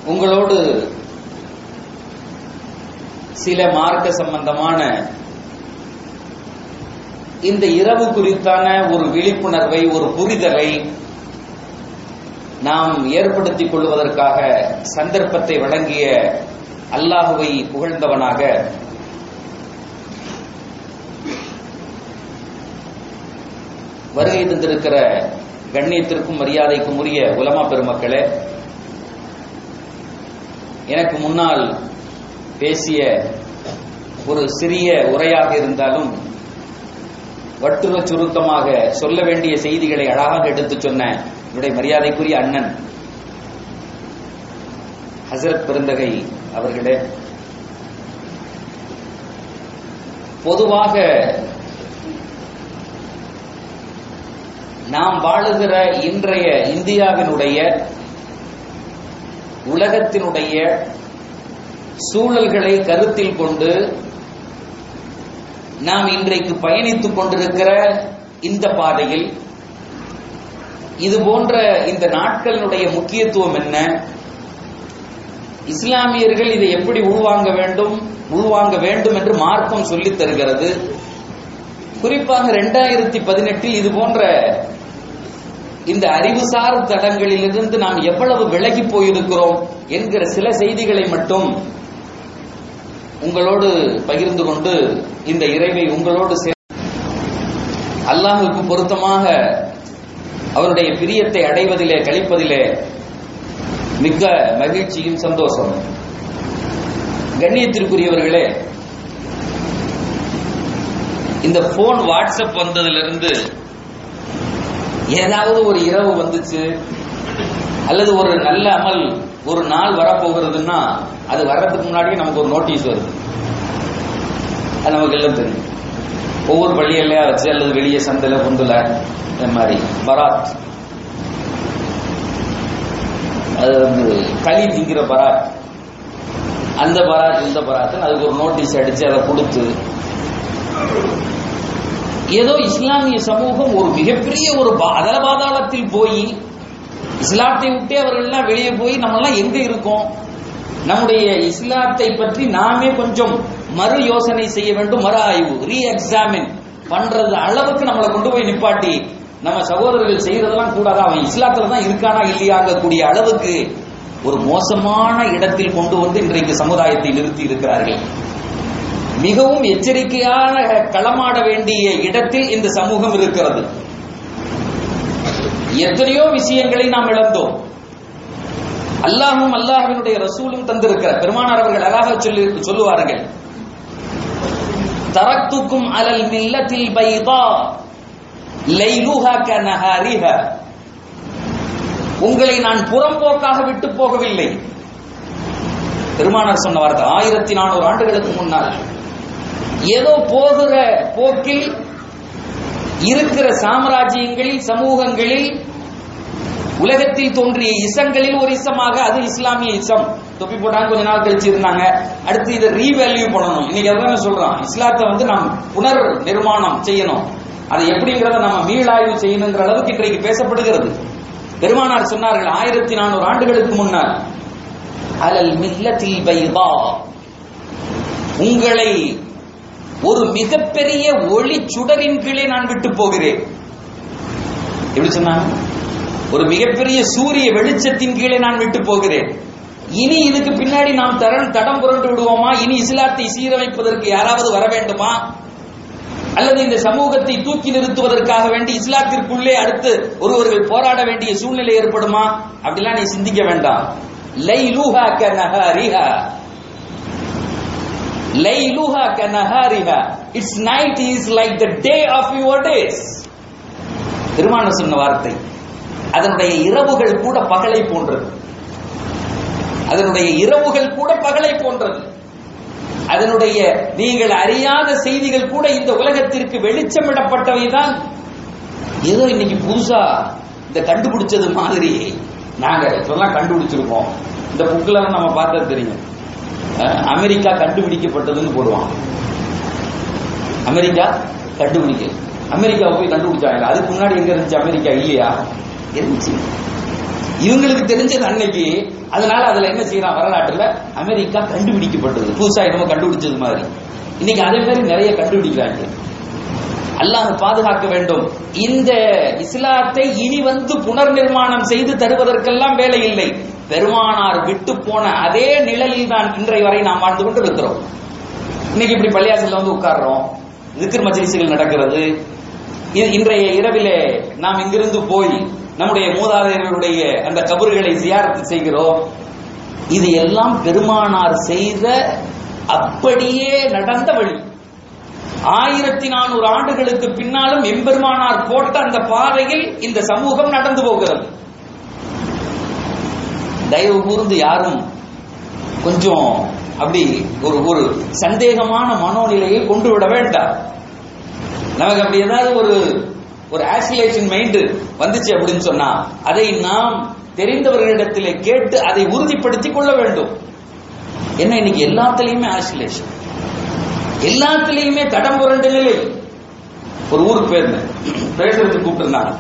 உங்களோடு சில மார்க்க சம்பந்தமான இந்த இரவு குறித்தான ஒரு விழிப்புணர்வை ஒரு புரிதலை நாம் ஏற்படுத்திக் கொள்வதற்காக சந்தர்ப்பத்தை வழங்கிய அல்லாஹுவை புகழ்ந்தவனாக வருகை தந்திருக்கிற கண்ணியத்திற்கும் மரியாதைக்கும் உரிய உலமா பெருமக்களே எனக்கு முன்னால் பேசிய ஒரு சிறிய உரையாக இருந்தாலும் வட்டுர சுருக்கமாக சொல்ல வேண்டிய செய்திகளை அழகாக எடுத்துச் சொன்ன என்னுடைய மரியாதைக்குரிய அண்ணன் ஹசரத் பெருந்தகை அவர்களே பொதுவாக நாம் வாழுகிற இன்றைய இந்தியாவினுடைய உலகத்தினுடைய சூழல்களை கருத்தில் கொண்டு நாம் இன்றைக்கு பயணித்துக் கொண்டிருக்கிற இந்த பாதையில் இது போன்ற இந்த நாட்களினுடைய முக்கியத்துவம் என்ன இஸ்லாமியர்கள் இதை எப்படி உள்வாங்க வேண்டும் உள்வாங்க வேண்டும் என்று மார்க்கம் சொல்லித் தருகிறது குறிப்பாக இரண்டாயிரத்தி பதினெட்டில் இது போன்ற இந்த அறிவுசார் தடங்களிலிருந்து நாம் எவ்வளவு விலகி போயிருக்கிறோம் என்கிற சில செய்திகளை மட்டும் உங்களோடு பகிர்ந்து கொண்டு இந்த இறைவை உங்களோடு சே அல்லாஹுக்கு பொருத்தமாக அவருடைய பிரியத்தை அடைவதிலே கழிப்பதிலே மிக்க மகிழ்ச்சியும் சந்தோஷம் கண்ணியத்திற்குரியவர்களே இந்த போன் வாட்ஸ்அப் வந்ததிலிருந்து ஏதாவது ஒரு இரவு வந்துச்சு அல்லது ஒரு நல்ல அமல் ஒரு நாள் வரப்போகிறதுன்னா அது வர்றதுக்கு முன்னாடியே நமக்கு ஒரு நோட்டீஸ் வருது அது நமக்கு எல்லாம் தெரியும் ஒவ்வொரு பள்ளியிலையா வச்சு அல்லது வெளியே சந்தையில பொந்துல இந்த மாதிரி பராத் அது வந்து களி திங்கிற பராத் அந்த பராத் இந்த பராத் அதுக்கு ஒரு நோட்டீஸ் அடிச்சு அதை கொடுத்து ஏதோ இஸ்லாமிய சமூகம் ஒரு மிகப்பெரிய ஒரு அதல பாதாளத்தில் போய் இஸ்லாத்தை விட்டே அவர்கள் எல்லாம் வெளியே போய் நம்ம எல்லாம் எங்க இருக்கோம் நம்முடைய இஸ்லாத்தை பற்றி நாமே கொஞ்சம் மறு யோசனை செய்ய வேண்டும் மறு ஆய்வு ரீ எக்ஸாமின் பண்றது அளவுக்கு நம்மளை கொண்டு போய் நிப்பாட்டி நம்ம சகோதரர்கள் செய்யறதெல்லாம் கூடாது அவன் இஸ்லாத்துல தான் இருக்கானா இல்லையாங்க கூடிய அளவுக்கு ஒரு மோசமான இடத்தில் கொண்டு வந்து இன்றைக்கு சமுதாயத்தை நிறுத்தி இருக்கிறார்கள் மிகவும் எச்சரிக்கையான களமாட வேண்டிய இடத்தில் இந்த சமூகம் இருக்கிறது எத்தனையோ விஷயங்களை நாம் இழந்தோம் அல்லாஹும் அல்லாஹினுடைய ரசூலும் தந்திருக்கிற பெருமானார் அவர்கள் அழகாக சொல்லி சொல்லுவார்கள் தரத்துக்கும் அலல் மில்லத்தில் பைதா லைலுஹா கனஹாரிஹா உங்களை நான் புறம்போக்காக விட்டு போகவில்லை பெருமானார் சொன்ன வார்த்தை ஆயிரத்தி நானூறு ஆண்டுகளுக்கு முன்னால் ஏதோ போகிற போக்கில் இருக்கிற சாம்ராஜ்யங்களில் சமூகங்களில் உலகத்தில் தோன்றிய இசங்களில் ஒரு இசமாக அது இஸ்லாமிய இசம் தொப்பி போட்டாங்க கொஞ்ச நாள் கழிச்சு இருந்தாங்க அடுத்து இதை ரீவேல்யூ பண்ணணும் இன்னைக்கு அதான் சொல்றோம் இஸ்லாத்தை வந்து நாம் புனர் நிர்மாணம் செய்யணும் அதை எப்படிங்கிறத நம்ம மீளாய்வு செய்யணுங்கிற அளவுக்கு இன்றைக்கு பேசப்படுகிறது பெருமானார் சொன்னார்கள் ஆயிரத்தி நானூறு ஆண்டுகளுக்கு முன்னால் அலல் மில்லத்தில் பைதா உங்களை ஒரு மிகப்பெரிய ஒளி சுடரின் கீழே நான் விட்டு போகிறேன் எப்படி சொன்னாங்க ஒரு மிகப்பெரிய சூரிய வெளிச்சத்தின் கீழே நான் விட்டு போகிறேன் இனி இதுக்கு பின்னாடி நாம் தரம் தடம் புரண்டு விடுவோமா இனி இஸ்லாத்தை சீரமைப்பதற்கு யாராவது வர வேண்டுமா அல்லது இந்த சமூகத்தை தூக்கி நிறுத்துவதற்காக வேண்டி இஸ்லாத்திற்குள்ளே அடுத்து ஒருவர்கள் போராட வேண்டிய சூழ்நிலை ஏற்படுமா அப்படிலாம் நீ சிந்திக்க வேண்டாம் லைலூஹா கனஹாரிஹா லைலுஹா கனஹாரிஹா its night is like the day of your days திருமான சொன்ன வார்த்தை அதனுடைய இரவுகள் கூட பகலை போன்றது அதனுடைய இரவுகள் கூட பகலை போன்றது அதனுடைய நீங்கள் அறியாத செய்திகள் கூட இந்த உலகத்திற்கு வெளிச்சமிடப்பட்டவைதான் ஏதோ இன்னைக்கு புதுசா இந்த கண்டுபிடிச்சது மாதிரி நாங்க இதெல்லாம் கண்டுபிடிச்சிருக்கோம் இந்த புக்கில் நம்ம பார்த்தா தெரியும் அமெரிக்கா கண்டுபிடிக்கப்பட்டதுன்னு போடுவான் அமெரிக்கா கண்டுபிடிக்க அமெரிக்கா போய் கண்டுபிடிச்சாங்க அதுக்கு முன்னாடி எங்க இருந்துச்சு அமெரிக்கா இல்லையா இருந்துச்சு இவங்களுக்கு தெரிஞ்சது அன்னைக்கு அதனால அதுல என்ன செய்யறான் வரலாற்றுல அமெரிக்கா கண்டுபிடிக்கப்பட்டது புதுசா என்னமோ கண்டுபிடிச்சது மாதிரி இன்னைக்கு அதே மாதிரி நிறைய கண்டுபிடிக்கிறாங்க அல்லாஹ் பாதுகாக்க வேண்டும் இந்த இஸ்லாத்தை இனி வந்து புனர் நிர்மாணம் செய்து தருவதற்கெல்லாம் வேலை இல்லை பெருமானார் விட்டு போன அதே நிழலில் தான் இன்றைய வரை நாம் வாழ்ந்து கொண்டு இருக்கிறோம் இன்னைக்கு இப்படி பள்ளியாசல்ல வந்து உட்கார்றோம் திக்ர் மஜ்லிஸ்கள் நடக்கிறது இ- இன்றைய இரவிலே நாம் இங்கிருந்து போய் நம்முடைய மூதாதையர்களுடைய அந்த கபறுகளை சியாரத்து செய்கிறோம் இது எல்லாம் பெருமானார் செய்த அப்படியே நடந்த வழி ஆயிரத்தி நானூறு ஆண்டுகளுக்கு பின்னாலும் எம்பெருமானார் போட்ட அந்த பாதையில் இந்த சமூகம் நடந்து போகிறது தயவு கூர்ந்து யாரும் கொஞ்சம் அப்படி ஒரு ஒரு சந்தேகமான மனோநிலையை கொண்டு விட வேண்டாம் நமக்கு அப்படி ஏதாவது ஒரு ஒரு ஆசிலேஷன் மைண்ட் வந்துச்சு அப்படின்னு சொன்னா அதை நாம் தெரிந்தவர்களிடத்திலே கேட்டு அதை உறுதிப்படுத்திக் கொள்ள வேண்டும் என்ன இன்னைக்கு எல்லாத்துலயுமே ஆசிலேஷன் எல்லாத்துலயுமே தடம் புரண்ட நிலை ஒரு ஊருக்கு போயிருந்தேன் பேசுறதுக்கு கூப்பிட்டிருந்தாங்க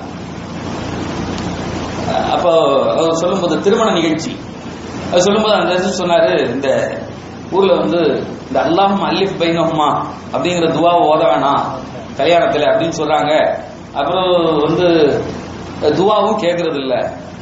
அப்போ அவர் சொல்லும்போது திருமண நிகழ்ச்சி அவர் சொல்லும்போது அந்த இது சொன்னாரு இந்த ஊர்ல வந்து இந்த அல்லாஹும் அல்லிஃப் பைனஹுமா அப்படிங்கிற துவாவை ஓத வேணாம் கல்யாணத்துல அப்படின்னு சொல்றாங்க அப்புறம் வந்து துவாவும் கேட்கறது இல்ல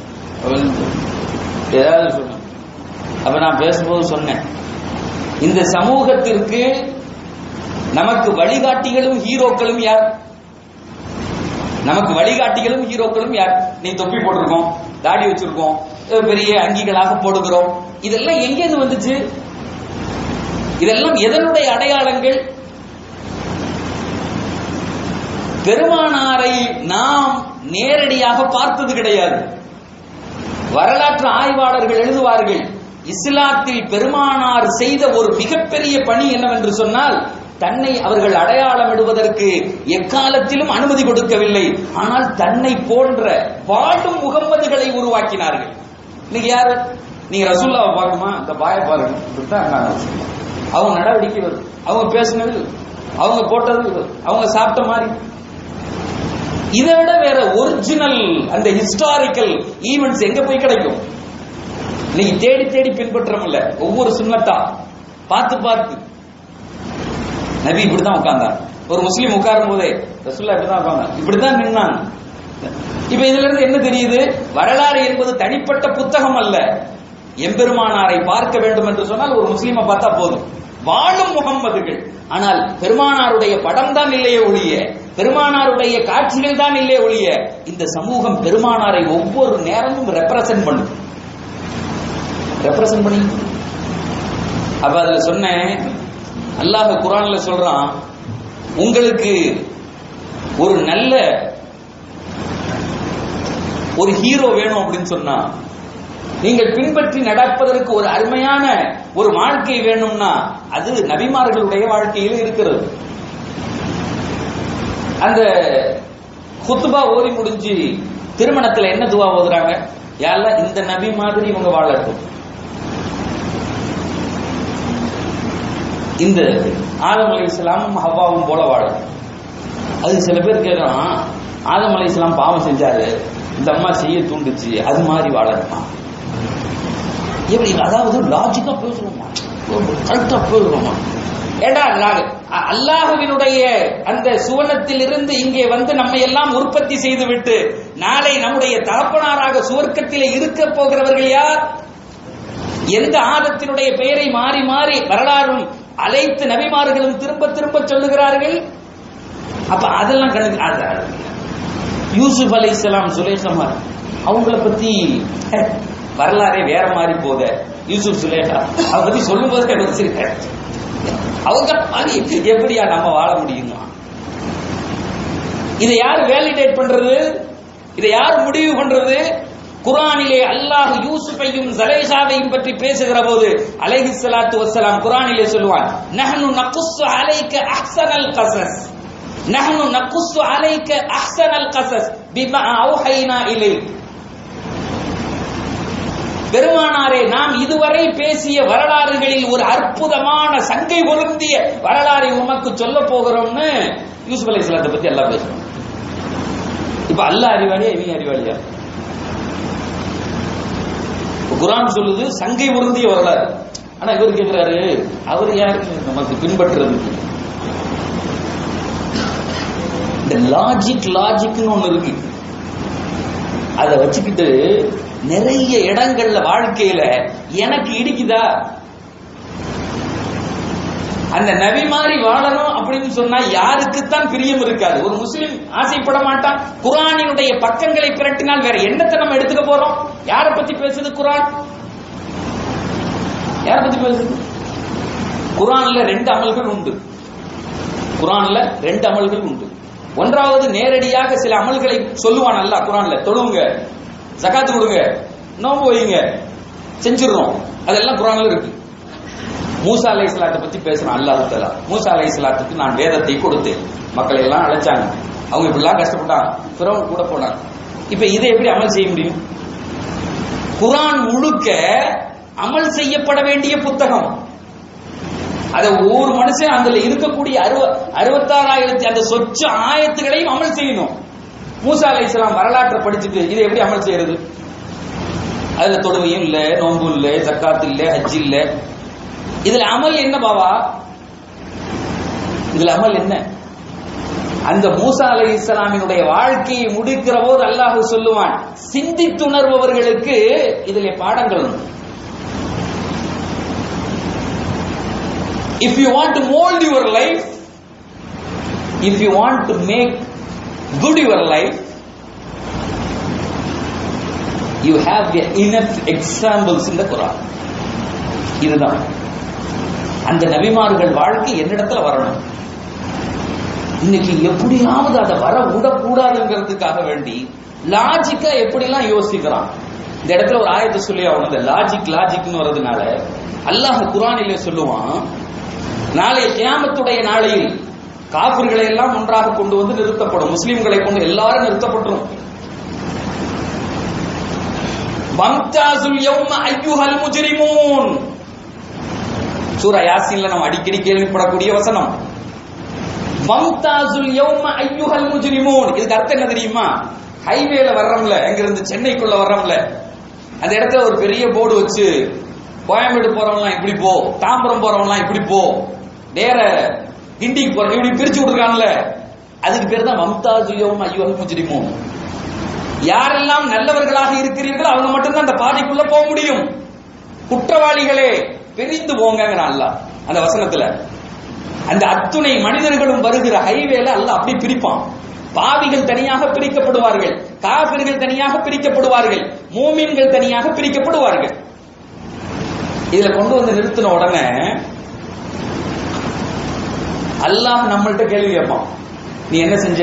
ஏதாவது சொன்னேன் அப்ப நான் பேசும்போது சொன்னேன் இந்த சமூகத்திற்கு நமக்கு வழிகாட்டிகளும் ஹீரோக்களும் யார் நமக்கு வழிகாட்டிகளும் ஹீரோக்களும் யார் நீ தொப்பி போட்டிருக்கோம் தாடி வச்சிருக்கோம் அஹ் பெரிய அங்கிகளாக போடுகிறோம் இதெல்லாம் எங்கேருந்து வந்துச்சு இதெல்லாம் எதனுடைய அடையாளங்கள் பெருமானாரை நாம் நேரடியாக பார்த்தது கிடையாது வரலாற்று ஆய்வாளர்கள் எழுதுவார்கள் இஸ்லாத்தில் பெருமானார் செய்த ஒரு மிகப்பெரிய பணி என்னவென்று சொன்னால் தன்னை அவர்கள் அடையாளமிடுவதற்கு எக்காலத்திலும் அனுமதி கொடுக்கவில்லை ஆனால் தன்னை போன்ற வாழும் முகம்மதுகளை உருவாக்கினார்கள் இன்னைக்கு யாரு நீங்க ரசூல்லாவை பார்க்கணுமா இந்த பாய பாருங்க இப்படித்தான் இருக்காங்க ரசூல்லா. அவங்க நடவடிக்கை வருது அவங்க பேசினது அவங்க போட்டது வருது. அவங்க சாப்பிட்ட மாதிரி இதை விட வேற ஒரிஜினல் அந்த ஹிஸ்டாரிக்கல் ஈவெண்ட்ஸ் எங்க போய் கிடைக்கும் இன்னைக்கு தேடி தேடி பின்பற்றமில்ல ஒவ்வொரு சுண்ணத்தா பார்த்து பார்த்து நபி இப்படிதான் உட்கார்ந்தார் ஒரு முஸ்லீம் உட்காரும் போதே ரசூல்லா இப்படிதான் உட்கார்ந்தார் இப்படிதான் நின்னாங்க இப்ப இதுல இருந்து என்ன தெரியுது வரலாறு என்பது தனிப்பட்ட புத்தகம் அல்ல எம்பெருமானாரை பார்க்க வேண்டும் என்று சொன்னால் ஒரு முஸ்லீமை பார்த்தா போதும் வாழும் முகம்மதுகள் ஆனால் பெருமானாருடைய படம் தான் இல்லையே ஒழிய பெருமானாருடைய காட்சிகள் தான் இல்லையே ஒழிய இந்த சமூகம் பெருமானாரை ஒவ்வொரு நேரமும் ரெப்ரசன்ட் பண்ணுது ரெப்ரசன்ட் பண்ணி அப்ப அதுல சொன்னேன் அல்லாஹ் குரான்ல சொல்றான் உங்களுக்கு ஒரு நல்ல ஒரு ஹீரோ வேணும் அப்படின்னு சொன்னா நீங்கள் பின்பற்றி நடப்பதற்கு ஒரு அருமையான ஒரு வாழ்க்கை வேணும்னா அது நபிமார்களுடைய வாழ்க்கையில் இருக்கிறது அந்த குத்துபா ஓதி முடிஞ்சு திருமணத்துல என்ன துவா ஓதுறாங்க யாரெல்லாம் இந்த நபி மாதிரி இவங்க வாழட்டும் இந்த ஆதம் அலை இஸ்லாமும் ஹவ்வாவும் போல வாழும் அது சில பேர் கேட்கறான் ஆதம் அலை இஸ்லாம் பாவம் செஞ்சாரு இந்த அம்மா செய்ய தூண்டுச்சு அது மாதிரி வாழணுமா எப்படி அதாவது லாஜிக்கா பேசுறோமா கரெக்டா பேசுறோமா ஏடா நாங்க அ- அல்லாஹ்வினுடைய அந்த சுவனத்தில் இருந்து இங்கே வந்து நம்மை எல்லாம் உற்பத்தி செய்து விட்டு நாளை நம்முடைய தகப்பனாராக சுவர்க்கத்திலே இருக்க போகிறவர்கள் யார் எந்த ஆதத்தினுடைய பெயரை மாறி மாறி வரலாறும் அனைத்து நபிமார்களும் திரும்ப திரும்ப சொல்லுகிறார்கள் அப்ப அதெல்லாம் கணக்கு அது- அது- யூசுப் அலை இஸ்லாம் சுலேஷமார் அவங்கள பத்தி ஹே, வரலாறே வேற மாதிரி போத யூசுப் சுலேஷா அதை பத்தி சொல்லும் போது எனக்கு சிரிக்க அவங்க மாதிரி எப்படியா நம்ம வாழ முடியுமா இதை யார் வேலிடேட் பண்றது இதை யார் முடிவு பண்றது குரானிலே அல்லாஹ் யூசுஃபையும் ஜலேஷாவையும் பற்றி பேசுகிற போது அலைஹி ஸலாத்து வஸ்ஸலாம் குரானிலே சொல்லுவான் நஹ்னு நகுஸ்ஸு அலைக்க அஹ்ஸனல் கஸஸ் நஹ்னு நகுஸ்ஸு அலைக்க அஹ்ஸனல் கஸஸ் பிமா அவ்ஹைனா இலைக் பெருமானாரே நாம் இதுவரை பேசிய வரலாறுகளில் ஒரு அற்புதமான சங்கை பொருந்திய வரலாறை உமக்கு சொல்ல போகிறோம்னு யூசுப் அலை இஸ்லாத்தை பத்தி எல்லாம் பேசுறோம் இப்ப அல்லாஹ் அறிவாளியா இவங்க அறிவாளியா குரான் சொல்லுது சங்கை உருந்திய வரலாறு ஆனா இவர் கேட்கிறாரு அவர் யாருக்கு நமக்கு பின்பற்றுறதுக்கு இந்த லாஜிக் லாஜிக்னு ஒண்ணு இருக்கு அதை வச்சுக்கிட்டு நிறைய இடங்கள்ல வாழ்க்கையில எனக்கு இடிக்குதா அந்த நபி மாதிரி வாழணும் அப்படின்னு சொன்னா யாருக்குத்தான் பிரியம் இருக்காது ஒரு முஸ்லிம் ஆசைப்பட மாட்டான் குரானினுடைய பக்கங்களை பிரட்டினால் வேற என்னத்தை நம்ம எடுத்துக்க போறோம் யார பத்தி பேசுது குரான் யார பத்தி பேசுது குரான்ல ரெண்டு அமல்கள் உண்டு குரான்ல ரெண்டு அமல்கள் உண்டு ஒன்றாவது நேரடியாக சில அமல்களை சொல்லுவான் அல்லாஹ் குரான்ல தொழுவுங்க ஜகாத்து கொடுங்க நோம்பு வைங்க செஞ்சிடறோம் அதெல்லாம் குரான்ல இருக்கு மூசா அலை இஸ்லாத்தை பத்தி பேசுறான் அல்லாஹ் தலா மூசா அலை இஸ்லாத்துக்கு நான் வேதத்தை கொடுத்தேன் மக்களை எல்லாம் அழைச்சாங்க அவங்க இப்படிலாம் கஷ்டப்பட்டாங்க பிறகு கூட போனாங்க இப்ப இதை எப்படி அமல் செய்ய முடியும் குரான் முழுக்க அமல் செய்யப்பட வேண்டிய புத்தகம் அத ஒவ்வொரு மனுஷன் அதுல இருக்கக்கூடிய அறுவ அறுபத்தாறாயிரத்தி அந்த சொச்ச ஆயத்துகளையும் அமல் செய்யணும் மூசா அலை இஸ்லாம் வரலாற்றை படிச்சுட்டு இதை எப்படி அமல் செய்யறது அதுல தொழுவையும் இல்ல நோன்பு இல்ல ஜக்காத்து இல்ல ஹஜ் இல்ல இதுல அமல் என்ன பாவா இதுல அமல் என்ன அந்த மூசா அலை இஸ்லாமினுடைய வாழ்க்கையை முடிக்கிற போது அல்லாஹ் சொல்லுவான் சிந்தித்துணர்பவர்களுக்கு இதிலே பாடங்கள் உண்டு if you want to mold your life if you want to make good your life you have enough examples in the quran இதுதான் அந்த நபிமார்கள் வாழ்க்கை என்னிடத்துல வரணும் இன்னைக்கு எப்படியாவது அதை வர விடக்கூடாதுங்கிறதுக்காக வேண்டி லாஜிக்கா எப்படிலாம் யோசிக்கிறான் இந்த இடத்துல ஒரு ஆயத்தை சொல்லி ஆகணும் இந்த லாஜிக் லாஜிக்னு வர்றதுனால அல்லாஹ் குரானிலே சொல்லுவான் நாளைய கியாமத்துடைய நாளையில் காபிர்களை எல்லாம் ஒன்றாக கொண்டு வந்து நிறுத்தப்படும் முஸ்லிம்களை கொண்டு எல்லாரும் நிறுத்தப்பட்டுரும் வம்தாசுல் யௌம ஐயுஹல் முஜ்ரிமூன் சூரா யாசின்ல நம்ம அடிக்கடி கேள்விப்படக்கூடிய வசனம் வம்தாசுல் யௌம ஐயுஹல் முஜ்ரிமூன் இதுக்கு அர்த்தம் என்ன தெரியுமா ஹைவேல வர்றோம்ல எங்க இருந்து சென்னைக்குள்ள வர்றோம்ல அந்த இடத்துல ஒரு பெரிய போர்டு வச்சு கோயம்பேடு போறவங்களாம் இப்படி போ தாம்பரம் போறவங்களாம் இப்படி போ நேர கிண்டிக்கு போற இப்படி பிரிச்சு விட்டுருக்காங்கல்ல அதுக்கு பேர் தான் மம்தாஜுயோம் ஐயோல் முஜ்ரிமோம் யாரெல்லாம் நல்லவர்களாக இருக்கிறீர்களோ அவங்க மட்டும்தான் அந்த பாதைக்குள்ள போக முடியும் குற்றவாளிகளே பிரிந்து போங்கிறான் அல்லாஹ் அந்த வசனத்துல அந்த அத்துணை மனிதர்களும் வருகிற ஹைவேல அல்லாஹ் அப்படி பிரிப்பான் பாவிகள் தனியாக பிரிக்கப்படுவார்கள் காபிர்கள் தனியாக பிரிக்கப்படுவார்கள் மூமின்கள் தனியாக பிரிக்கப்படுவார்கள் இதுல கொண்டு வந்து நிறுத்தின உடனே அல்லாஹ் நம்மள்ட்ட கேள்வி கேட்பான் நீ என்ன செஞ்ச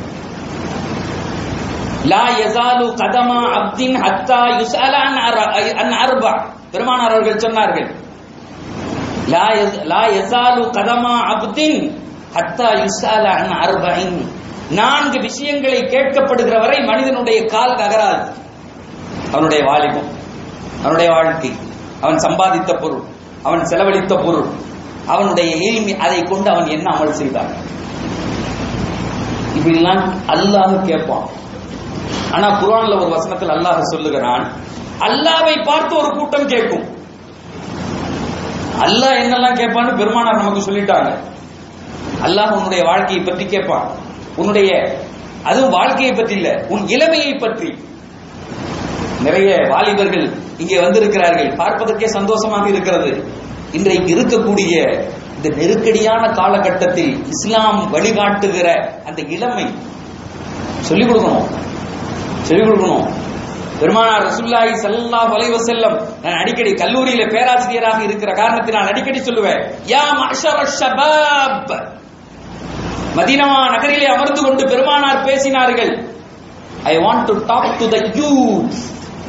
லா யசாலு கதமா அப்தின் ஹத்தா யுசல அன் அர்பா பெருமானார் அவர்கள் சொன்னார்கள் லா யஸ்- லா யசாலு கதமா அப்தின் ஹத்தா யுசல அன் அர்பைன் நான்கு விஷயங்களை கேட்கப்படுகிற வரை மனிதனுடைய கால் நகராது அவனுடைய வாலிபம் அவனுடைய வாழ்க்கை அவன் சம்பாதித்த பொருள் அவன் செலவழித்த பொருள் அவனுடைய ஏழ்மை அதை கொண்டு அவன் என்ன அமல் செய்தான் இப்படிலாம் அல்லாஹ் கேட்பான் ஆனா குர்ஆன்ல ஒரு வசனத்தில் அல்லாஹ் சொல்லுகிறான் அல்லாவை பார்த்து ஒரு கூட்டம் கேட்கும் அல்லாஹ் என்னெல்லாம் கேட்பான்னு பெருமானார் நமக்கு சொல்லிட்டாங்க அல்லாஹ் உன்னுடைய வாழ்க்கையை பற்றி கேட்பான் உன்னுடைய அதுவும் வாழ்க்கையை பற்றி இல்ல உன் இளமையை பற்றி நிறைய வாலிபர்கள் இங்கே வந்திருக்கிறார்கள் பார்ப்பதற்கே சந்தோஷமாக இருக்கிறது இன்றைக்கு இருக்கக்கூடிய இந்த நெருக்கடியான காலகட்டத்தில் இஸ்லாம் வழிகாட்டுகிற அந்த இளமை சொல்லிக் கொடுக்கணும் சொல்லிக் கொடுக்கணும் பெருமானார் ரசூலுல்லாஹி ஸல்லல்லாஹு அலைஹி வஸல்லம் நான் அடிக்கடி கல்லூரியில பேராசிரியராக இருக்கிற காரணத்தினால் அடிக்கடி சொல்லுவேன் யா மஅஷர ஷபாப் மதீனா நகரிலே அமர்ந்து கொண்டு பெருமானார் பேசினார்கள் I want to talk to the youth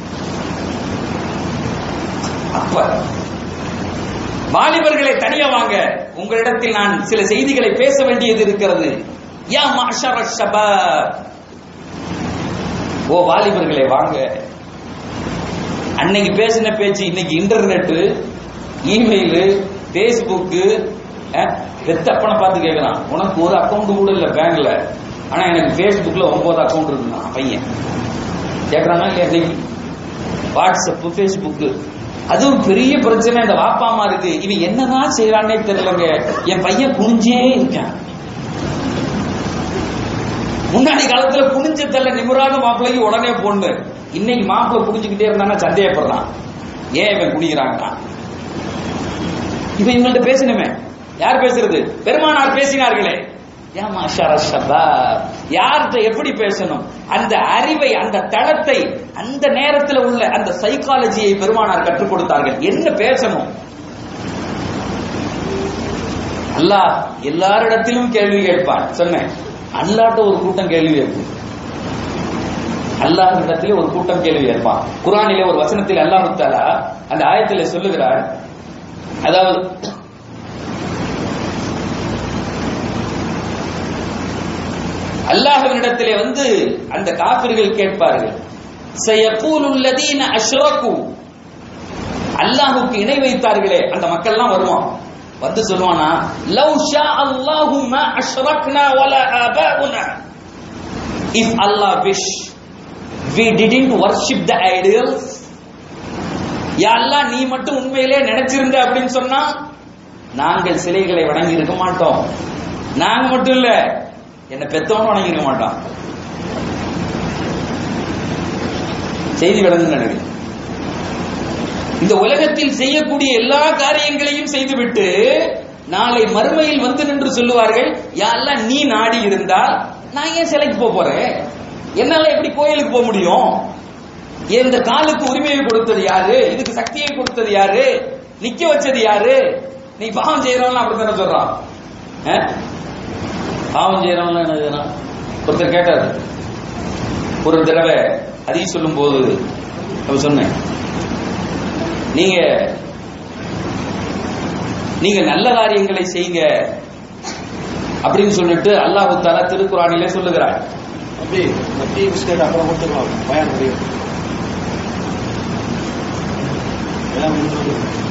அப்ப வாலிபர்களை தனியா வாங்க உங்களிடத்தில் நான் சில செய்திகளை பேச வேண்டியது இருக்கிறது யா மஅஷர ஷபாப் ஓ வாலிபர்களே வாங்க அன்னைக்கு பேசின பேச்சு இன்னைக்கு இன்டர்நெட் இமெயில் பேஸ்புக்கு வெத்தப்பனை பார்த்து கேட்கறான் உனக்கு ஒரு அக்கவுண்ட் கூட இல்ல பேங்க்ல ஆனா எனக்கு பேஸ்புக்ல ஒன்பது அக்கவுண்ட் இருக்குண்ணா பையன் கேட்கறானா இல்லையா இன்னைக்கு வாட்ஸ்அப் ஃபேஸ்புக் அதுவும் பெரிய பிரச்சனை இந்த வாப்பாமா இருக்கு இவன் என்னதான் செய்யறானே தெரியலங்க என் பையன் குனிஞ்சே இருக்கான் முன்னாடி காலத்துல குனிஞ்ச தள்ள நிமிராத மாப்பிள்ளைக்கு உடனே பொண்ணு இன்னைக்கு மாப்பிள்ளை குனிஞ்சுக்கிட்டே இருந்தானா சந்தேகப்படுறான் ஏன் இவன் குனிகிறான் இவன் இவங்கள்ட்ட பேசணுமே யார் பேசுறது பெருமானார் பேசினார்களே யா மாஷா ஷபாப் யார்கிட்ட எப்படி பேசணும் அந்த அறிவை அந்த தளத்தை அந்த நேரத்தில் உள்ள அந்த சைக்காலஜியை பெருமானார் கற்றுக் கொடுத்தார்கள் என்ன பேசணும் அல்லாஹ் எல்லாரிடத்திலும் கேள்வி கேட்பான் சொன்னேன் அல்லாட்ட ஒரு கூட்டம் கேள்வி கேட்கும் அல்லாஹ் இடத்திலே ஒரு கூட்டம் கேள்வி கேட்பான் குரானிலே ஒரு வசனத்தில் அல்லாஹ் தாலா அந்த ஆயத்திலே சொல்லுகிறார் அதாவது அல்லாஹ்வினிடத்திலே வந்து அந்த காபிர்கள் கேட்பார்கள் சயகூலுல்லதீன அஷ்ரகு அல்லாஹ்வுக்கு இணை வைத்தார்களே அந்த மக்கள்லாம் வருவான் வந்து சொல்லுவானா லவ் ஷா அல்லாஹு மா அஷ்ரக்னா வலா ஆபாஉனா if Allah wish we didn't worship the idols யா அல்லாஹ் நீ மட்டும் உண்மையிலே நினைச்சிருந்த அப்படின்னு சொன்னா நாங்கள் சிலைகளை வணங்கி இருக்க மாட்டோம் நாங்க மட்டும் இல்ல என்ன பெத்தவனும் வணங்கி இருக்க மாட்டோம் செய்தி விளங்கு நினைக்கிறேன் இந்த உலகத்தில் செய்யக்கூடிய எல்லா காரியங்களையும் செய்துவிட்டு நாளை மறுமையில் வந்து நின்று சொல்லுவார்கள் யாரெல்லாம் நீ நாடி இருந்தால் நான் ஏன் சிலைக்கு போக போறேன் என்னால எப்படி கோயிலுக்கு போக முடியும் இந்த காலுக்கு உரிமையை கொடுத்தது யாரு இதுக்கு சக்தியை கொடுத்தது யாரு நிக்க வச்சது யாரு நீ பாவம் செய்யறவங்க அப்படித்தானே சொல்றான் அஹ்? பாவம் செய்யறவங்க என்ன செய்யறான் ஒருத்தர் கேட்டார் ஒரு தடவை அதையும் சொல்லும் போது அப்ப சொன்னேன் நீங்க நீங்க நல்ல காரியங்களை செய்யுங்க அப்படின்னு சொல்லிட்டு அல்லாஹு தாலா திருக்குறானிலே சொல்லுகிறார் அப்படி டீ பிஸ்கட் அப்புறம் கொடுத்துருவாங்க பயன் முடியும் எல்லாம் முடிஞ்சு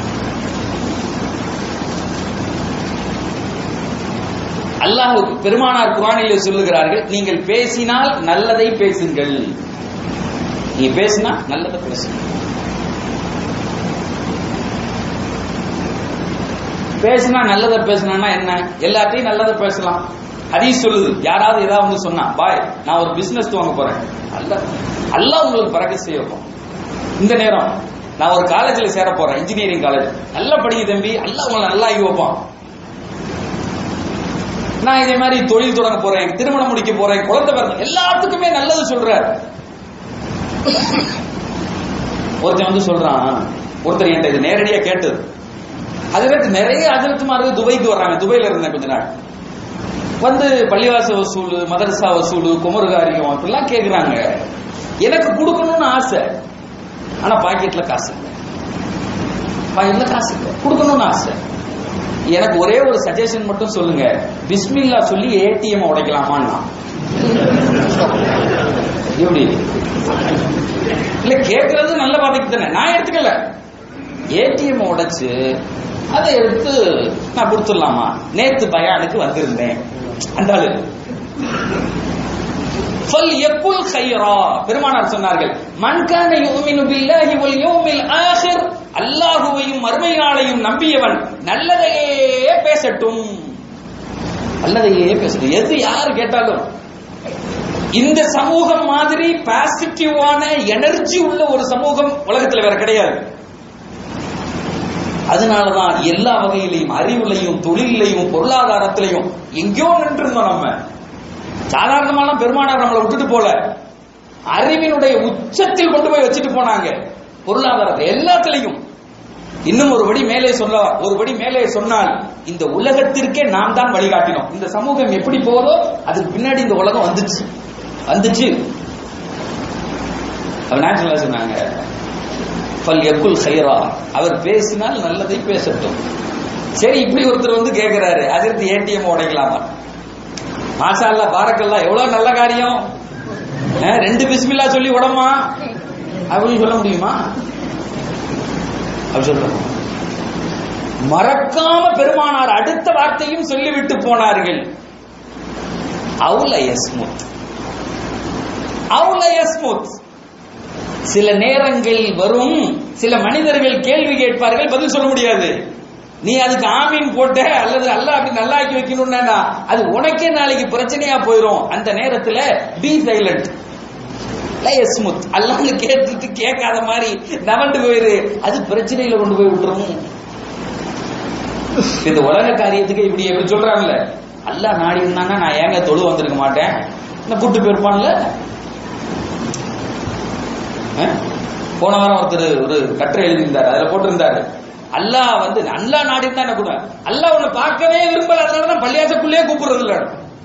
அல்லாஹ் பெருமானார் குரானிலே சொல்லுகிறார்கள் நீங்கள் பேசினால் நல்லதை பேசுங்கள் நீ பேசினா நல்லதை பேசுங்க பேசினா நல்லதை பேசினா என்ன எல்லாத்தையும் நல்லதை பேசலாம் ஹதீஸ் சொல்லுது யாராவது ஏதாவது வந்து சொன்னா பாய் நான் ஒரு பிசினஸ் துவங்க போறேன் அல்ல அல்லாஹ் உங்களுக்கு பறக்க செய்யணும் இந்த நேரம் நான் ஒரு காலேஜ்ல சேர போறேன் இன்ஜினியரிங் காலேஜ் நல்லா படிங்க தம்பி அல்லாஹ் உங்களை நல்லா ஆகி வைப்பான் நான் இதே மாதிரி தொழில் தொடங்க போறேன் திருமணம் முடிக்க போறேன் குழந்தை பிறந்த எல்லாத்துக்குமே நல்லது சொல்றார் ஒருத்தன் வந்து சொல்றான் ஒருத்தர் என்கிட்ட இது நேரடியா கேட்டது அதுவே நிறைய அதிர்த்துமார்கள் துபாய்க்கு வர்றாங்க துபாயில இருந்தேன் கொஞ்ச நாள் வந்து பள்ளிவாச வசூல் மதரசா வசூல் குமரகாரியம் அப்படிலாம் கேக்குறாங்க எனக்கு கொடுக்கணும்னு ஆசை ஆனா பாக்கெட்ல காசு இல்லை பாக்கெட்ல காசு இல்லை கொடுக்கணும்னு ஆசை எனக்கு ஒரே ஒரு சஜஷன் மட்டும் சொல்லுங்க பிஸ்மில்லா சொல்லி ஏடிஎம் உடைக்கலாமான்னா எப்படி இல்ல கேட்கறது நல்ல வார்த்தைக்கு தானே நான் எடுத்துக்கல ஏடிஎம் உடைச்சு அதை எடுத்து நான் கொடுத்துடலாமா நேத்து பயானுக்கு வந்திருந்தேன் அந்த ஆளு ஃபல் யக்குல் கைரா பெருமானார் சொன்னார்கள் மன்கான யுமினு பில்லாஹி வல் யௌமில் ஆகிர் அல்லாஹுவையும் மறுமை நாளையும் நம்பியவன் நல்லதையே பேசட்டும் நல்லதையே பேசட்டும் எது யார் கேட்டாலும் இந்த சமூகம் மாதிரி பாசிட்டிவான எனர்ஜி உள்ள ஒரு சமூகம் உலகத்துல வேற கிடையாது அதனாலதான் எல்லா வகையிலையும் அறிவுலையும் தொழிலையும் பொருளாதாரத்திலையும் எங்கேயோ நின்று இருந்தோம் நம்ம சாதாரணமான பெருமானார் நம்மளை விட்டுட்டு போல அறிவினுடைய உச்சத்தில் கொண்டு போய் வச்சுட்டு போனாங்க பொருளாதாரத்தை எல்லாத்திலையும் இன்னும் ஒரு படி மேலே சொல்ல ஒரு படி மேலே சொன்னால் இந்த உலகத்திற்கே நாம் தான் வழிகாட்டினோம் இந்த சமூகம் எப்படி போதோ அதுக்கு பின்னாடி இந்த உலகம் வந்துச்சு வந்துச்சு அவர் நேச்சுரலா சொன்னாங்க ஃபல் யக்குல் ஹைரா அவர் பேசினால் நல்லதை பேசட்டும் சரி இப்படி ஒருத்தர் வந்து கேட்கிறாரு அதற்கு ஏடிஎம் உடைக்கலாமா மாஷா அல்லா பாரக்கல்லா எவ்வளவு நல்ல காரியம் அஹ், ரெண்டு பிஸ்மில்லா சொல்லி உடமா அப்படின்னு சொல்ல முடியுமா அப்படி சொல்றோம் மறக்காம பெருமானார் அடுத்த வார்த்தையும் சொல்லிவிட்டு போனார்கள் அவுல யஸ்முத் அவுல யஸ்முத் சில நேரங்கள் வரும் சில மனிதர்கள் கேள்வி கேட்பார்கள் பதில் சொல்ல முடியாது நீ அதுக்கு ஆமீன் போட்ட அல்லது அல்ல அப்படி நல்லா ஆக்கி வைக்கணும்னா அது உனக்கே நாளைக்கு பிரச்சனையா போயிடும் அந்த நேரத்துல பி சைலண்ட் ஸ்முத் அல்லான்னு கேட்டுட்டு கேட்காத மாதிரி நவண்டு போயிரு அது பிரச்சனையில கொண்டு போய் விட்டுரும் இந்த உலக காரியத்துக்கு இப்படி எப்படி சொல்றாங்கல்ல அல்லாஹ் நாடி இருந்தாங்கன்னா நான் ஏங்க தொழு வந்திருக்க மாட்டேன் நான் கூட்டு போயிருப்பான்ல அஹ்? போன வாரம் ஒருத்தர் ஒரு கட்டுரை எழுதியிருந்தார் அதுல போட்டிருந்தாரு அல்லாஹ் வந்து அல்லாஹ் நாடி இருந்தா என்ன கூட அல்லாஹ் உன்னை பார்க்கவே விரும்பல அதனாலதான் பள்ளியாசக்குள்ளே கூப்பிடுறது இல்ல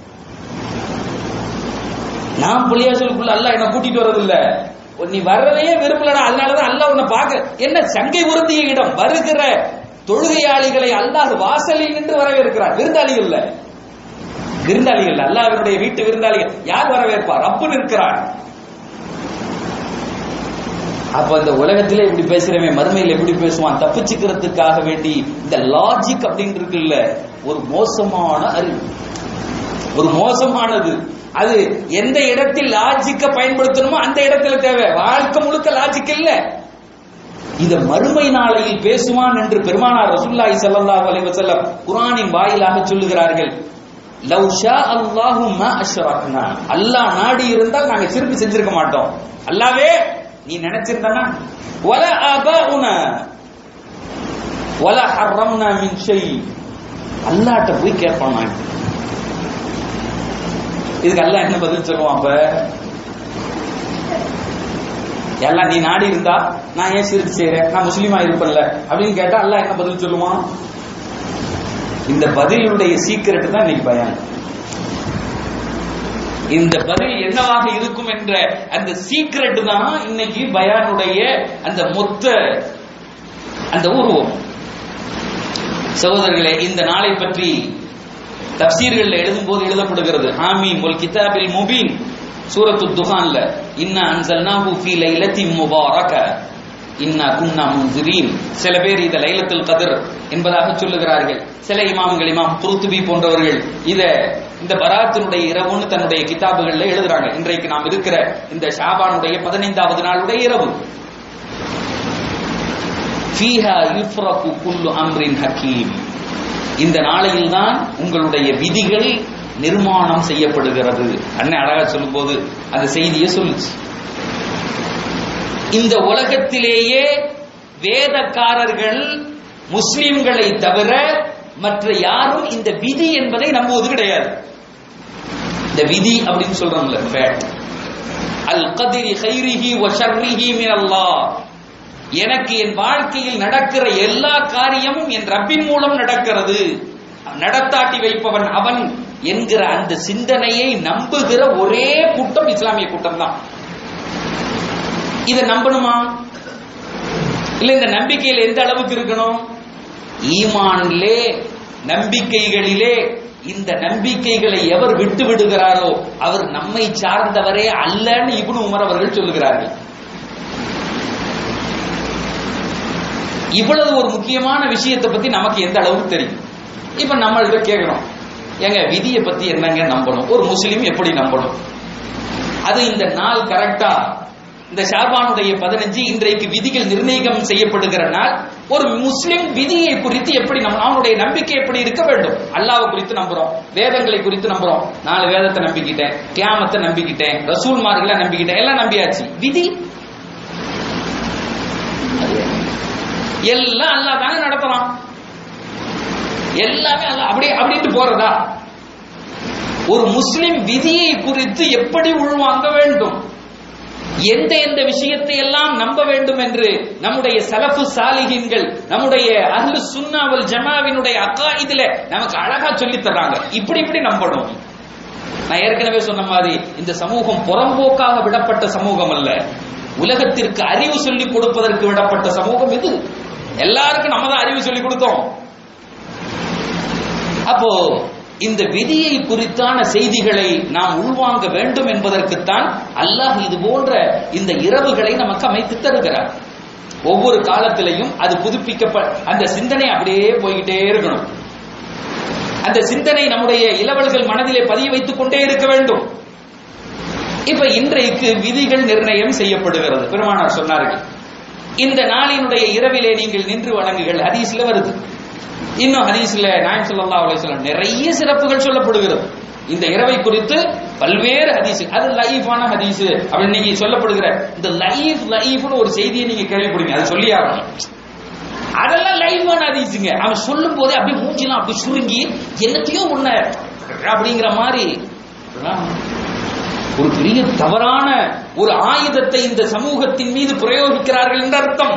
நான் பள்ளியாசலுக்குள்ள அல்லாஹ் என்ன கூட்டிட்டு வர்றது இல்ல நீ வர்றதையே விரும்பலடா அதனாலதான் அல்லாஹ் உன்னை பார்க்க என்ன சங்கை உறுதிய இடம் வருகிற தொழுகையாளிகளை அல்லாஹ் வாசலில் நின்று வரவேற்கிறார் விருந்தாளிகள் இல்ல விருந்தாளிகள் அல்லாஹ்வினுடைய வீட்டு விருந்தாளிகள் யார் வரவேற்பார் ரப்பு நிற்கிறார் அப்ப இந்த உலகத்திலே இப்படி பேசுறவன் மறுமையில் எப்படி பேசுவான் தப்பிச்சுக்கிறதுக்காக வேண்டி இந்த லாஜிக் அப்படின்னு இருக்குல்ல ஒரு மோசமான அறிவு ஒரு மோசமானது அது எந்த இடத்தில் லாஜிக்க பயன்படுத்தணுமோ அந்த இடத்துல தேவை வாழ்க்கை முழுக்க லாஜிக் இல்ல இத மறுமை நாளையில் பேசுவான் என்று பெருமானார் ரசூலுல்லாஹி ஸல்லல்லாஹு அலைஹி வஸல்லம் குர்ஆனின் வாயிலாக சொல்லுகிறார்கள் லவ் ஷா அல்லாஹு மா அஷ்ரக்னா அல்லாஹ் நாடி இருந்தால் நாங்க சிறுப்பு செஞ்சிருக்க மாட்டோம் அல்லாவே நீ நினைச்சிருந்தனா வல ஆபாஉனா வல ஹர்ரம்னா மின் ஷை அல்லாஹ்ட்ட போய் கேட்போம் நான் இதுக்கு அல்லாஹ் என்ன பதில் சொல்லுவான் அப்ப எல்லாம் நீ நாடி இருந்தா நான் ஏன் சிரிச்சு செய்யறேன் நான் முஸ்லீமா இருப்பேன்ல அப்படின்னு கேட்டா அல்லாஹ் என்ன பதில் சொல்லுவான் இந்த பதிலுடைய சீக்கிரட் தான் இன்னைக்கு பயம் இந்த பதில் என்னவாக இருக்கும் என்ற அந்த சீக்கிரட் தான் இன்னைக்கு பயானுடைய அந்த மொத்த அந்த உருவம் சகோதரர்களே இந்த நாளை பற்றி தப்சீர்கள் எழுதும் போது எழுதப்படுகிறது ஹாமீம் ஒல் கிதாபில் முபீன் சூரத்து துஹான்ல இன்னா அன்சல்னாஹு ஃபீ லைலத்தின் முபாரக இன்னா குன்னா முன்சிரீன் சில பேர் இத லைலத்துல் கதர் என்பதாக சொல்லுகிறார்கள் சில இமாம்கள் இமாம் குருத்துபி போன்றவர்கள் இத இந்த பராத்தினுடைய இரவுன்னு தன்னுடைய கிதாபுகள்ல எழுதுறாங்க இன்றைக்கு நாம் இருக்கிற இந்த ஷாபானுடைய பதினைந்தாவது நாளுடைய இரவு ஃபீஹா யுஃப்ரகு குல்லு அம்ரின் ஹக்கீம் இந்த நாளையில் தான் உங்களுடைய விதிகள் நிர்மாணம் செய்யப்படுகிறது அண்ணன் அழகா சொல்லும்போது அந்த செய்தியை சொல்லுச்சு இந்த உலகத்திலேயே வேதக்காரர்கள் முஸ்லிம்களை தவிர மற்ற யாரும் இந்த விதி என்பதை நம்புவது கிடையாது இந்த விதி அப்படின்னு சொல்றோம்ல ஃபேட் அல் கதிரி ஹைரிஹி வ ஷர்ரிஹி மின் அல்லாஹ் எனக்கு என் வாழ்க்கையில் நடக்கிற எல்லா காரியமும் என் ரப்பின் மூலம் நடக்கிறது நடத்தாட்டி வைப்பவன் அவன் என்கிற அந்த சிந்தனையை நம்புகிற ஒரே கூட்டம் இஸ்லாமிய கூட்டம் தான் இதை நம்பணுமா இல்ல இந்த நம்பிக்கையில் எந்த அளவுக்கு இருக்கணும் ஈமானிலே நம்பிக்கைகளிலே இந்த நம்பிக்கைகளை எவர் விட்டு விடுகிறாரோ அவர் நம்மை சார்ந்தவரே அல்லன்னு இப்னு உமர் அவர்கள் சொல்லுகிறார்கள் இவ்வளவு ஒரு முக்கியமான விஷயத்தை பத்தி நமக்கு எந்த அளவுக்கு தெரியும் இப்ப நம்மள்ட்ட கேட்கணும் ஏங்க விதியை பத்தி என்னங்க நம்பணும் ஒரு முஸ்லீம் எப்படி நம்பணும் அது இந்த நாள் கரெக்டா இந்த ஷாபானுடைய பதினஞ்சு இன்றைக்கு விதிகள் நிர்ணயம் செய்யப்படுகிற நாள் ஒரு முஸ்லிம் விதியை குறித்து எப்படி நம்ம அவனுடைய நம்பிக்கை எப்படி இருக்க வேண்டும் அல்லாவை குறித்து நம்புறோம் வேதங்களை குறித்து நம்புறோம் நாலு வேதத்தை நம்பிக்கிட்டேன் கியாமத்தை நம்பிக்கிட்டேன் ரசூல்மார்களை நம்பிக்கிட்டேன் எல்லாம் நம்பியாச்சு விதி எல்லாம் அல்லா தானே நடத்தலாம் எல்லாமே அல்ல அப்படியே அப்படின்ட்டு போறதா ஒரு முஸ்லிம் விதியை குறித்து எப்படி உள்வாங்க வேண்டும் எந்த எந்த விஷயத்தை எல்லாம் நம்ப வேண்டும் என்று நம்முடைய சலஃபு சாலிகின்கள் நம்முடைய அஹ்லு சுன்னாவல் ஜமாவினுடைய அக்காயிதில நமக்கு அழகா சொல்லி தர்றாங்க இப்படி இப்படி நம்பணும் நான் ஏற்கனவே சொன்ன மாதிரி இந்த சமூகம் புறம்போக்காக விடப்பட்ட சமூகம் அல்ல உலகத்திற்கு அறிவு சொல்லிக் கொடுப்பதற்கு விடப்பட்ட சமூகம் இது எல்லாருக்கும் நம்ம தான் அறிவு சொல்லிக் கொடுத்தோம் அப்போ இந்த விதியை குறித்தான செய்திகளை நாம் உள்வாங்க வேண்டும் என்பதற்குத்தான் அல்லாஹ் இது போன்ற இந்த இரவுகளை நமக்கு அமைத்து தருகிறார் ஒவ்வொரு காலத்திலையும் அது புதுப்பிக்கப்ப அந்த சிந்தனை அப்படியே போய்கிட்டே இருக்கணும் அந்த சிந்தனை நம்முடைய இளவல்கள் மனதிலே பதிய வைத்துக் கொண்டே இருக்க வேண்டும் இப்ப இன்றைக்கு விதிகள் நிர்ணயம் செய்யப்படுகிறது பெருமானார் சொன்னார்கள் இந்த நாளினுடைய இரவிலே நீங்கள் நின்று வணங்குகள் ஹதீஸ்ல வருது இன்னும் ஹதீஸ்ல நாயம் ஸல்லல்லாஹு அலைஹி வஸல்லம் நிறைய சிறப்புகள் சொல்லப்படுகிறது இந்த இரவை குறித்து பல்வேறு ஹதீஸ் அது லைஃபான ஹதீஸ் அப்படின்னு நீங்க சொல்லப்படுகிற இந்த லைஃப் லைஃப்னு ஒரு செய்தியை நீங்க கேள்விப்படுங்க அது சொல்லி ஆகணும் அதெல்லாம் லைவான ஹதீஸுங்க அவன் சொல்லும் போதே அப்படியே மூஞ்சிலாம் அப்படி சுருங்கி என்னத்தையோ உன்ன அப்படிங்கிற மாதிரி இதெல்லாம் ஒரு பெரிய தவறான ஒரு ஆயுதத்தை இந்த சமூகத்தின் மீது பிரயோகிக்கிறார்கள் என்ற அர்த்தம்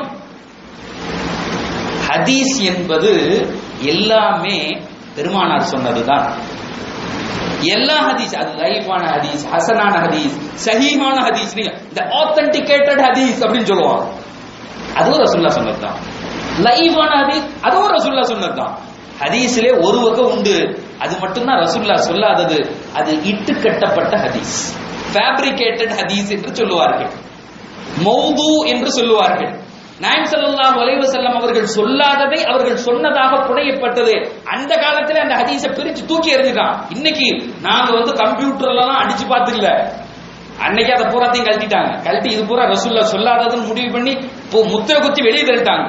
ஹதீஸ் என்பது எல்லாமே பெருமானார் சொன்னதுதான் எல்லா ஹதீஸ் அது லைஃபான ஹதீஸ் ஹசனான ஹதீஸ் சஹீஹான ஹதீஸ் இந்த ஆத்தென்டிகேட்டட் ஹதீஸ் அப்படின்னு சொல்லுவாங்க அதுவும் ரசுல்லா சொன்னதுதான் லைவான ஹதீஸ் அதுவும் ரசுல்லா சொன்னதுதான் ஹதீஸிலே ஒரு வகை உண்டு அது மட்டும்தான் ரசுல்லா சொல்லாதது அது இட்டு கட்டப்பட்ட ஹதீஸ் ஃபேப்ரிகேட்டட் ஹதீஸ் என்று சொல்லுவார்கள் மௌது என்று சொல்லுவார்கள் நாயம் ஸல்லல்லாஹு அலைஹி வஸல்லம் அவர்கள் சொல்லாததை அவர்கள் சொன்னதாக புனையப்பட்டது அந்த காலத்துல அந்த ஹதீஸை பிரிச்சு தூக்கி எறிஞ்சிட்டான் இன்னைக்கு நாங்க வந்து கம்ப்யூட்டர்லாம் அடிச்சு பார்த்து இல்ல அன்னைக்கு அதை பூராத்தையும் கழட்டிட்டாங்க கழட்டி இது பூரா ரசூல்லா சொல்லாததுன்னு முடிவு பண்ணி இப்போ முத்திரை குத்தி வெளியே தள்ளிட்டாங்க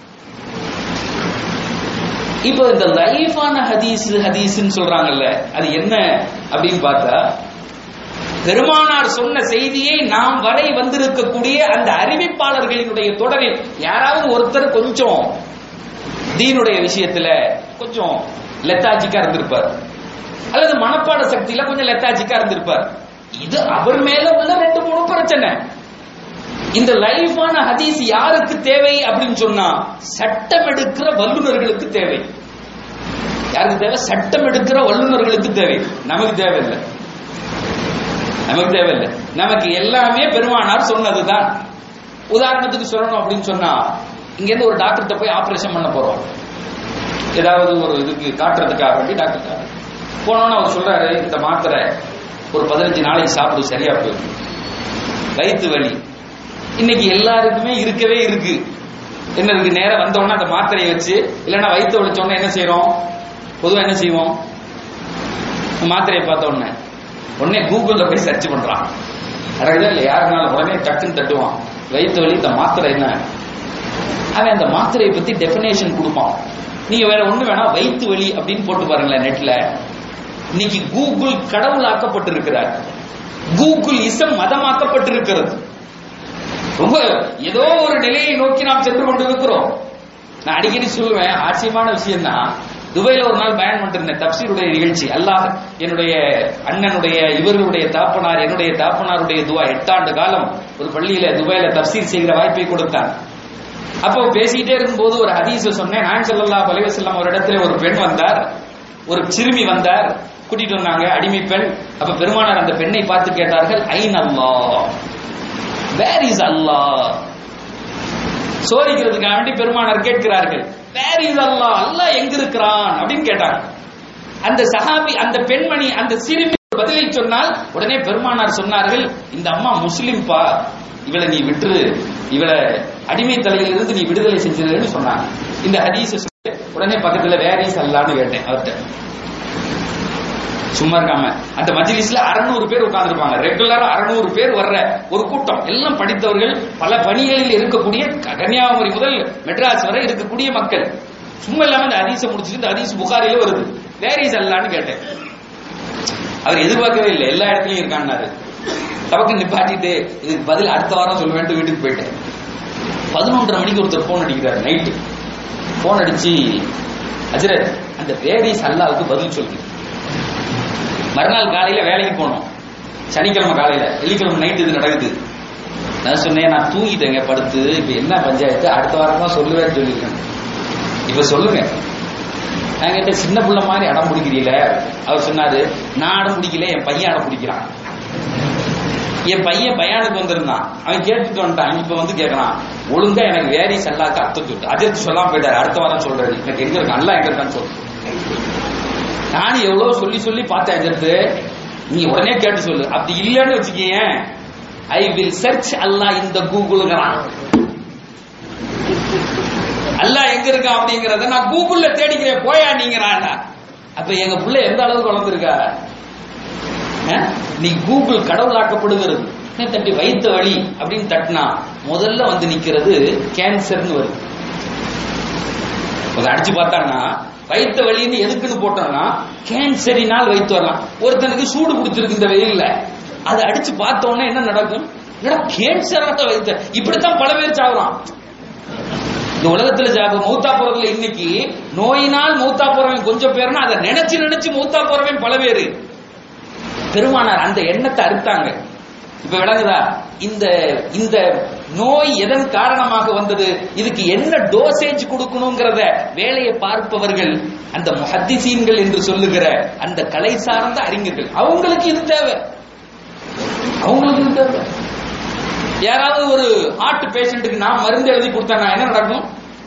இப்போ இந்த லைஃபான ஹதீஸ் ஹதீஸ்ன்னு சொல்றாங்கல்ல அது என்ன அப்படின்னு பார்த்தா பெருமானார் சொன்ன செய்தியை நாம் வரை வந்திருக்கக்கூடிய அந்த அறிவிப்பாளர்களினுடைய தொடரில் யாராவது ஒருத்தர் கொஞ்சம் தீனுடைய விஷயத்துல கொஞ்சம் லெத்தாஜிக்கா இருந்திருப்பார் அல்லது மனப்பாட சக்தியில கொஞ்சம் லெத்தாஜிக்கா இருந்திருப்பார் இது அவர் மேல உள்ள ரெண்டு மூணு பிரச்சனை இந்த லைஃபான ஹதீஸ் யாருக்கு தேவை அப்படின்னு சொன்னா சட்டம் எடுக்கிற வல்லுநர்களுக்கு தேவை யாருக்கு தேவை சட்டம் எடுக்கிற வல்லுநர்களுக்கு தேவை நமக்கு தேவையில்லை நமக்கு தேவையில்லை நமக்கு எல்லாமே பெருமானார் சொன்னதுதான் உதாரணத்துக்கு சொல்லணும் அப்படின்னு சொன்னா இங்க இருந்து ஒரு டாக்டர்கிட்ட போய் ஆபரேஷன் பண்ண போறோம் ஏதாவது ஒரு இதுக்கு காட்டுறதுக்காக வேண்டி டாக்டர் போனோன்னு அவர் சொல்றாரு இந்த மாத்திரை ஒரு பதினஞ்சு நாளைக்கு சாப்பிடு சரியா போயிடும் வயிற்று வலி இன்னைக்கு எல்லாருக்குமே இருக்கவே இருக்கு என்ன இருக்கு நேரம் வந்தோடனே அந்த மாத்திரையை வச்சு இல்லைன்னா வயிற்று வலிச்சோடனே என்ன செய்யறோம் பொதுவாக என்ன செய்வோம் மாத்திரையை பார்த்த உடனே உடனே கூகுளில் போய் சர்ச் பண்றான் நடக்குதா இல்லை யாருனாலும் உடனே டக்குன்னு தட்டுவான் வயிற்று வலி இந்த மாத்திரை என்ன அவன் அந்த மாத்திரையை பத்தி டெபினேஷன் கொடுப்பான் நீங்க வேற ஒண்ணு வேணா வயிற்று வலி அப்படின்னு போட்டு பாருங்களேன் நெட்ல இன்னைக்கு கூகுள் கடவுளாக்கப்பட்டிருக்கிறார் கூகுள் இசம் மதமாக்கப்பட்டிருக்கிறது ரொம்ப ஏதோ ஒரு நிலையை நோக்கி நாம் சென்று கொண்டு இருக்கிறோம் நான் அடிக்கடி சொல்லுவேன் ஆச்சரியமான விஷயம் தான் துபாயில ஒரு நாள் பயன் பண்ணிருந்தேன் தப்சீருடைய நிகழ்ச்சி அல்லாஹ் என்னுடைய அண்ணனுடைய இவர்களுடைய தாப்பனார் என்னுடைய தாப்பனாருடைய துவா எட்டாண்டு காலம் ஒரு பள்ளியில துபாயில தப்சீர் செய்கிற வாய்ப்பை கொடுத்தான் அப்போ பேசிக்கிட்டே இருக்கும்போது ஒரு ஹதீஸ் சொன்னேன் நான் சொல்லலாம் அலைவசல்லாம் ஒரு இடத்துல ஒரு பெண் வந்தார் ஒரு சிறுமி வந்தார் கூட்டிட்டு வந்தாங்க அடிமை பெண் அப்ப பெருமானார் அந்த பெண்ணை பார்த்து கேட்டார்கள் ஐன் அல்லாஹ் வேர் இஸ் அல்லாஹ் சோதிக்கிறதுக்காக வேண்டி பெருமானார் கேட்கிறார்கள் வேர் இஸ் அல்லாஹ் அல்லாஹ் எங்க இருக்கிறான் அப்படின்னு கேட்டாங்க அந்த சஹாபி அந்த பெண்மணி அந்த சிறுமி பதிலை சொன்னால் உடனே பெருமானார் சொன்னார்கள் இந்த அம்மா முஸ்லிம் பா இவளை நீ விட்டுரு இவளை அடிமை தலையிலிருந்து நீ விடுதலை செஞ்சிருன்னு சொன்னாங்க இந்த ஹதீஸ் உடனே பக்கத்துல வேற இஸ் அல்லான்னு கேட்டேன் அவர்கிட்ட சும்மா இருக்காம அந்த மஜ்லிஸ்ல அறுநூறு பேர் உட்கார்ந்துருப்பாங்க ரெகுலரா அறுநூறு பேர் வர்ற ஒரு கூட்டம் எல்லாம் படித்தவர்கள் பல பணிகளில் இருக்கக்கூடிய கன்னியாகுமரி முதல் மெட்ராஸ் வரை இருக்கக்கூடிய மக்கள் சும்மா இல்லாம இந்த ஹதீஸை முடிச்சுட்டு இந்த ஹதீஸ் புகாரில வருது வேரிஸ் அல்லான்னு கேட்டேன் அவர் எதிர்பார்க்கவே இல்லை எல்லா இடத்துலயும் இருக்கான்னாரு தவக்கு நிப்பாட்டிட்டு இதுக்கு பதில் அடுத்த வாரம் சொல்லுவேன்ட்டு வீட்டுக்கு போயிட்டேன் பதினொன்றரை மணிக்கு ஒருத்தர் போன் அடிக்கிறார் நைட்டு போன் அடிச்சு அஜரத் அந்த வேரிஸ் அல்லாவுக்கு பதில் சொல்லு மறுநாள் காலையில வேலைக்கு போனோம் சனிக்கிழமை காலையில வெள்ளிக்கிழமை நைட் இது நடக்குது நான் சொன்னேன் நான் தூங்கிட்டேங்க படுத்து இப்ப என்ன பஞ்சாயத்து அடுத்த வாரம் தான் சொல்லுவேன்னு சொல்லியிருக்கேன் இப்ப சொல்லுங்க நான் கேட்ட சின்ன புள்ள மாதிரி அடம் பிடிக்கிறீல அவர் சொன்னாரு நான் அடம் பிடிக்கல என் பையன் அடம் பிடிக்கிறான் என் பையன் பயானுக்கு வந்திருந்தான் அவன் கேட்டுட்டு வந்துட்டான் இப்ப வந்து கேட்கறான் ஒழுங்கா எனக்கு வேரி செல்லாக்க அர்த்தம் சொல்லு அஜித் சொல்லாம போயிட்டாரு அடுத்த வாரம் சொல்றாரு எனக்கு எங்க இருக்கான் அல்ல எங்க இருக்கான்னு சொல்லு நானும் எவ்வளவு சொல்லி சொல்லி பார்த்தேன் அஜித்து நீ உடனே கேட்டு சொல்லு அப்படி இல்லைன்னு வச்சுக்கேன் ஐ வில் சர்ச் அல்லாஹ் இந்த கூகுள்ங்கிறான் அல்லாஹ் எங்க இருக்கான் அப்படிங்கறத நான் கூகுள்ல தேடிக்கிறேன் போயா நீங்கிறான் அப்ப எங்க புள்ள எந்த அளவுக்கு வளர்ந்துருக்கா அஹ், நீ கூகுள் கடவுளாக்கப்படுகிறது தட்டி வைத்த வழி அப்படின்னு தட்டினா முதல்ல வந்து நிக்கிறது கேன்சர்னு வருது அதை அடிச்சு பார்த்தான்னா வைத்த வலின்னு எதுக்குன்னு போட்டோம்னா கேன்சரினால் வைத்து வரலாம் ஒருத்தனுக்கு சூடு பிடிச்சிருக்கு இந்த வெயில்ல அதை அடிச்சு பார்த்த உடனே என்ன நடக்கும் என்னடா கேன்சராக வைத்த இப்படித்தான் பல பேர் சாவலாம் இந்த உலகத்துல ஜாப மௌத்தா போறதுல இன்னைக்கு நோயினால் மௌத்தா போறவன் கொஞ்சம் பேர்னா அதை நினைச்சு நினைச்சு மௌத்தா போறவன் பல பேரு பெருமானார் அந்த எண்ணத்தை அறுத்தாங்க இப்ப விளங்குதா இந்த இந்த நோய் எதன் காரணமாக வந்தது இதுக்கு என்ன டோசேஜ் கொடுக்கணுங்கிறத வேலையை பார்ப்பவர்கள் அந்த முஹத்திசீன்கள் என்று சொல்லுகிற அந்த கலை சார்ந்த அறிஞர்கள் அவங்களுக்கு இது தேவை அவங்களுக்கு இது தேவை யாராவது ஒரு ஹார்ட் பேஷண்ட்டுக்கு நான் மருந்து எழுதி கொடுத்தேன்னா என்ன நடக்கும்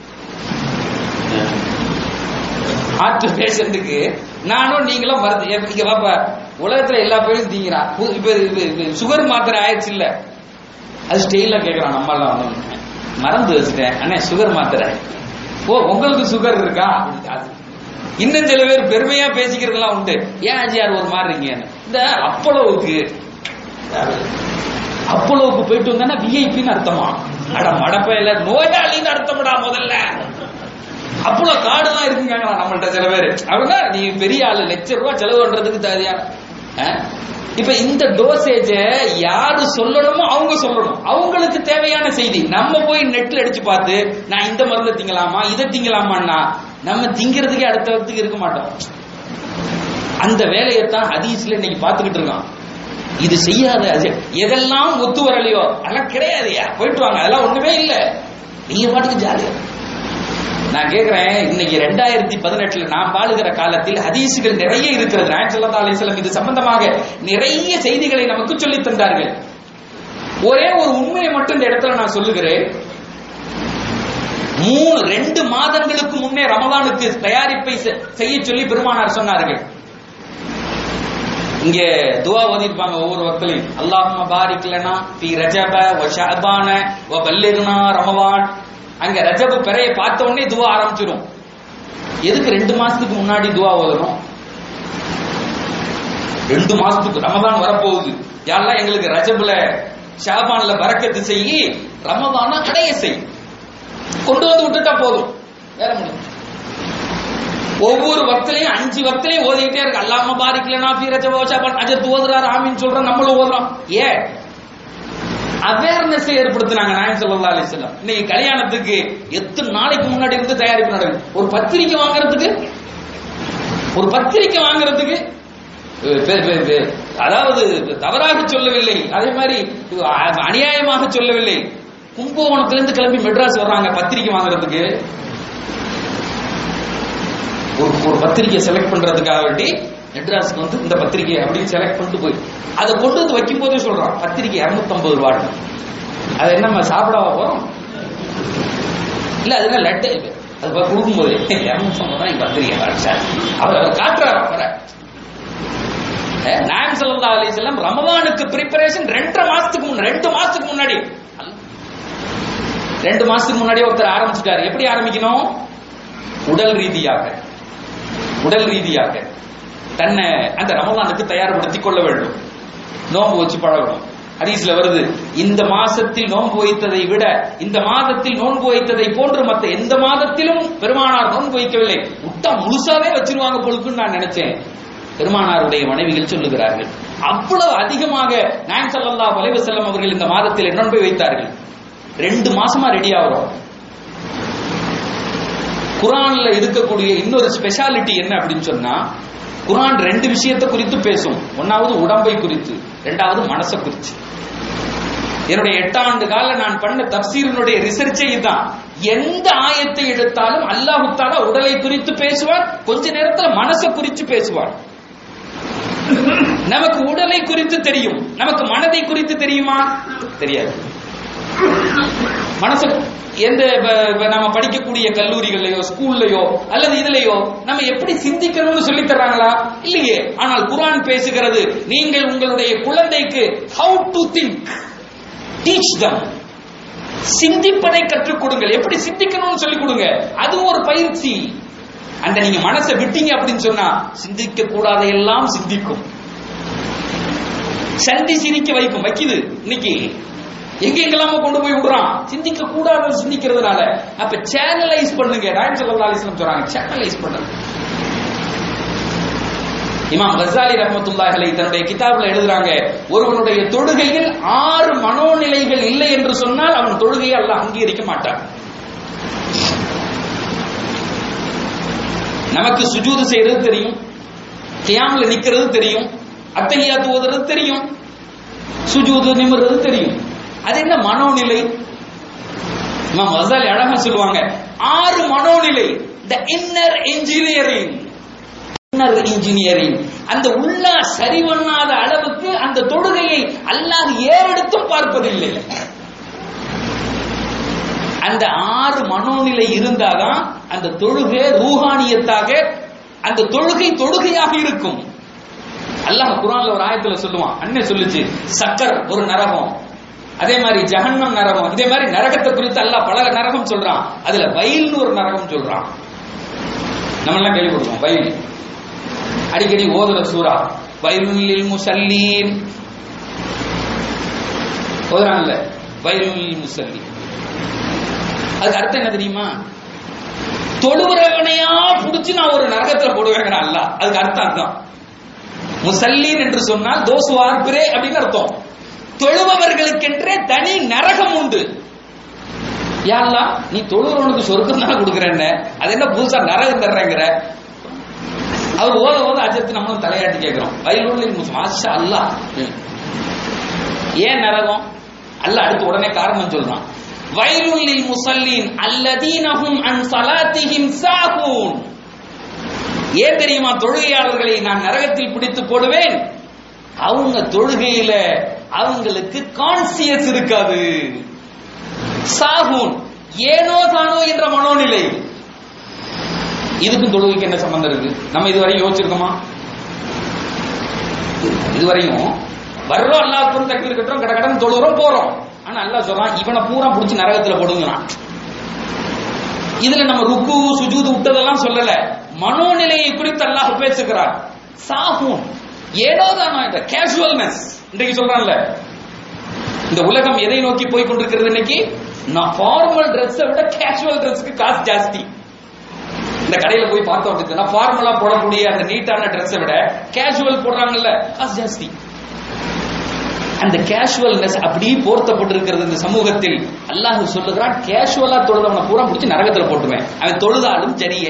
ஹார்ட் பேஷண்ட்டுக்கு நானும் நீங்களும் மருந்து ஏ, இங்க பாப்பா உலகத்துல எல்லா பேரும் தீங்கிறான் பு- இப்ப இப்ப சுகர் மாத்திரை ஆயிடுச்சு இல்ல அது ஸ்டெயில கேக்குறான் நம்ம எல்லாம் வந்து மறந்து வச்சுட்டேன் அண்ணே சுகர் மாத்திரை ஓ உங்களுக்கு சுகர் இருக்கா அது. இன்னும் சில பேர் பெருமையா பேசிக்கிறதுலாம் உண்டு ஏன் ஆஜியார் ஒரு மாதிரி இருக்கீங்க இந்த அப்பளவுக்கு அப்பளவுக்கு போயிட்டு வந்தா விஐபின்னு அர்த்தமா அட மடப்பையில நோயாளின்னு அர்த்தம்டா முதல்ல அப்பளோ கார்டு தான் இருக்குங்க நம்மள்ட்ட சில பேர் அவங்க நீ பெரிய ஆளு லட்சம் ரூபாய் செலவு பண்றதுக்கு தகுதியான அஹ்? இப்ப இந்த டோசேஜ யாரு சொல்லணுமோ அவங்க சொல்லணும் அவங்களுக்கு தேவையான செய்தி நம்ம போய் நெட்ல அடிச்சு பார்த்து நான் இந்த மருந்தை திங்கலாமா இதை திங்கலாமான்னா நம்ம திங்கிறதுக்கே அடுத்த வரத்துக்கு இருக்க மாட்டோம் அந்த வேலையைத்தான் ஹதீஸ்ல இன்னைக்கு பார்த்துக்கிட்டு இருக்கோம் இது செய்யாத அது எதெல்லாம் ஒத்து வரலையோ அதெல்லாம் கிடையாதுயா போயிட்டு வாங்க அதெல்லாம் ஒண்ணுமே இல்ல நீங்க பாட்டுக்கு ஜாலியா நான் கேக்குறேன் இன்னைக்கு ரெண்டாயிரத்தி பதினெட்டுல நான் வாழுகிற காலத்தில் ஹதீசுகள் நிறைய இருக்கிறது நாயகம் ஸல்லல்லாஹு அலைஹி வஸல்லம் இது சம்பந்தமாக நிறைய செய்திகளை நமக்கு சொல்லித் தந்தார்கள் ஒரே ஒரு உண்மையை மட்டும் இந்த இடத்துல நான் சொல்லுகிறேன் மூணு ரெண்டு மாதங்களுக்கு முன்னே ரமதானுக்கு தயாரிப்பை செ- செய்ய சொல்லி பெருமானார் சொன்னார்கள் இங்க துவா ஓதிருப்பாங்க ஒவ்வொரு வக்தலையும் அல்லாஹும்ம பாரிக் லனா ஃபி ரஜப வ ஷஅபான வ பல்லிக்னா ரமவான் அங்க ரஜப பிறைய பார்த்த உடனே துவா ஆரம்பிச்சிடும் எதுக்கு ரெண்டு மாசத்துக்கு முன்னாடி துவா ஓதணும் ரெண்டு மாசத்துக்கு ரமதான் வரப்போகுது யாரெல்லாம் எங்களுக்கு ரஜபுல ஷாபான்ல பறக்கத்து செய்யி ரமதான அடைய செய் கொண்டு வந்து விட்டுட்டா போதும் வேற முடியும் ஒவ்வொரு வக்திலையும் அஞ்சு வக்திலையும் ஓதிக்கிட்டே இருக்கு அல்லாம பாரிக்கலனா ஃபீ ரஜப வ ஷஅபான் அஜத் ஓதுறாரு ஆமீன் சொல்றோம் நம்மளும் ஓதுறோம் ஏன் அவேர்னஸ் ஏற்படுத்தினாங்க நாயகம் ஸல்லல்லாஹு அலைஹி வஸல்லம் இன்னைக்கு கல்யாணத்துக்கு எத்தனை நாளைக்கு முன்னாடி இருந்து தயாரிப்பு நடக்குது ஒரு பத்திரிக்கை வாங்குறதுக்கு ஒரு பத்திரிக்கை வாங்குறதுக்கு அஹ் பெ- பெ- பெ- அதாவது தவறாக சொல்லவில்லை அதே மாதிரி அ- அநியாயமாக சொல்லவில்லை கும்பகோணத்திலிருந்து கிளம்பி மெட்ராஸ் வர்றாங்க பத்திரிக்கை வாங்குறதுக்கு ஒரு ஒரு பத்திரிக்கை செலக்ட் பண்றதுக்காக வேண்டி மெட்ராஸ்க்கு வந்து இந்த பத்திரிக்கை அப்படின்னு செலக்ட் பண்ணிட்டு போய் அதை கொண்டு வந்து வைக்கும் போதே சொல்றான் பத்திரிக்கை 250 ரூபான்னு அது என்ன நம்ம சாப்பிடவா போறோம் இல்ல அது என்ன லட்டு அது போய் கொடுக்கும்போது 250 தான் எங்க பத்திரிக்கை பாருங்க சார் அவர் அவர் காட்டுறாரு அவரை நாயம் ஸல்லல்லாஹு அலைஹி வஸல்லம் ரமலானுக்கு ப்ரிப்பரேஷன் ரெண்டரை மாசத்துக்கு முன்னாடி ரெண்டு மாசத்துக்கு முன்னாடி ரெண்டு மாசத்துக்கு முன்னாடி ஒருத்தர் ஆரம்பிச்சிட்டாரு எப்படி ஆரம்பிக்கணும் உடல் ரீதியாக உடல் ரீதியாக தன்னை அந்த ரமலானுக்கு தயார்படுத்திக் கொள்ள வேண்டும் நோன்பு வச்சு பழகணும் ஹதீஸ்ல வருது இந்த மாசத்தில் நோன்பு வைத்ததை விட இந்த மாதத்தில் நோன்பு வைத்ததை போன்று மத்த எந்த மாதத்திலும் பெருமானார் நோன்பு வைக்கவில்லை விட்டா முழுசாவே வச்சிருவாங்க பொழுதுன்னு நான் நினைச்சேன் பெருமானாருடைய மனைவிகள் சொல்லுகிறார்கள் அவ்வளவு அதிகமாக நாயம் ஸல்லல்லாஹு அலைஹி வஸல்லம் அவர்கள் இந்த மாதத்தில் நோன்பை வைத்தார்கள் ரெண்டு மாசமா ரெடி ஆகிறோம் குரான்ல இருக்கக்கூடிய இன்னொரு ஸ்பெஷாலிட்டி என்ன அப்படின்னு சொன்னா குரான் ரெண்டு விஷயத்தை குறித்து பேசும் ஒன்னாவது உடம்பை குறித்து ரெண்டாவது மனசை குறித்து என்னுடைய எட்டாண்டு கால நான் பண்ண தப்சீரனுடைய ரிசர்ச்சே இதுதான் எந்த ஆயத்தை எடுத்தாலும் அல்லாஹு தாலா உடலை குறித்து பேசுவார் கொஞ்ச நேரத்துல மனசை குறித்து பேசுவார் நமக்கு உடலை குறித்து தெரியும் நமக்கு மனதை குறித்து தெரியுமா தெரியாது மனசு எந்த இப்ப- இப்ப நம்ம படிக்கக்கூடிய கல்லூரிகள்லயோ ஸ்கூல்லயோ அல்லது இதுலயோ நம்ம எப்படி சிந்திக்கணும்னு சொல்லி தர்றாங்களா இல்லையே ஆனால் குர்ஆன் பேசுகிறது நீங்கள் உங்களுடைய குழந்தைக்கு how to think teach them சிந்திப்பதை கற்றுக் கொடுங்கள் எப்படி சிந்திக்கணும்னு சொல்லி கொடுங்க அதுவும் ஒரு பயிற்சி அந்த நீங்க மனசை விட்டீங்க அப்படின்னு சொன்னா சிந்திக்க கூடாத எல்லாம் சிந்திக்கும் சந்தி சிரிக்க வைக்கும் வைக்குது இன்னைக்கு எங்க எங்கெல்லாமோ கொண்டு போய் விடுறான் சிந்திக்க கூடாது சிந்திக்கிறதுனால அப்ப சேனலைஸ் பண்ணுங்க ராயன் சல்லா அலிஸ்லாம் சொல்றாங்க சேனலைஸ் பண்ணுங்க இமாம் கசாலி ரஹமத்துல்லாஹி அலைஹி தன்னுடைய கிதாபில் எழுதுறாங்க ஒருவனுடைய தொழுகையில் ஆறு மனோநிலைகள் இல்லை என்று சொன்னால் அவன் தொழுகையை அல்லாஹ் அங்கீகரிக்க மாட்டான் நமக்கு சுஜூது செய்யறது தெரியும் கியாம்ல நிக்கிறது தெரியும் அத்தகையாத்து ஓதுறது தெரியும் சுஜூது நிமிர்றது தெரியும் அது என்ன மனோநிலை இமாம் கசாலி அழகா சொல்லுவாங்க ஆறு மனோநிலை the inner engineering inner engineering அந்த உள்ள சரி பண்ணாத அளவுக்கு அந்த தொழுகையை அல்லாஹ் ஏறெடுத்தும் பார்ப்பதில்லை அந்த ஆறு மனோநிலை இருந்தாதான் அந்த தொழுகை ரூஹானியத்தாக அந்த தொழுகை தொழுகையாக இருக்கும் அல்லாஹ் குரான்ல ஒரு ஆயத்துல சொல்லுவான் அண்ணன் சொல்லுச்சு சக்கர் ஒரு நரகம் அதே மாதிரி ஜஹன்னம் நரகம் இதே மாதிரி நரகத்தை குறித்து அல்லாஹ் பல நரகம் சொல்றான் அதுல வயல்னு ஒரு நரகம் சொல்றான் நம்ம எல்லாம் கேள்விப்படுவோம் வயல் அடிக்கடி ஓதுற சூரா வயலுல் முசல்லீன் ஓதுறாங்கல்ல வயலுல் முசல்லீன் அதுக்கு அர்த்தம் என்ன தெரியுமா தொழுவுறவனையா புடிச்சு நான் ஒரு நரகத்துல போடுவேங்க அல்ல அதுக்கு அர்த்தம் அர்த்தம் முசல்லீன் என்று சொன்னால் தோசு வார்பிரே அப்படின்னு அர்த்தம் தொழுபவர்களுக்கென்றே தனி நரகம் உண்டு யாழ்லா நீ தொழுறவனுக்கு சொர்க்கம் தான் கொடுக்குறேன்னு அது என்ன புதுசா நரகம் தர்றேங்கிற அவர் ஓத ஓத அஜத்து நம்மளும் தலையாட்டி கேட்கிறோம் வயலுள்ளில் முஸ்லிம் மாஷா அல்லாஹ் ஏன் நரகம் அல்ல அடுத்து உடனே காரணம் சொல்றான் வயலுள்ளில் முசல்லீன் அல்லதீனஹும் அன் சலாத்திஹிம் சாகூன் ஏன் தெரியுமா தொழுகையாளர்களை நான் நரகத்தில் பிடித்து போடுவேன் அவங்க தொழுகையில அவங்களுக்கு கான்சியஸ் இருக்காது சாகூன் ஏனோ தானோ என்ற மனோநிலை இதுக்கும் தொழுகைக்கு என்ன சம்பந்தம் இருக்கு நம்ம இதுவரை யோசிச்சிருக்கோமா இதுவரையும் வர்றோம் அல்லாஹ் தக்பீர் கட்டுறோம் கட கடன் தொழுகிறோம் போறோம் ஆனா அல்லாஹ் சொல்றான் இவனை பூரா புடிச்சு நரகத்துல போடுங்களாம் இதுல நம்ம ருக்கு சுஜூது விட்டதெல்லாம் சொல்லல மனோநிலையை குறித்து அல்லாஹ் பேசுகிறார் சாகும் ஏனோ தானோ இந்த கேஷுவல்னஸ் இன்றைக்கு சொல்றான்ல இந்த உலகம் எதை நோக்கி போய் கொண்டிருக்கிறது இன்னைக்கு நான் ஃபார்மல் ட்ரெஸ்ஸை விட கேஷுவல் ட்ரெஸ்க்கு காசு ஜாஸ்தி இந்த கடையில போய் பார்த்தோம் அப்படின்னா ஃபார்மலா போடக்கூடிய அந்த நீட்டான ட்ரெஸ்ஸை விட கேஷுவல் போடுறாங்கல்ல காசு ஜாஸ்தி அந்த கேஷுவல்னஸ் அப்படியே போர்த்தப்பட்டிருக்கிறது இந்த சமூகத்தில் அல்லாஹ் சொல்லுகிறான் கேஷுவலா தொழுதவனை பூரா பிடிச்சி நரகத்துல போட்டுவேன் அவன் தொழுதாலும் சரியே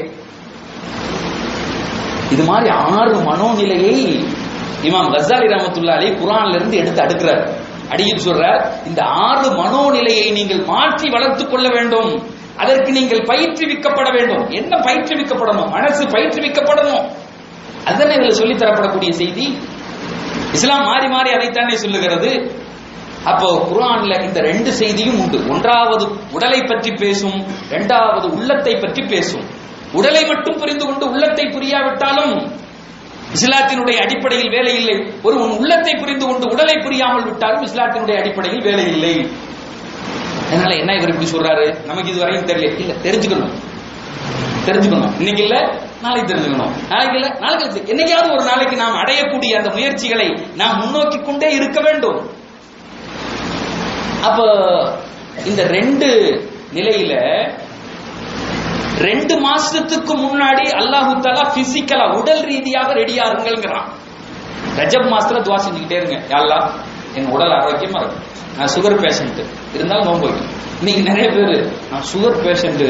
இது மாதிரி ஆறு மனோநிலையை இமாம் கசாலி ரஹமத்துல்லா அலி குரான்ல இருந்து எடுத்து அடுக்கிறார் அடியில் சொல்றார் இந்த ஆறு மனோநிலையை நீங்கள் மாற்றி வளர்த்துக் கொள்ள வேண்டும் அதற்கு நீங்கள் பயிற்றுவிக்கப்பட வேண்டும் என்ன பயிற்றுவிக்கப்படணும் மனசு பயிற்றுவிக்கப்படணும் அதுதானே இதுல சொல்லி தரப்படக்கூடிய செய்தி இஸ்லாம் மாறி மாறி அதைத்தானே சொல்லுகிறது அப்போ குர்ஆன்ல இந்த ரெண்டு செய்தியும் உண்டு ஒன்றாவது உடலை பற்றி பேசும் இரண்டாவது உள்ளத்தை பற்றி பேசும் உடலை மட்டும் புரிந்து கொண்டு உள்ளத்தை புரியாவிட்டாலும் இஸ்லாத்தினுடைய அடிப்படையில் வேலை இல்லை ஒரு உன் உள்ளத்தை புரிந்து கொண்டு உடலை புரியாமல் விட்டாலும் இஸ்லாத்தினுடைய அடிப்படையில் வேலை இல்லை அதனால என்ன இவர் இப்படி சொல்றாரு நமக்கு இது வரையும் தெரியல இல்ல தெரிஞ்சுக்கணும் தெரிஞ்சுக்கணும் இன்னைக்கு இல்ல நாளைக்கு தெரிஞ்சுக்கணும் நாளைக்கு இல்ல நாளைக்கு இல்ல. என்னைக்காவது ஒரு நாளைக்கு நாம் அடையக்கூடிய அந்த முயற்சிகளை நாம் முன்னோக்கி கொண்டே இருக்க வேண்டும் அப்ப இந்த ரெண்டு நிலையில ரெண்டு மாசத்துக்கு முன்னாடி அல்லாஹு தாலா பிசிக்கலா உடல் ரீதியாக ரெடியா இருங்கள்ங்கிறான் ரஜப் மாசத்துல துவா செஞ்சுக்கிட்டே இருங்க யாழ்லா என் உடல் ஆரோக்கியமா இருக்கும் நான் சுகர் பேஷண்ட் இருந்தாலும் நோன்பு வைக்கும் இன்னைக்கு நிறைய பேர் நான் சுகர் பேஷண்ட்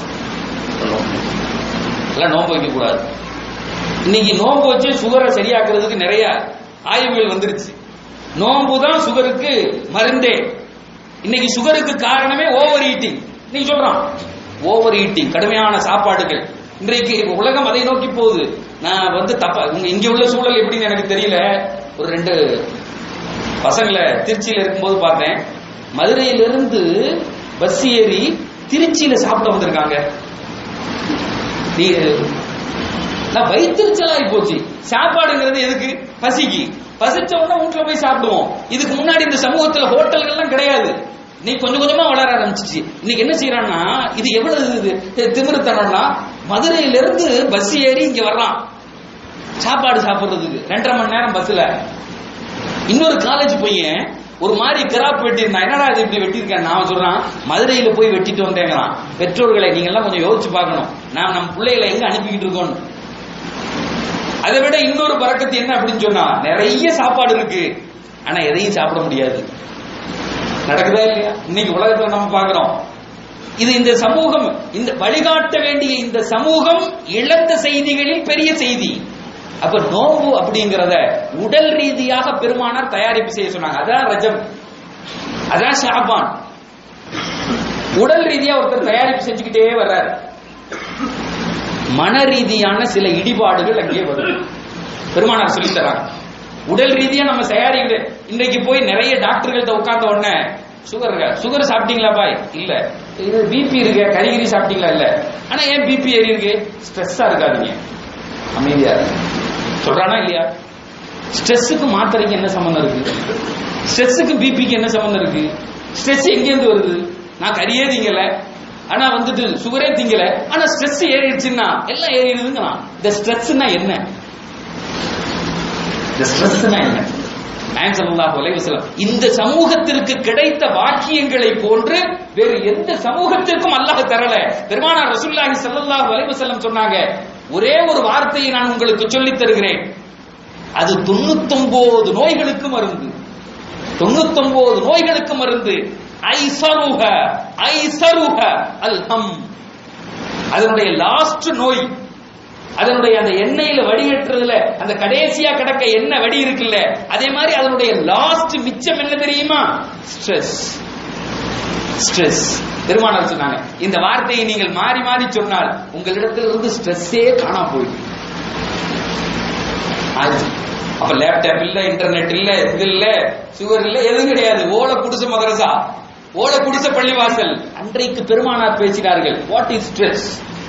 எல்லாம் நோன்பு வைக்க கூடாது இன்னைக்கு நோன்பு வச்சு சுகரை சரியாக்குறதுக்கு நிறைய ஆய்வுகள் வந்துருச்சு நோன்பு தான் சுகருக்கு மருந்தே இன்னைக்கு சுகருக்கு காரணமே ஓவர் ஈட்டிங் நீங்க சொல்றான் ஓவர் ஈட்டிங் கடுமையான சாப்பாடுகள் இன்றைக்கு உலகம் அதை நோக்கி போகுது நான் வந்து தப்பா உங்க இங்க உள்ள சூழல் எப்படின்னு எனக்கு தெரியல ஒரு ரெண்டு பசங்களை திருச்சியில இருக்கும்போது பார்த்தேன் மதுரையிலிருந்து பஸ் ஏறி திருச்சியில சாப்பிட வந்திருக்காங்க நீ நான் வயிற்றுச்சலாகி போச்சு சாப்பாடுங்கிறது எதுக்கு பசிக்கு பசிச்ச உடனே வீட்டுல போய் சாப்பிடுவோம் இதுக்கு முன்னாடி இந்த சமூகத்துல ஹோட்டல்கள்லாம் கிடையாது நீ கொஞ்சம் கொஞ்சமா வளர ஆரம்பிச்சிச்சு இன்னைக்கு என்ன செய்யறான்னா இது எவ்வளவு இது திமிருத்தனம்னா மதுரையில இருந்து பஸ் ஏறி இங்க வர்றான் சாப்பாடு சாப்பிடுறதுக்கு ரெண்டரை மணி நேரம் பஸ்ல இன்னொரு காலேஜ் பையன் ஒரு மாதிரி கிராப் வெட்டியிருந்தான் என்னடா இது இப்படி வெட்டியிருக்கேன் நான் சொல்றான் மதுரையில போய் வெட்டிட்டு வந்தேங்கிறான் பெற்றோர்களை நீங்க எல்லாம் கொஞ்சம் யோசிச்சு பார்க்கணும் நான் நம்ம பிள்ளைகளை எங்க அனுப்பிக்கிட்டு இருக்கோம் அதை விட இன்னொரு பறக்கத்து என்ன அப்படின்னு சொன்னா நிறைய சாப்பாடு இருக்கு ஆனா எதையும் சாப்பிட முடியாது நடக்குதா இல்லையா இன்னைக்கு உலகத்துல நம்ம பார்க்கிறோம் இது இந்த சமூகம் இந்த வழிகாட்ட வேண்டிய இந்த சமூகம் இழந்த செய்திகளில் பெரிய செய்தி அப்ப நோம்பு அப்படிங்கறத உடல் ரீதியாக பெருமானார் தயாரிப்பு செய்ய சொன்னாங்க அதான் ரஜம் அதான் ஷாபான் உடல் ரீதியா ஒருத்தர் தயாரிப்பு செஞ்சுக்கிட்டே வர்றாரு மன ரீதியான சில இடிபாடுகள் அங்கே வரும் பெருமானார் சொல்லி தராங்க உடல் ரீதியா நம்ம தயாரிக்கிட்டு இன்றைக்கு போய் நிறைய டாக்டர்கள்ட்ட உட்கார்ந்த உடனே சுகர் இருக்கா சுகர் சாப்பிட்டீங்களா பாய் இல்ல இது பிபி இருக்கு கறிகிரி சாப்பிட்டீங்களா இல்ல ஆனா ஏன் பிபி ஏறி இருக்கு ஸ்ட்ரெஸ்ஸா இருக்காதீங்க அமைதியா இருக்கு. சொல்றானா இல்லையா ஸ்ட்ரெஸ்ஸுக்கு மாத்திரைக்கு என்ன சம்பந்தம் இருக்கு ஸ்ட்ரெஸ்ஸுக்கு பிபிக்கு என்ன சம்பந்தம் இருக்கு ஸ்ட்ரெஸ் எங்க இருந்து வருது நான் கறியே திங்கல ஆனா வந்துட்டு சுகரே திங்கல ஆனா ஸ்ட்ரெஸ் ஏறிடுச்சுன்னா எல்லாம் ஏறிடுதுங்களாம் இந்த ஸ்ட்ரெஸ்னா என்ன இந்த ஸ்ட்ரெஸ்னா என்ன நாயகம் ஸல்லல்லாஹு அலைஹி வஸல்லம் இந்த சமூகத்திற்கு கிடைத்த வாக்கியங்களை போன்று வேறு எந்த சமூகத்திற்கும் அல்லாஹ் தரல பெருமானார் ரசூலுல்லாஹி ஸல்லல்லாஹு அலைஹி வஸல்லம் சொன்னாங்க ஒரே ஒரு வார்த்தையை நான் உங்களுக்கு சொல்லித் தருகிறேன் அது 99 நோய்களுக்கு மருந்து 99 நோய்களுக்கு மருந்து ஐசருஹ ஐசருஹ அல்ஹம் அதனுடைய லாஸ்ட் நோய் அதனுடைய அந்த எண்ணெயில வடிகட்டுறதுல அந்த கடைசியா கிடக்க எண்ணெய் வடி இருக்குல்ல அதே மாதிரி அதனுடைய லாஸ்ட் மிச்சம் என்ன தெரியுமா ஸ்ட்ரெஸ் ஸ்ட்ரெஸ் பெருமானார் சொன்னாங்க இந்த வார்த்தையை நீங்கள் மாறி மாறி சொன்னால் உங்களிடத்தில் இருந்து ஸ்ட்ரெஸ்ஸே காணாம போயிடும் ஆச்சு. அப்ப லேப்டாப் இல்ல இன்டர்நெட் இல்ல இது இல்ல சுகர் இல்ல எதுவும் கிடையாது ஓலை குடிசை மதரசா ஓலை குடிசை பள்ளிவாசல் அன்றைக்கு பெருமானார் பேசினார்கள் வாட் இஸ் ஸ்ட்ரெஸ்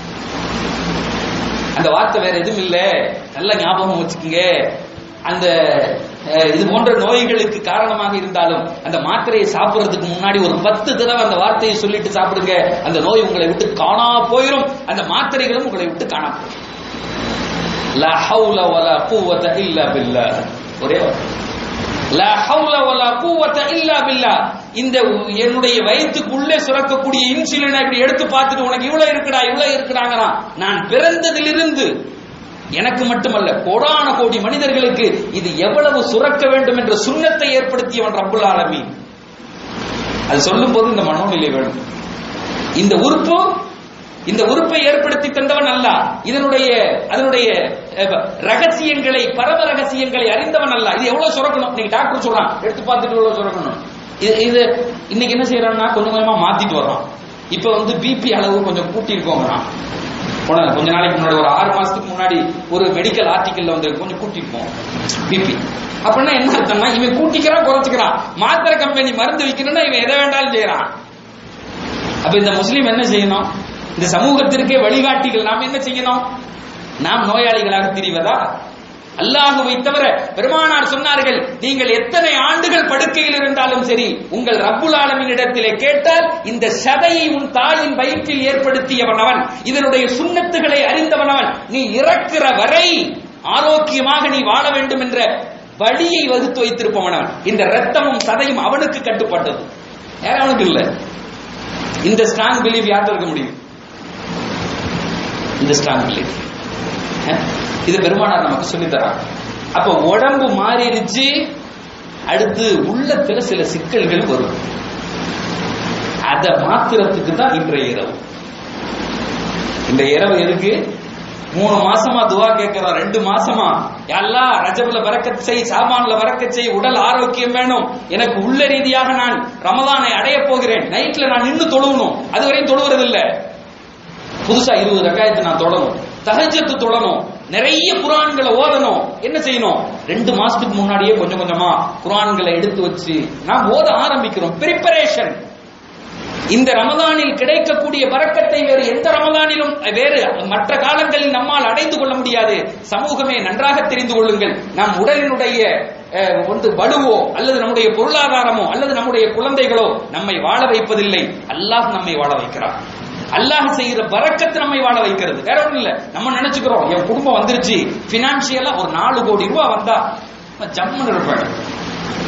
அந்த வார்த்தை வேற எதுவும் இல்ல நல்ல ஞாபகம் வச்சுக்கோங்க அந்த அஹ், இது போன்ற நோய்களுக்கு காரணமாக இருந்தாலும் அந்த மாத்திரையை சாப்பிடுறதுக்கு முன்னாடி ஒரு பத்து தடவை அந்த வார்த்தையை சொல்லிட்டு சாப்பிடுங்க அந்த நோய் உங்களை விட்டு காணா போயிடும் அந்த மாத்திரைகளும் உங்களை விட்டு காணா போயிடும் லா ஹவுல வலா குவத இல்லா பில்லாஹ் ஒரே வார்த்தை. லா ஹவுல வலா குவத இல்லா பில்லாஹ் இந்த என்னுடைய வயிற்றுக்குள்ளே சுரக்கக்கூடிய இன்சுலினை இப்படி எடுத்து பார்த்துட்டு உனக்கு இவ்வளவு இருக்குடா இவ்வளவு இருக்குடாங்கறா நான் பிறந்ததிலிருந்து எனக்கு மட்டுமல்ல கோடான கோடி மனிதர்களுக்கு இது எவ்வளவு சுரக்க வேண்டும் என்ற சுண்ணத்தை ஏற்படுத்தியவன் ரப்புல் ஆலமீன் அது சொல்லும் போது இந்த மனோநிலை வேணும் இந்த உறுப்பு இந்த உறுப்பை ஏற்படுத்தி தந்தவன் அல்ல இதனுடைய அதனுடைய அஹ், ரகசியங்களை பரம ரகசியங்களை அறிந்தவன் அல்ல இது எவ்வளவு சுரக்கணும் இன்னைக்கு டாக்டர் சொல்றான் எடுத்து பார்த்துட்டு எவ்வளவு சுரக்கணும் இது இது இன்னைக்கு என்ன செய்யறான்னா கொஞ்சம் கொஞ்சமா மாத்திட்டு வர்றான் இப்ப வந்து பிபி அளவு கொஞ்சம் கூட்டி இருக்கோங்கிறான் போன கொஞ்ச நாளைக்கு முன்னாடி ஒரு ஆறு மாசத்துக்கு முன்னாடி ஒரு மெடிக்கல் ஆர்டிக்கல்ல வந்து கொஞ்சம் கூட்டிருப்போம் பிபி அப்படின்னா என்ன அர்த்தம்னா இவன் கூட்டிக்கிறான் குறைச்சிக்கிறான் மாத்திரை கம்பெனி மருந்து விற்கணும்னா இவன் எதை வேண்டாலும் செய்யறான் அப்ப இந்த முஸ்லீம் என்ன செய்யணும் இந்த சமூகத்திற்கே வழிகாட்டிகள் நாம் என்ன செய்யணும் நாம் நோயாளிகளாக திரிவதா அல்லாஹுவை தவிர பெருமானார் சொன்னார்கள் நீங்கள் எத்தனை ஆண்டுகள் படுக்கையில் இருந்தாலும் சரி உங்கள் ரப்புல் ஆலமினிடத்திலே கேட்டால் இந்த சதையை உன் தாயின் வயிற்றில் ஏற்படுத்தியவன் அவன் இதனுடைய சுண்ணத்துகளை அறிந்தவன் அவன் நீ இறக்கிற வரை ஆரோக்கியமாக நீ வாழ வேண்டும் என்ற வழியை வகுத்து வைத்திருப்பவன் அவன் இந்த ரத்தமும் சதையும் அவனுக்கு கட்டுப்பட்டது வேற அவனுக்கு இல்லை இந்த ஸ்ட்ராங் பிலீவ் யார்கிட்ட இருக்க முடியும் இந்த ஸ்ட்ராங் பிலீவ் இது பெருமானார் நமக்கு சொல்லி தராங்க அப்ப உடம்பு மாறிடுச்சு அடுத்து உள்ளத்துல சில சிக்கல்கள் வரும் அதை மாத்திரத்துக்கு தான் இன்றைய இரவு இந்த இரவு எதுக்கு மூணு மாசமா துவா கேட்கிறோம் ரெண்டு மாசமா எல்லாம் ரஜபுல வரக்கச் செய் சாமான்ல வரக்கச் செய் உடல் ஆரோக்கியம் வேணும் எனக்கு உள்ள ரீதியாக நான் ரமதானை அடைய போகிறேன் நைட்ல நான் நின்னு தொழுவணும் அது வரையும் தொழுவது இல்ல புதுசா இருபது ரக்காயத்தை நான் தொடணும் தஹஜத்து தொடணும் நிறைய குரான்களை ஓதணும் என்ன செய்யணும் ரெண்டு மாசத்துக்கு முன்னாடியே கொஞ்சம் கொஞ்சமா குரான்களை எடுத்து வச்சு நாம் ஓத ஆரம்பிக்கிறோம் பிரிப்பரேஷன் இந்த ரமதானில் கிடைக்கக்கூடிய வரக்கத்தை வேறு எந்த ரமதானிலும் வேறு மற்ற காலங்களில் நம்மால் அடைந்து கொள்ள முடியாது சமூகமே நன்றாக தெரிந்து கொள்ளுங்கள் நம் உடலினுடைய அஹ், வந்து வலுவோ அல்லது நம்முடைய பொருளாதாரமோ அல்லது நம்முடைய குழந்தைகளோ நம்மை வாழ வைப்பதில்லை அல்லாஹ் நம்மை வாழ வைக்கிறார் அல்லாஹ் செய்கிற பறக்கத்து நம்மை வாழ வைக்கிறது வேற ஒண்ணும் இல்ல நம்ம நினைச்சுக்கிறோம் என் குடும்பம் வந்துருச்சு பினான்சியலா ஒரு நாலு கோடி ரூபாய் வந்தா நம்ம ஜம்முன்னு இருப்பாங்க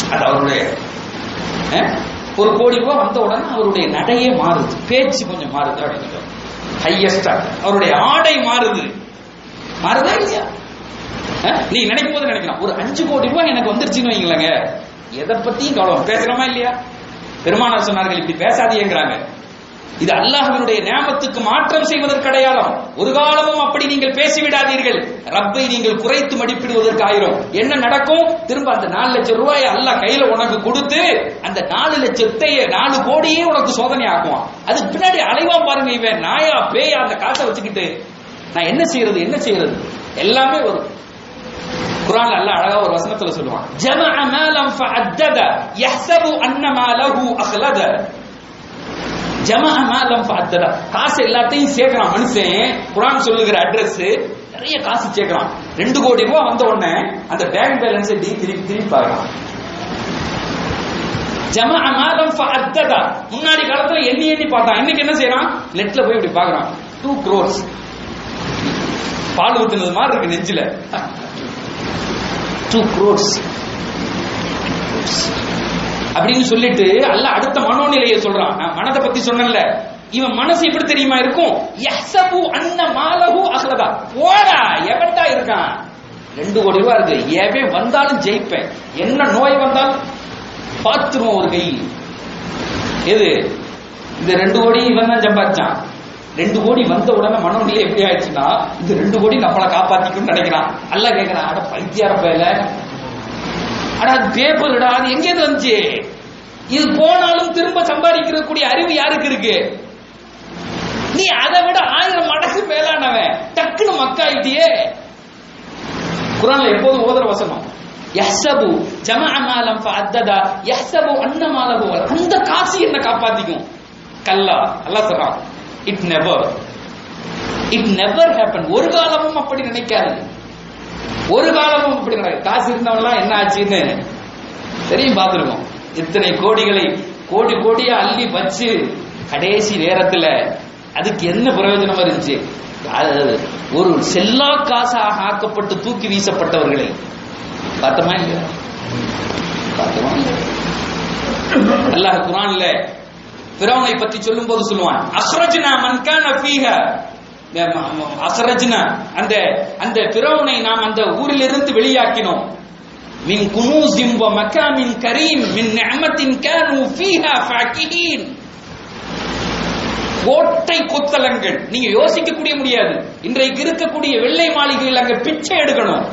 அது அவருடைய அஹ், ஒரு கோடி ரூபாய் வந்த உடனே அவருடைய நடையே மாறுது பேச்சு கொஞ்சம் மாறுது அப்படின்னு ஹையஸ்டா அவருடைய ஆடை மாறுது மாறுதா இல்லையா அஹ், நீ நினைக்கும் போது நினைக்கலாம் ஒரு அஞ்சு கோடி ரூபாய் எனக்கு வந்துருச்சுன்னு வைங்களேங்க எதை பத்தியும் கவலை பேசுறோமா இல்லையா பெருமானார் சொன்னார்கள் இப்படி பேசாதீங்கிறாங்க இது அல்லாஹ்வினுடைய நியாமத்துக்கு மாற்றம் செய்வதற்கு அடையாளம் ஒரு காலமும் அப்படி நீங்கள் பேசிவிடாதீர்கள் ரப்பை நீங்கள் குறைத்து மதிப்பிடுவதற்கு ஆயிரும் என்ன நடக்கும் திரும்ப அந்த நாலு லட்சம் ரூபாயை அல்லாஹ் கையில உனக்கு கொடுத்து அந்த நாலு லட்சத்தையே நாலு கோடியே உனக்கு சோதனை ஆக்குவான் அதுக்கு பின்னாடி அலைவா பாருங்க இவன் நாயா பேயா அந்த காசை வச்சுக்கிட்டு நான் என்ன செய்யறது என்ன செய்யறது எல்லாமே வரும் குரான் அல்லாஹ் அழகா ஒரு வசனத்துல சொல்லுவான் ஜமஅ மாலம் ஃபஅத்தத யஹ்சபு அன்ன மாலஹு அஹ்லத ஜமஅ மாலம் ஃபஅத்தத காசு எல்லாத்தையும் சேர்க்கறான் மனுஷன் குரான் சொல்லுகிற அட்ரஸ் நிறைய காசு சேர்க்கறான் ரெண்டு கோடி ரூபாய் வந்த உடனே அந்த பேங்க் பேலன்ஸ் டி திருப்பி திருப்பி பார்க்கறான் ஜமஅ மாலம் ஃபஅத்தத முன்னாடி காலத்துல எண்ணி எண்ணி பார்த்தான் இன்னைக்கு என்ன செய்யறான் நெட்ல போய் இப்படி பார்க்கறான் 2 crores பால் ஊத்துனது மாதிரி இருக்கு நெஞ்சில டூ crores அப்படின்னு சொல்லிட்டு அல்ல அடுத்த மனோநிலையை சொல்றான் நான் மனதை பத்தி சொன்னேன்ல இவன் மனசு எப்படி தெரியுமா இருக்கும் யஹ்சபு அன்ன மாலஹு அஹ்லதா போடா எவன்டா இருக்கான் ரெண்டு கோடி ரூபா இருக்கு எவன் வந்தாலும் ஜெயிப்பேன் என்ன நோய் வந்தாலும் பார்த்துருவோம் ஒரு கை எது இந்த ரெண்டு கோடி இவன் தான் சம்பாதிச்சான் ரெண்டு கோடி வந்த உடனே மனநிலை எப்படி ஆயிடுச்சுன்னா இந்த ரெண்டு கோடி நம்மளை காப்பாத்திக்கணும்னு நினைக்கிறான் அல்ல கேட்கிறான் அட பைத்தியார பயல அட அது பேப்பர்டா அது எங்க இருந்து வந்துச்சு இது போனாலும் திரும்ப சம்பாதிக்கிறக்கூடிய அறிவு யாருக்கு இருக்கு நீ அதை விட ஆயிரம் மடங்கு மேலானவன் டக்குன்னு மக்காயிட்டியே குரான்ல எப்போதும் ஓதுற வசனம் யஹ்சபு ஜமஅ மாலம் ஃபஅத்ததா யஹ்சபு அன்ன மாலஹு அந்த காசு என்ன காப்பாத்திக்கும் கல்லா அல்லாஹ் சொல்றான் it never it never happen ஒரு காலமும் அப்படி நினைக்காது ஒரு காலமும் அப்படி நடக்காது காசு இருந்தவன்லாம் என்ன ஆச்சுன்னு தெரியும் பார்த்துருக்கோம் இத்தனை கோடிகளை கோடி கோடியா அள்ளி வச்சு கடைசி நேரத்துல அதுக்கு என்ன பிரயோஜனம் இருந்துச்சு அது ஒரு செல்லா காசாக ஆக்கப்பட்டு தூக்கி வீசப்பட்டவர்களை பார்த்தோமா இல்லையா பார்த்தோமா இல்லையா அல்லாஹ் குரான்ல பிறவனை பற்றி சொல்லும் போது சொல்லுவான் அஹ்ரஜ்னா மன் கான ஃபீஹ அஹ்ரஜ்னா அந்த அந்த பிறவனை நாம் அந்த ஊரிலிருந்து வெளியாக்கினோம் மின் குனூசிம் வ மகாமின் கரீம் மின் நிஅமத்தின் கானு ஃபீஹா ஃபாகிஹீன் கோட்டை கொத்தலங்கள் நீங்க யோசிக்கக்கூடிய முடியாது இன்றைக்கு இருக்கக்கூடிய வெள்ளை மாளிகையில் அங்க பிச்சை எடுக்கணும்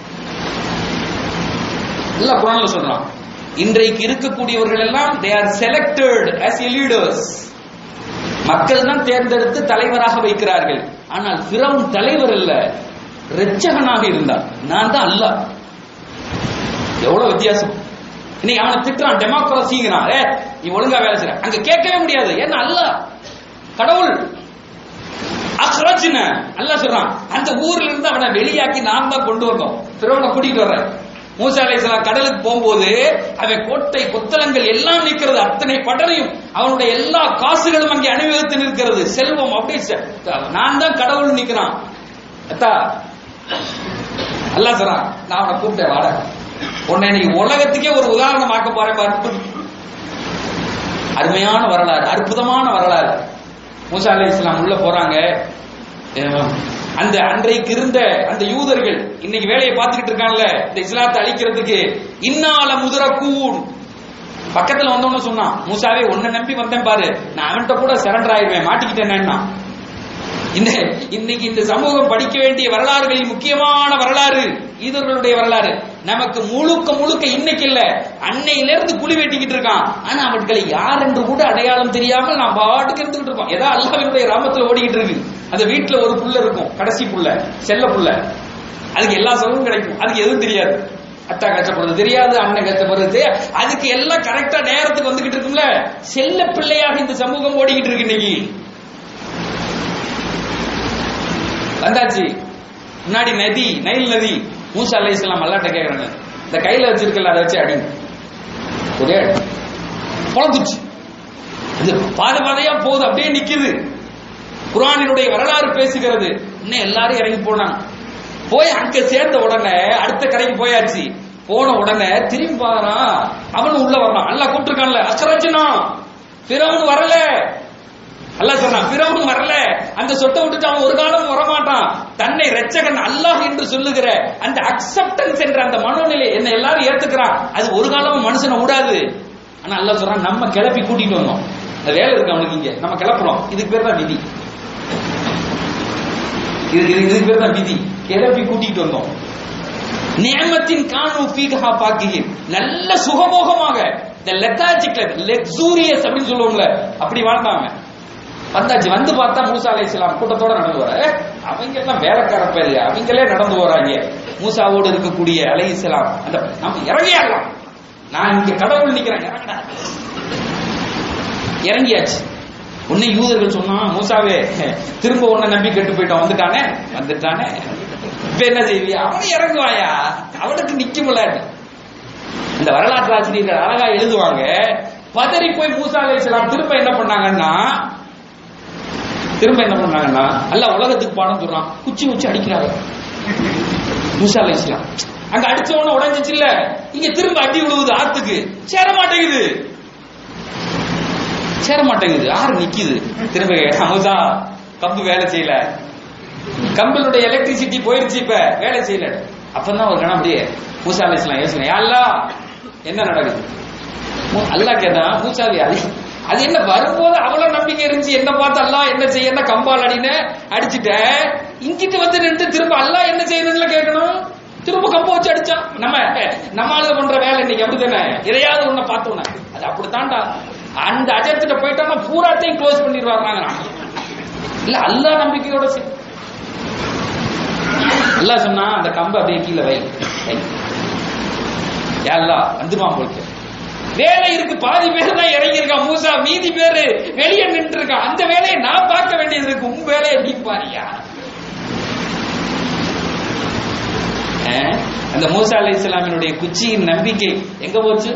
இல்ல குரான்ல சொல்றான் இன்றைக்கு இருக்கக்கூடியவர்கள் எல்லாம் they are selected as a leaders மக்கள் தான் தேர்ந்தெடுத்து தலைவராக வைக்கிறார்கள் ஆனால் பிறவும் தலைவர் அல்ல இரட்சகனாக இருந்தார் நான் தான் அல்லாஹ் எவ்வளவு வித்தியாசம் இன்னைக்கு அவனை திட்டுறான் டெமோக்ரஸிங்கிறான் ஏ நீ ஒழுங்கா வேலை செய்ற அங்க கேட்கவே முடியாது ஏன்னா அல்லாஹ் கடவுள் அஹ்ரஜ்ன அல்லாஹ் சொல்றான் அந்த ஊர்ல இருந்து அவனை வெளியாக்கி நான் தான் கொண்டு வந்தோம் பிறவனை கூட்டிட்டு வர்றேன் மூசா அலைஹிஸ்ஸலாம் கடலுக்கு போகும்போது அவன் கோட்டை கொத்தளங்கள் எல்லாம் நிற்கிறது அத்தனை படரையும் அவனுடைய எல்லா காசுகளும் அங்கே அணிவகுத்து நிற்கிறது செல்வம் அப்படியே செ- நான் தான் கடவுள் நிக்கிறான் அத்தா அல்லாஹ் சொல்றான் நான் அவனை கூப்பிட்டேன் வாட உன்னை இன்னைக்கு உலகத்துக்கே ஒரு உதாரணம் ஆக்க போறேன் பாரு அருமையான வரலாறு அற்புதமான வரலாறு மூசா அலை இஸ்லாம் உள்ள போறாங்க அஹ் அந்த அன்றைக்கு இருந்த அந்த யூதர்கள் இன்னைக்கு வேலையை பார்த்துக்கிட்டு இருக்காங்கல்ல இந்த இஸ்லாத்தை அழிக்கிறதுக்கு இன்னால முதரக்கூன் பக்கத்துல வந்தவன சொன்னான் மூசாவே உன்னை நம்பி வந்தேன் பாரு நான் அவன்கிட்ட கூட சரண்டர் ஆயிருவேன் மாட்டிக்கிட்டேன்னா இந்த இன்னைக்கு இந்த சமூகம் படிக்க வேண்டிய வரலாறுகளில் முக்கியமான வரலாறு ஈதர்களுடைய வரலாறு நமக்கு முழுக்க முழுக்க இன்னைக்கு இல்ல அன்னையிலிருந்து குழி வெட்டிக்கிட்டு இருக்கான் ஆனா அவர்களை யார் என்று கூட அடையாளம் தெரியாமல் நான் பாட்டுக்கு இருந்துகிட்டு இருக்கோம் ஏதோ அல்லாஹ்வினுடைய ராமத்துல ஓடிக்கிட்டு இருக்கு அந்த வீட்டுல ஒரு புள்ள இருக்கும் கடைசி புள்ள செல்ல புள்ள அதுக்கு எல்லா செலவும் கிடைக்கும் அதுக்கு எதுவும் தெரியாது அத்தா கஷ்டப்படுறது தெரியாது அண்ணன் கஷ்டப்படுறது தெரியாது. அதுக்கு எல்லாம் கரெக்டா நேரத்துக்கு வந்துகிட்டு இருக்கும்ல செல்ல பிள்ளையாக இந்த சமூகம் ஓடிக்கிட்டு இருக்கு இன்னைக்கு வந்தாச்சு முன்னாடி நதி நைல் நதி மூசா அலை இஸ்லாம் அல்லாட்ட கேக்குறாங்க இந்த கையில வச்சிருக்கல அதை வச்சு அடிங்க ஒரே அடி. பொழந்துச்சு இது பாதை பாதையா போகுது அப்படியே நிக்குது குரானினுடைய வரலாறு பேசுகிறது இன்னும் எல்லாரும் இறங்கி போனாங்க போய் அங்க சேர்ந்த உடனே அடுத்த கரைக்கு போயாச்சு போன உடனே திரும்பி பாக்குறான் அவனும் உள்ள வர்றான் அல்லாஹ் கூப்பிட்டுருக்கான்ல அக்கரஜனா பிறவன் வரல அல்லாஹ் சொன்னான் பிறவன் வரல அந்த சொத்தை விட்டுட்டு அவன் ஒரு காலம் வரமாட்டான் தன்னை ரட்சகன் அல்லாஹ் என்று சொல்லுகிற அந்த அக்செப்டன்ஸ் என்ற அந்த மனோநிலை என்ன எல்லாரும் ஏத்துக்கிறான் அது ஒரு காலமும் மனுஷனை விடாது ஆனா அல்லாஹ் சொல்றான் நம்ம கிளப்பி கூட்டிட்டு வந்தோம் அது வேலை இருக்கு அவனுக்கு இங்க நம்ம கிளப்புறோம் இதுக்கு பேர் தான் விதி இது இது- இதுக்கு பேர் தான் விதி கிளப்பி கூட்டிட்டு வந்தோம் நியமத்தின் காணு ஃபீகா பாக்கியின் நல்ல சுகபோகமாக இந்த லெத்தாஜிக்கல் லெக்ஸூரியஸ் அப்படின்னு சொல்லுவோம்ல அப்படி வாழ்ந்தாங்க வந்தாச்சு வந்து பார்த்தா மூசா அலை இஸ்லாம் கூட்டத்தோட நடந்து வர அவங்க எல்லாம் வேலைக்கார பேரு அவங்களே நடந்து வராங்க மூசாவோடு இருக்கக்கூடிய அலை இஸ்லாம் அந்த நம்ம இறங்கியாடலாம் நான் இங்க கடவுள் நிக்கிறேன் இறங்கடா இறங்கியாச்சு உன்னை யூதர்கள் சொன்னா மூசாவே திரும்ப உன்னை நம்பி கெட்டு போயிட்டோம் வந்துட்டானே வந்துட்டானே இப்ப என்ன செய்வியா அவன் இறங்குவாயா அவனுக்கு நிக்க முடியாது இந்த வரலாற்று ஆசிரியர்கள் அழகா எழுதுவாங்க பதறி போய் மூசா அலைஹிஸ்ஸலாம் திரும்ப என்ன பண்ணாங்கன்னா திரும்ப என்ன பண்ணாங்கன்னா அல்லாஹ் உலகத்துக்கு பாடம் சொல்றான் குச்சி வச்சு அடிக்கிறாங்க மூசா அலைஹிஸ்ஸலாம் அங்க அடிச்ச உடனே உடைஞ்சிச்சு இல்ல இங்க திரும்ப அடி விழுவுது ஆத்துக்கு சேர மாட்டேங்குது சேர மாட்டேங்குது யாரு நிக்குது திரும்ப கேட்டா, மூசா கம்பு வேலை செய்யல கம்பளுடைய எலக்ட்ரிசிட்டி போயிருச்சு இப்ப வேலை செய்யல அப்பதான் ஒரு கணம் அப்படியே மூசா அலைஹிஸ்ஸலாம் யோசனை "யா அல்லாஹ் என்ன நடக்குது மூ- அல்லாஹ் கேட்டா மூசாவி அது அது என்ன வரும்போது அவ்வளவு நம்பிக்கை இருந்துச்சு என்ன பார்த்து அல்லாஹ் என்ன செய்ய என்ன கம்பால் அடின்னு அடிச்சுட்ட இங்கிட்டு வந்து நின்று திரும்ப அல்லாஹ் என்ன செய்யணும்ல கேட்கணும் திரும்ப கம்ப வச்சு அடிச்சான் நம்ம நம்ம ஆளுங்க பண்ற வேலை இன்னைக்கு அப்படித்தானே எதையாவது ஒண்ண பார்த்தோம்னா அது அப்படித்தான்டா அந்த அஜயத்திட்ட போயிட்டோம்னா பூராத்தையும் க்ளோஸ் பண்ணிடுவாங்க இல்ல அல்லாஹ் நம்பிக்கையோட செய் அல்லாஹ் சொன்னா அந்த கம்பை அப்படியே கீழே வை வை. யா அல்லாஹ் வந்துருவான் போலுக்கு வேலை இருக்கு பாதி பேர் தான் இறங்கி இருக்கான் மூசா மீதி பேரு வெளியே நின்று இருக்கான் அந்த வேலையை நான் பார்க்க வேண்டியது இருக்கு உன் வேலையை நீ பாரியா அஹ், அந்த மூசா அலை இஸ்லாமினுடைய குச்சியின் நம்பிக்கை எங்க போச்சு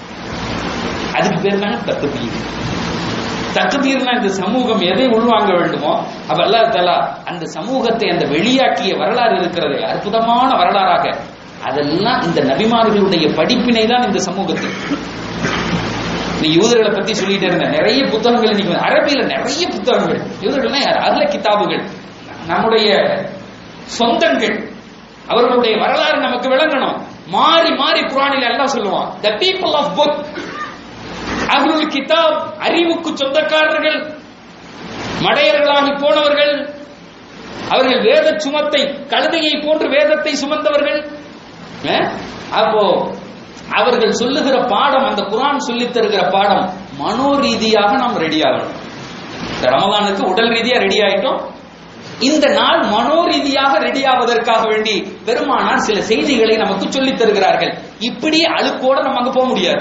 அதுக்கு பேர் தான் தக்குதீர் தக்குதீர்னா இந்த சமூகம் எதை உள்வாங்க வேண்டுமோ அப்ப அல்லாஹ் தஆலா அந்த சமூகத்தை அந்த வெளியாக்கிய வரலாறு இருக்கிறது அற்புதமான வரலாறாக அதெல்லாம் இந்த நபிமார்களுடைய படிப்பினை தான் இந்த சமூகத்தில் நீ யூதர்களை பத்தி சொல்லிட்டே இருந்தேன் நிறைய புத்தகங்கள் இன்னைக்கு வந்து- அரபியில நிறைய புத்தகங்கள் யூதர்கள்னா யார் அகல கிதாபுகள் நம்முடைய சொந்தங்கள் அவர்களுடைய வரலாறு நமக்கு விளங்கணும் மாறி மாறி குரானில் எல்லாம் சொல்லுவான் த பீப்புள் ஆஃப் புக் அஹ்லுல் கிதாப் அறிவுக்கு சொந்தக்காரர்கள் மடையர்களாகி போனவர்கள் அவர்கள் வேத சுமத்தை கழுதையை போன்று வேதத்தை சுமந்தவர்கள் அஹ், அப்போ அவர்கள் சொல்லுகிற பாடம் அந்த குரான் சொல்லித் தருகிற பாடம் மனோ ரீதியாக நாம் ரெடி ஆகணும் இந்த ரமலானுக்கு உடல் ரீதியா ரெடி ஆயிட்டோம் இந்த நாள் மனோ ரீதியாக ரெடி ஆவதற்காக வேண்டி பெருமானார் சில செய்திகளை நமக்கு சொல்லித் தருகிறார்கள் இப்படி அழுக்கோட நம்ம அங்க போக முடியாது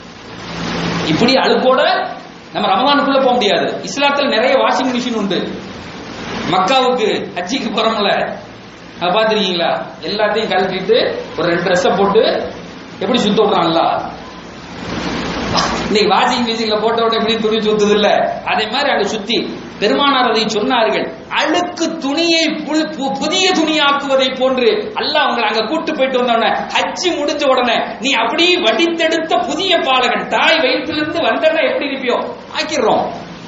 இப்படி அழுக்கோட நம்ம ரமலானுக்குள்ள போக முடியாது இஸ்லாத்துல நிறைய வாஷிங் மிஷின் உண்டு மக்காவுக்கு ஹஜ்ஜிக்கு போறோம்ல அதை பார்த்திருக்கீங்களா எல்லாத்தையும் கழட்டிட்டு ஒரு ரெண்டு ட்ரெஸ்ஸை போட்டு எப்படி சுத்த விடுறான்ல இன்னைக்கு வாஷிங் மிஷின்ல போட்ட உடனே எப்படி துணி சுத்துது இல்ல அதே மாதிரி அங்க சுத்தி பெருமானார் அதை சொன்னார்கள் அழுக்கு துணியை புல்- பு- புதிய துணியாக்குவதை போன்று அல்லாஹ் உங்களை அங்க கூட்டு போயிட்டு வந்தோடனே ஹஜ்ஜி முடிஞ்ச உடனே நீ அப்படியே வடித்தெடுத்த புதிய பாலகன் தாய் வயிற்றிலிருந்து வந்தன எப்படி இருப்பியோ ஆக்கிடுறோம்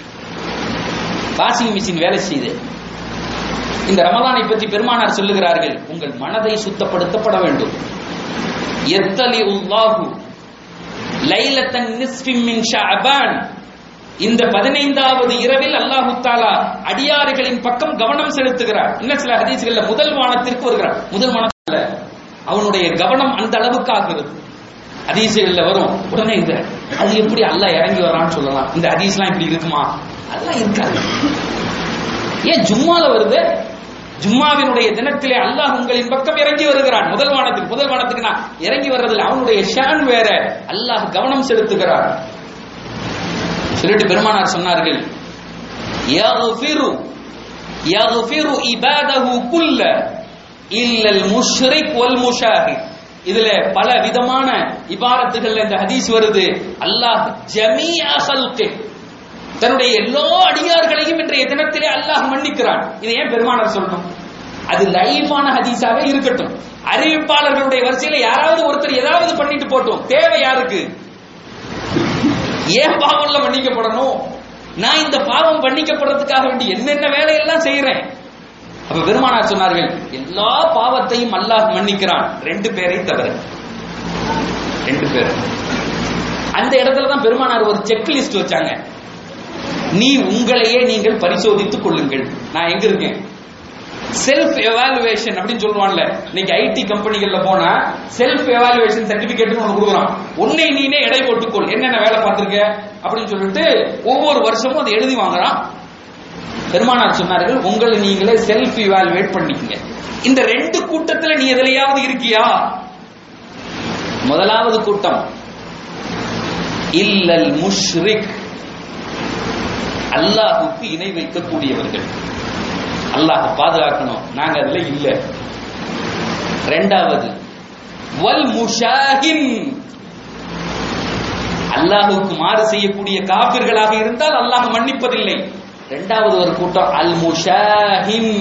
வாஷிங் மிஷின் வேலை செய்யுது இந்த ரமலானை பற்றி பெருமானார் சொல்லுகிறார்கள் உங்கள் மனதை சுத்தப்படுத்தப்பட வேண்டும் எத்தலி உல்லாஹு லைலத்தன் நிஸ்ஃபிம் மின் ஷஅபான் இந்த பதினைந்தாவது இரவில் அல்லாஹு தாலா அடியாறுகளின் பக்கம் கவனம் செலுத்துகிறார் இன்னும் சில ஹதீஸ்கள்ல முதல் வானத்திற்கு வருகிறார் முதல் வானத்துல அவனுடைய கவனம் அந்த அளவுக்கு ஆகிறது ஹதீஸ்கள்ல வரும் உடனே இந்த அது எப்படி அல்லாஹ் இறங்கி வரான்னு சொல்லலாம் இந்த ஹதீஸ்லாம் இப்படி இருக்குமா அதெல்லாம் இருக்காது ஏன் ஜும்மால வருது ஜும்மாவினுடைய தினத்திலே அல்லாஹ் உங்களின் பக்கம் இறங்கி வருகிறான் முதல் வானத்துக்கு முதல் வானத்துக்கு நான் இறங்கி வர்றதில் அவனுடைய ஷான் வேற அல்லாஹ் கவனம் செலுத்துகிறார் சொல்லிட்டு பெருமானார் சொன்னார்கள் யஃபிரு யஃபிரு இபாதஹு குல்ல இல்லல் முஷ்ரிக் வல் முஷாஹித் இதுல பல விதமான இபாரத்துகள்ல இந்த ஹதீஸ் வருது அல்லாஹ் ஜமீஅ ஹல்கி தன்னுடைய எல்லா அடியார்களையும் இன்றைய தினத்திலே அல்லாஹ் மன்னிக்கிறான் இதை ஏன் பெருமானார் சொல்லணும் அது லைஃபான ஹதீஸாவே இருக்கட்டும் அறிவிப்பாளர்களுடைய வரிசையில யாராவது ஒருத்தர் ஏதாவது பண்ணிட்டு போட்டோம் தேவை யாருக்கு ஏன் பாவம்ல மன்னிக்கப்படணும் நான் இந்த பாவம் மன்னிக்கப்படுறதுக்காக வேண்டி என்னென்ன வேலையெல்லாம் செய்யறேன் அப்ப பெருமானார் சொன்னார்கள் எல்லா பாவத்தையும் அல்லாஹ் மன்னிக்கிறான் ரெண்டு பேரை தவிர ரெண்டு பேர் அந்த இடத்துல தான் பெருமானார் ஒரு செக் லிஸ்ட் வச்சாங்க நீ உங்களையே நீங்கள் பரிசோதித்துக் கொள்ளுங்கள் நான் எங்க இருக்கேன் செல்ஃப் எவாலுவேஷன் அப்படின்னு சொல்லுவான்ல இன்னைக்கு ஐடி கம்பெனிகள்ல போனா செல்ஃப் எவாலுவேஷன் சர்டிபிகேட் ஒன்று கொடுக்குறான் உன்னை நீனே எடை போட்டுக்கொள் என்னென்ன வேலை பார்த்திருக்க அப்படின்னு சொல்லிட்டு ஒவ்வொரு வருஷமும் அதை எழுதி வாங்குறான் பெருமானார் சொன்னார்கள் உங்களை நீங்களே செல்ஃப் இவாலுவேட் பண்ணிக்கங்க இந்த ரெண்டு கூட்டத்துல நீ எதுலயாவது இருக்கியா முதலாவது கூட்டம் இல்லல் முஷ்ரிக் அல்லாஹுக்கு இணை வைக்கக்கூடியவர்கள் அல்லாஹ் பாதுகாக்கணும் நாங்க அதுல இல்ல ரெண்டாவது வல் முஷாஹின் அல்லாஹுக்கு மாறு செய்யக்கூடிய காபிர்களாக இருந்தால் அல்லாஹ் மன்னிப்பதில்லை இரண்டாவது ஒரு கூட்டம் அல் முஷாஹின்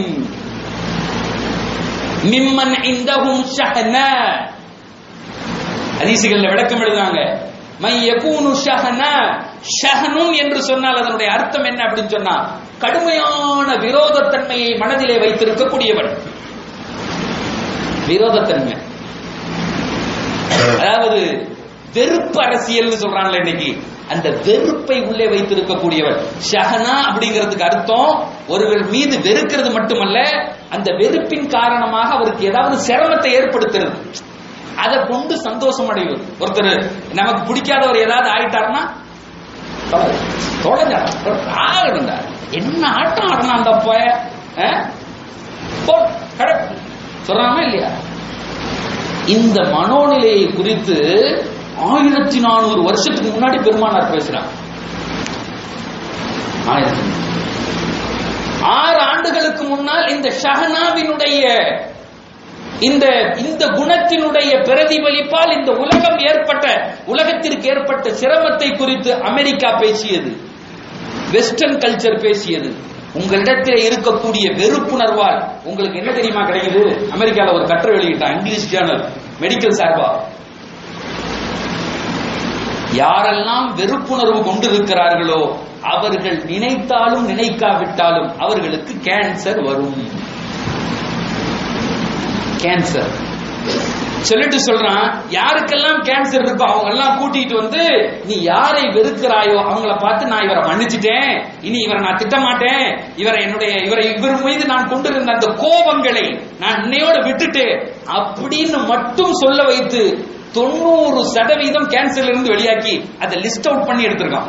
மிம்மன் இந்தஹும் ஷஹனா ஹதீசுகள்ல விளக்கம் எழுதுறாங்க மை யகூனு ஷஹனா ஷஹனுன் என்று சொன்னால் அதனுடைய அர்த்தம் என்ன அப்படின்னு சொன்னா கடுமையான விரோதத்தன்மையை மனதிலே வைத்திருக்கக்கூடியவன் விரோதத்தன்மை அதாவது வெறுப்பு அரசியல் சொல்றாங்கல்ல இன்னைக்கு அந்த வெறுப்பை உள்ளே வைத்திருக்கக்கூடியவர் ஷஹனா அப்படிங்கிறதுக்கு அர்த்தம் ஒருவர் மீது வெறுக்கிறது மட்டுமல்ல அந்த வெறுப்பின் காரணமாக அவருக்கு ஏதாவது சிரமத்தை ஏற்படுத்துறது அதை கொண்டு சந்தோஷம் அடைவது ஒருத்தர் நமக்கு பிடிக்காதவர் ஏதாவது ஆயிட்டாருன்னா தொலைஞ்சா என்ன ஆட்டம் ஆடணும் அந்த பய சொல்றாங்க இல்லையா இந்த மனோநிலையை குறித்து ஆயிரத்தி நானூறு வருஷத்துக்கு முன்னாடி பெருமானார் பேசுறாங்க ஆயிரத்தி ஆறு ஆண்டுகளுக்கு முன்னால் இந்த ஷஹனாவினுடைய இந்த இந்த குணத்தினுடைய பிரதிபலிப்பால் இந்த உலகம் ஏற்பட்ட உலகத்திற்கு ஏற்பட்ட சிரமத்தை குறித்து அமெரிக்கா பேசியது வெஸ்டர்ன் கல்ச்சர் பேசியது உங்களிடத்தில் இருக்கக்கூடிய வெறுப்புணர்வால் உங்களுக்கு என்ன தெரியுமா கிடைக்குது அமெரிக்கால ஒரு கட்டுரை வெளியிட்டான் இங்கிலீஷ் ஜேர்னல் மெடிக்கல் சார்பா யாரெல்லாம் வெறுப்புணர்வு கொண்டிருக்கிறார்களோ அவர்கள் நினைத்தாலும் நினைக்காவிட்டாலும் அவர்களுக்கு கேன்சர் வரும் கேன்சர் சொல்லிட்டு சொல்றான் யாருக்கெல்லாம் கேன்சர் இருக்கோ அவங்க எல்லாம் கூட்டிட்டு வந்து நீ யாரை வெறுக்கிறாயோ அவங்கள பார்த்து நான் இவரை மன்னிச்சிட்டேன் இனி இவரை நான் திட்டமாட்டேன் இவரை என்னுடைய இவரை இவர் மீது நான் கொண்டிருந்த அந்த கோபங்களை நான் இன்னையோட விட்டுட்டு அப்படின்னு மட்டும் சொல்ல வைத்து தொண்ணூறு சதவீதம் கேன்சர்ல இருந்து வெளியாக்கி அதை லிஸ்ட் அவுட் பண்ணி எடுத்திருக்கான்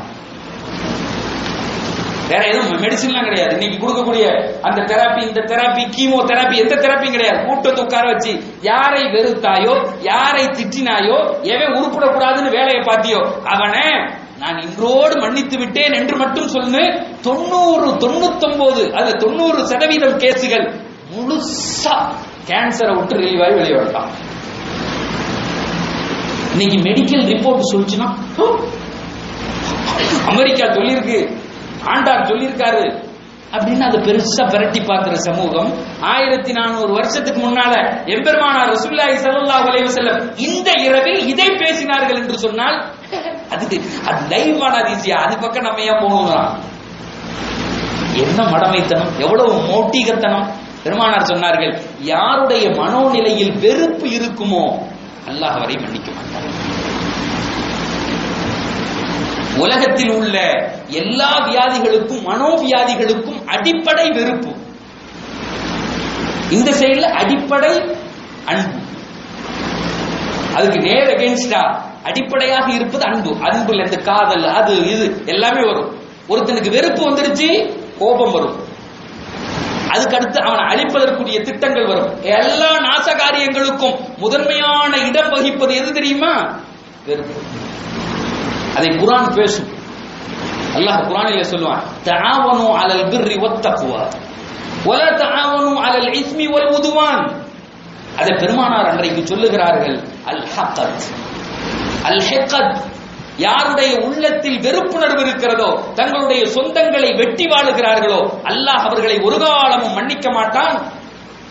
வேற எதுவும் மெடிசின்லாம் கிடையாது இன்னைக்கு கொடுக்கக்கூடிய அந்த தெராப்பி இந்த தெராப்பி கீமோ தெராப்பி எந்த தெராப்பியும் கிடையாது கூட்டத்தை உட்கார வச்சு யாரை வெறுத்தாயோ யாரை திட்டினாயோ எவன் உருப்படக்கூடாதுன்னு வேலையை பார்த்தியோ அவனை நான் இன்றோடு மன்னித்து விட்டேன் என்று மட்டும் சொல்லு தொண்ணூறு தொண்ணூத்தொன்பது அது தொண்ணூறு சதவீதம் கேசுகள் முழுசா கேன்சரை விட்டு ரிலீவ் ஆகி வெளியே வரலாம் இன்னைக்கு மெடிக்கல் ரிப்போர்ட் சொல்லிச்சுன்னா அமெரிக்கா சொல்லியிருக்கு ஆண்டார் சொல்லியிருக்காரு அப்படின்னு அதை பெருசா பிரட்டி பார்க்கிற சமூகம் ஆயிரத்தி நானூறு வருஷத்துக்கு முன்னால எம்பெருமானார் ரசூல்லாய் ஸல்லல்லாஹு அலைஹி வஸல்லம் இந்த இரவில் இதை பேசினார்கள் என்று சொன்னால் அதுக்கு அது லைவான அதிசயா அது பக்கம் நம்ம ஏன் போகணும் என்ன மடமைத்தனம் எவ்வளவு மோட்டிகத்தனம் பெருமானார் சொன்னார்கள் யாருடைய மனோநிலையில் வெறுப்பு இருக்குமோ அல்லாஹ் அவரை மன்னிக்க மாட்டார் உலகத்தில் உள்ள எல்லா வியாதிகளுக்கும் மனோவியாதிகளுக்கும் அடிப்படை வெறுப்பு இந்த செயல்ல அடிப்படை அன்பு அதுக்கு நேர் அகேன்ஸ்டா அடிப்படையாக இருப்பது அன்பு அன்புல இந்த காதல் அது இது எல்லாமே வரும் ஒருத்தனுக்கு வெறுப்பு வந்துருச்சு கோபம் வரும் அதுக்கு அடுத்து அவனை அழிப்பதற்குரிய திட்டங்கள் வரும் எல்லா நாச காரியங்களுக்கும் முதன்மையான இடம் வகிப்பது எது தெரியுமா வெறுப்பு அதை குரான் பேசும் அல்லாஹ் குரானிலே சொல்லுவான் தஆவனு அலல் பிர்ரி வத்தக்வா வலா தஆவனு அலல் இஸ்மி வல் உதுவான் அதை பெருமானார் அன்றைக்கு சொல்லுகிறார்கள் அல் ஹக்கத் அல் ஹக்கத் யாருடைய உள்ளத்தில் வெறுப்புணர்வு இருக்கிறதோ தங்களுடைய சொந்தங்களை வெட்டி வாழுகிறார்களோ அல்லாஹ் அவர்களை ஒரு காலமும் மன்னிக்க மாட்டான்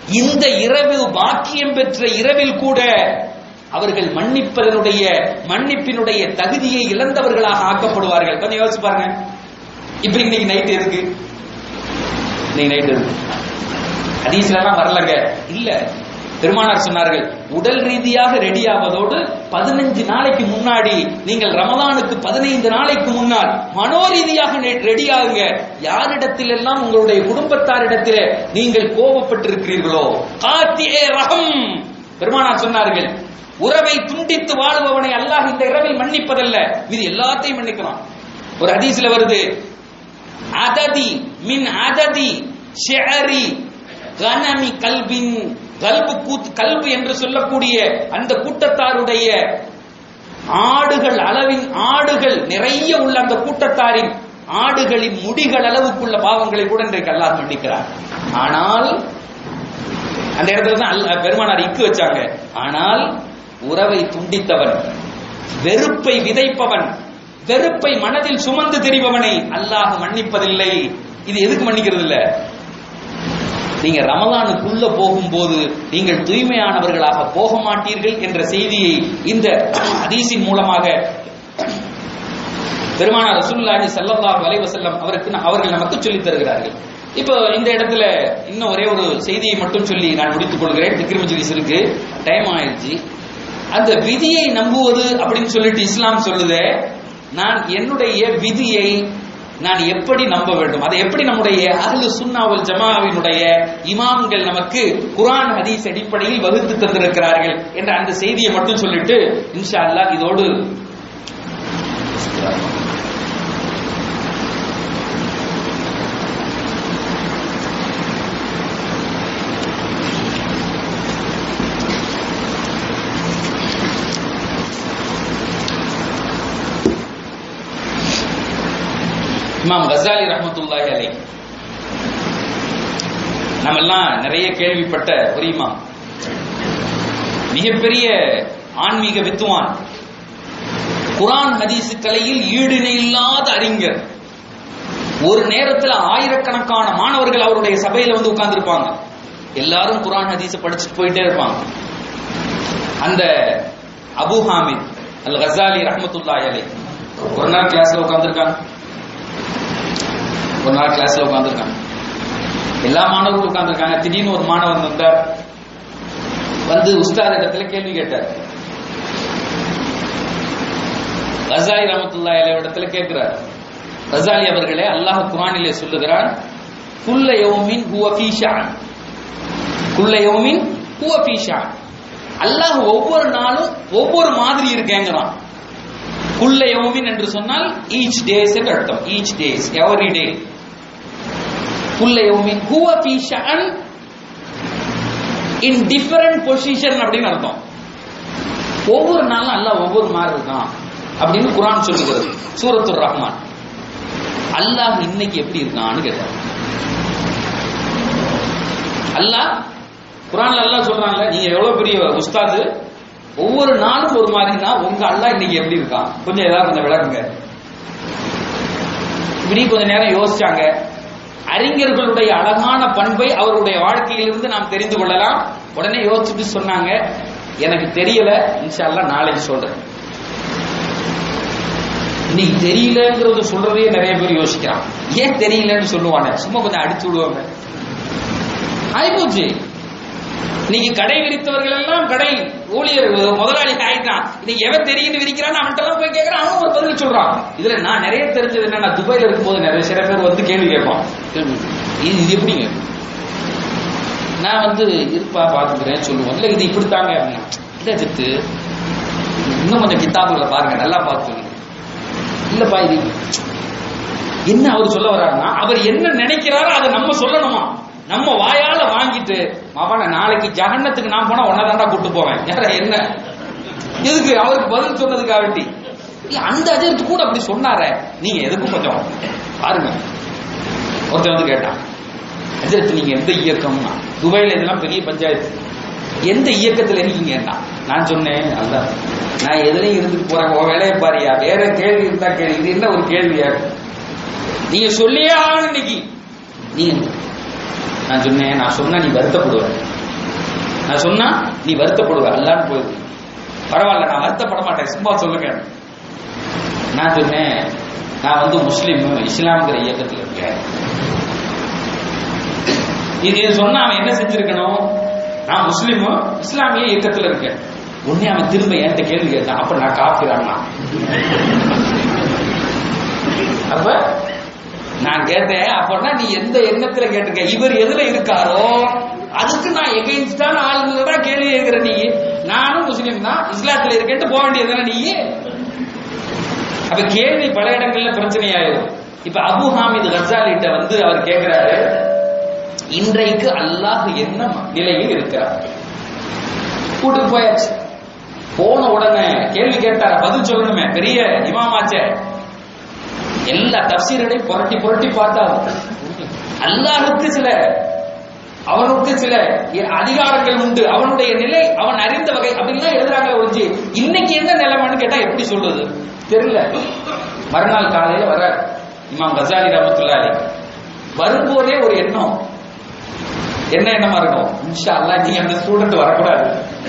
இந்த இரவு பாக்கியம் பெற்ற இரவில் கூட அவர்கள் மன்னிப்பதனுடைய மன்னிப்பினுடைய தகுதியை இழந்தவர்களாக ஆக்கப்படுவார்கள் கொஞ்சம் யோசிச்சு பாருங்க இப்ப இன்னைக்கு நைட் எதுக்கு இன்னைக்கு நைட் எதுக்கு ஹதீஸ்ல எல்லாம் வரலங்க இல்ல பெருமானார் சொன்னார்கள் உடல் ரீதியாக ரெடி ஆவதோடு பதினஞ்சு நாளைக்கு முன்னாடி நீங்கள் ரமதானுக்கு பதினைந்து நாளைக்கு முன்னால் மனோரீதியாக ரெடி ஆகுங்க யாரிடத்தில் எல்லாம் உங்களுடைய குடும்பத்தாரிடத்தில் நீங்கள் கோபப்பட்டிருக்கிறீர்களோ காத்தியே ரகம் பெருமானார் சொன்னார்கள் உறவை துண்டித்து வாழுபவனை அல்லாஹ் இந்த இரவில் மன்னிப்பதல்ல இது எல்லாத்தையும் மன்னிக்கலாம் ஒரு ஹதீஸ்ல வருது அததி மின் அததி ஷெஅரி கனமி கல்பின் கல்பு கூத் கல்பு என்று சொல்லக்கூடிய அந்த கூட்டத்தாருடைய ஆடுகள் அளவின் ஆடுகள் நிறைய உள்ள அந்த கூட்டத்தாரின் ஆடுகளின் முடிகள் அளவுக்குள்ள பாவங்களை கூட இன்றைக்கு அல்லாஹ் மன்னிக்கிறார் ஆனால் அந்த இடத்துல தான் அல்ல பெருமானார் இக்கு வச்சாங்க ஆனால் உறவை துண்டித்தவன் வெறுப்பை விதைப்பவன் வெறுப்பை மனதில் சுமந்து திரிபவனை அல்லாஹ் மன்னிப்பதில்லை இது எதுக்கு மன்னிக்கிறது இல்ல நீங்க ரமலானுக்குள்ள போகும்போது நீங்கள் தூய்மையானவர்களாக போக மாட்டீர்கள் என்ற செய்தியை இந்த ஹதீஸின் மூலமாக பெருமானார் ரசூலுல்லாஹி ஸல்லல்லாஹு அலைஹி வஸல்லம் அவருக்கு அவர்கள் நமக்கு சொல்லித் தருகிறார்கள் இப்போ இந்த இடத்துல இன்னும் ஒரே ஒரு செய்தியை மட்டும் சொல்லி நான் முடித்துக் கொள்கிறேன் திக்ரிமஜிலிஸ் இருக்கு டைம் ஆயிடுச்சு அந்த விதியை நம்புவது அப்படின்னு சொல்லிட்டு இஸ்லாம் சொல்லுதே நான் என்னுடைய விதியை நான் எப்படி நம்ப வேண்டும் அதை எப்படி நம்முடைய அஹ்லு சுன்னாவல் ஜமாவினுடைய இமாம்கள் நமக்கு குர்ஆன் ஹதீஸ் அடிப்படையில் வகுத்து தந்திருக்கிறார்கள் என்ற அந்த செய்தியை மட்டும் சொல்லிட்டு இன்ஷா அல்லாஹ் இதோடு இமாம் கசாலி ரஹமத்துல்லாஹி அலை நம்ம எல்லாம் நிறைய கேள்விப்பட்ட ஒரு இமாம் மிகப்பெரிய ஆன்மீக வித்துவான் குரான் ஹதீஸ் கலையில் ஈடுணை இல்லாத அறிஞர் ஒரு நேரத்தில் ஆயிரக்கணக்கான மாணவர்கள் அவருடைய சபையில வந்து உட்கார்ந்துருப்பாங்க எல்லாரும் குரான் ஹதீஸ படிச்சுட்டு போயிட்டே இருப்பாங்க அந்த அபு ஹாமித் அல் கசாலி ரஹமத்துல்லாஹி அலை ஒரு நாள் கிளாஸ்ல உட்கார்ந்துருக்காங்க ஒரு நாள் கிளாஸ்ல உட்காந்துருக்காங்க எல்லா மாணவர்களும் உட்காந்துருக்காங்க திடீர்னு ஒரு மாணவன் வந்தார் வந்து உஸ்தாத் இடத்துல கேள்வி கேட்டார் ரசாலி ரமத்துல்லா இடத்துல கேட்கிறார் ரசாலி அவர்களே அல்லாஹ் குரானிலே சொல்லுகிறான் குல்ல யௌமின் ஹுவ ஃபீ ஷான் குல்ல யௌமின் ஹுவ ஃபீ ஷான் அல்லாஹ் ஒவ்வொரு நாளும் ஒவ்வொரு மாதிரி இருக்கேங்கிறான் குல்ல யௌமின் என்று சொன்னால் ஈச் டேஸ் என்று அர்த்தம் ஈச் டேஸ் எவரி டே குல்ல யௌமின் ஹுவ ஃபீ ஷஅன் இன் டிஃபரண்ட் பொசிஷன் அப்படின்னு அர்த்தம் ஒவ்வொரு நாளும் அல்லாஹ் ஒவ்வொரு மாதிரி இருக்கான் அப்படின்னு குரான் சொல்லுகிறது சூரத்துர் ரஹ்மான் அல்லாஹ் இன்னைக்கு எப்படி இருக்கான்னு கேட்டார் அல்லாஹ் குரான்ல அல்லாஹ் சொல்றாங்கல்ல நீங்க எவ்வளவு பெரிய உஸ்தாது ஒவ்வொரு நாளும் ஒரு மாதிரினா உங்க அல்லா இன்னைக்கு எப்படி இருக்கான் கொஞ்சம் ஏதாவது கொஞ்சம் விளக்குங்க இப்படி கொஞ்ச நேரம் யோசிச்சாங்க அறிஞர்களுடைய அழகான பண்பை அவருடைய வாழ்க்கையிலிருந்து நாம் தெரிந்து கொள்ளலாம் உடனே யோசிச்சுட்டு சொன்னாங்க எனக்கு தெரியல இன்ஷால்லா நாளைக்கு சொல்றேன் இன்னைக்கு தெரியலங்கிறது சொல்றதே நிறைய பேர் யோசிக்கிறான் ஏன் தெரியலன்னு சொல்லுவாங்க சும்மா கொஞ்சம் அடிச்சு விடுவாங்க ஆயிப்போச்சு இன்னைக்கு கடை விரித்தவர்கள் எல்லாம் கடை ஊழியர் முதலாளி ஆயிட்டான் இன்னைக்கு எவன் தெரியும் விரிக்கிறான் அவன்கிட்ட எல்லாம் போய் கேட்கறான் அவன் ஒரு பதில் சொல்றான் இதுல நான் நிறைய தெரிஞ்சது என்ன நான் துபாயில இருக்கும்போது நிறைய சில பேர் வந்து கேள்வி கேட்பான் இது இது எப்படிங்க நான் வந்து இருப்பா பாத்துக்கிறேன் சொல்லுவோம் இல்ல இது இப்படித்தாங்க அப்படின்னா இல்ல சித்து இன்னும் கொஞ்சம் கித்தாபுகளை பாருங்க நல்லா பார்த்து சொல்லுங்க இல்லப்பா இது என்ன அவர் சொல்ல வர்றாருன்னா அவர் என்ன நினைக்கிறாரோ அதை நம்ம சொல்லணுமா நம்ம வாயால வாங்கிட்டு மாவான நாளைக்கு ஜகன்னத்துக்கு நான் போனா ஒன்னதாண்டா கூட்டு போவேன் யார என்ன எதுக்கு அவருக்கு பதில் சொன்னதுக்காகட்டி அந்த அஜயத்து கூட அப்படி சொன்னாரே நீங்க எதுக்கும் கொஞ்சம் பாருங்க ஒருத்தன் வந்து கேட்டான் அஜயத்து நீங்க எந்த இயக்கம்னா துபாயில இதெல்லாம் பெரிய பஞ்சாயத்து எந்த இயக்கத்துல இருக்கீங்கன்னா நான் சொன்னேன் அல்ல நான் எதுலயும் இருந்துட்டு போறேன் உன் வேலையை பாரியா வேற கேள்வி இருந்தா கேள்வி இது என்ன ஒரு கேள்வியா நீங்க சொல்லியே ஆகணும் இன்னைக்கு நீங்க நான் சொன்னேன் நான் சொன்னா நீ வருத்தப்படுவேன் நான் சொன்னா நீ வருத்தப்படுவ அல்லான்னு போயிரு பரவாயில்ல நான் வருத்தப்பட மாட்டேன் சும்மா சொல்லுங்க நான் சொன்னேன் நான் வந்து முஸ்லீம் இஸ்லாம்ங்கிற இயக்கத்தில் இருக்கேன் இது இது சொன்னா அவன் என்ன செஞ்சிருக்கணும் நான் முஸ்லீம் இஸ்லாமிய இயக்கத்தில் இருக்கேன் உடனே அவன் திரும்ப என்கிட்ட கேள்வி கேட்டான் அப்ப நான் காப்பிரான்னா அப்ப நான் கேட்டேன் அப்படின்னா நீ எந்த எண்ணத்துல கேட்டிருக்க இவர் எதுல இருக்காரோ அதுக்கு நான் எகெயின்ஸ்டான ஆளுங்களை தான் கேள்வி கேட்கிற நீ நானும் முஸ்லீம் தான் இஸ்லாத்துல இருக்கேன்ட்டு போக வேண்டியதுதானே நீ அப்ப கேள்வி பல இடங்கள்ல பிரச்சனையாயிரும் இப்ப அபு ஹாமித் கசாலிட்ட வந்து அவர் கேட்கிறாரு இன்றைக்கு அல்லாஹ் என்ன நிலையில் இருக்கிறார் கூட்டுக்கு போயாச்சு போன உடனே கேள்வி கேட்டார பதில் சொல்லணுமே பெரிய இமாமாச்சே எல்லா தப்சீர்களையும் புரட்டி புரட்டி பார்த்தாரு அல்லாஹுக்கு சில அவனுக்கு சில அதிகாரங்கள் உண்டு அவனுடைய நிலை அவன் அறிந்த வகை அப்படின்லாம் எழுதுறாங்க ஒழிஞ்சு இன்னைக்கு என்ன நிலைமைன்னு கேட்டா எப்படி சொல்றது தெரியல மறுநாள் காலையில வர இமாம் கசாலி ரமத்துல்லாரி வரும்போதே ஒரு எண்ணம் என்ன எண்ணமா இருக்கும் இன்ஷா அல்லா நீ அந்த ஸ்டூடெண்ட் வரக்கூடாது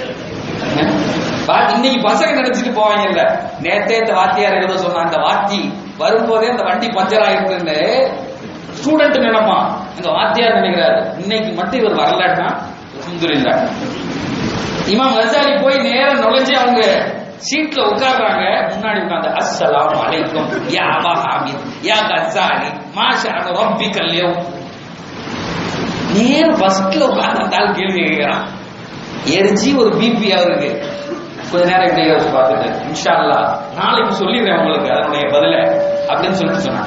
பா- இன்னைக்கு பசங்க நினைச்சிட்டு போவாங்கல்ல நேத்தே இந்த வாத்தியார் ஏதோ சொன்ன அந்த வாத்தி வரும்போதே அந்த வண்டி பஞ்சர் ஆயிருக்குன்னு ஸ்டூடெண்ட் நினைப்பான் அந்த வாத்தியார் நினைக்கிறாரு இன்னைக்கு மட்டும் இவர் வரலன்னா அல்ஹம்துலில்லாஹ் இமாம் கசாலி போய் நேரா நுழைஞ்சு அவங்க சீட்ல உட்கார்றாங்க முன்னாடி உட்கார்ந்து அஸ்ஸலாமு அலைக்கும் யா அபா ஹாமித் யா கசாலி மாஷா ரப்பி கல்யம் நேர ஃபர்ஸ்ட்ல உட்கார்ந்து அந்த ஆள் கேள்வி கேட்கிறான் எரிஞ்சி ஒரு பிபி அவருக்கு கொஞ்ச நேரம் இப்படி யோசிச்சு பார்த்துட்டு இன்ஷா அல்லாஹ் நாளைக்கு சொல்லிடுறேன் உங்களுக்கு அதனுடைய பதில அப்படின்னு சொல்லிட்டு சொன்னாங்க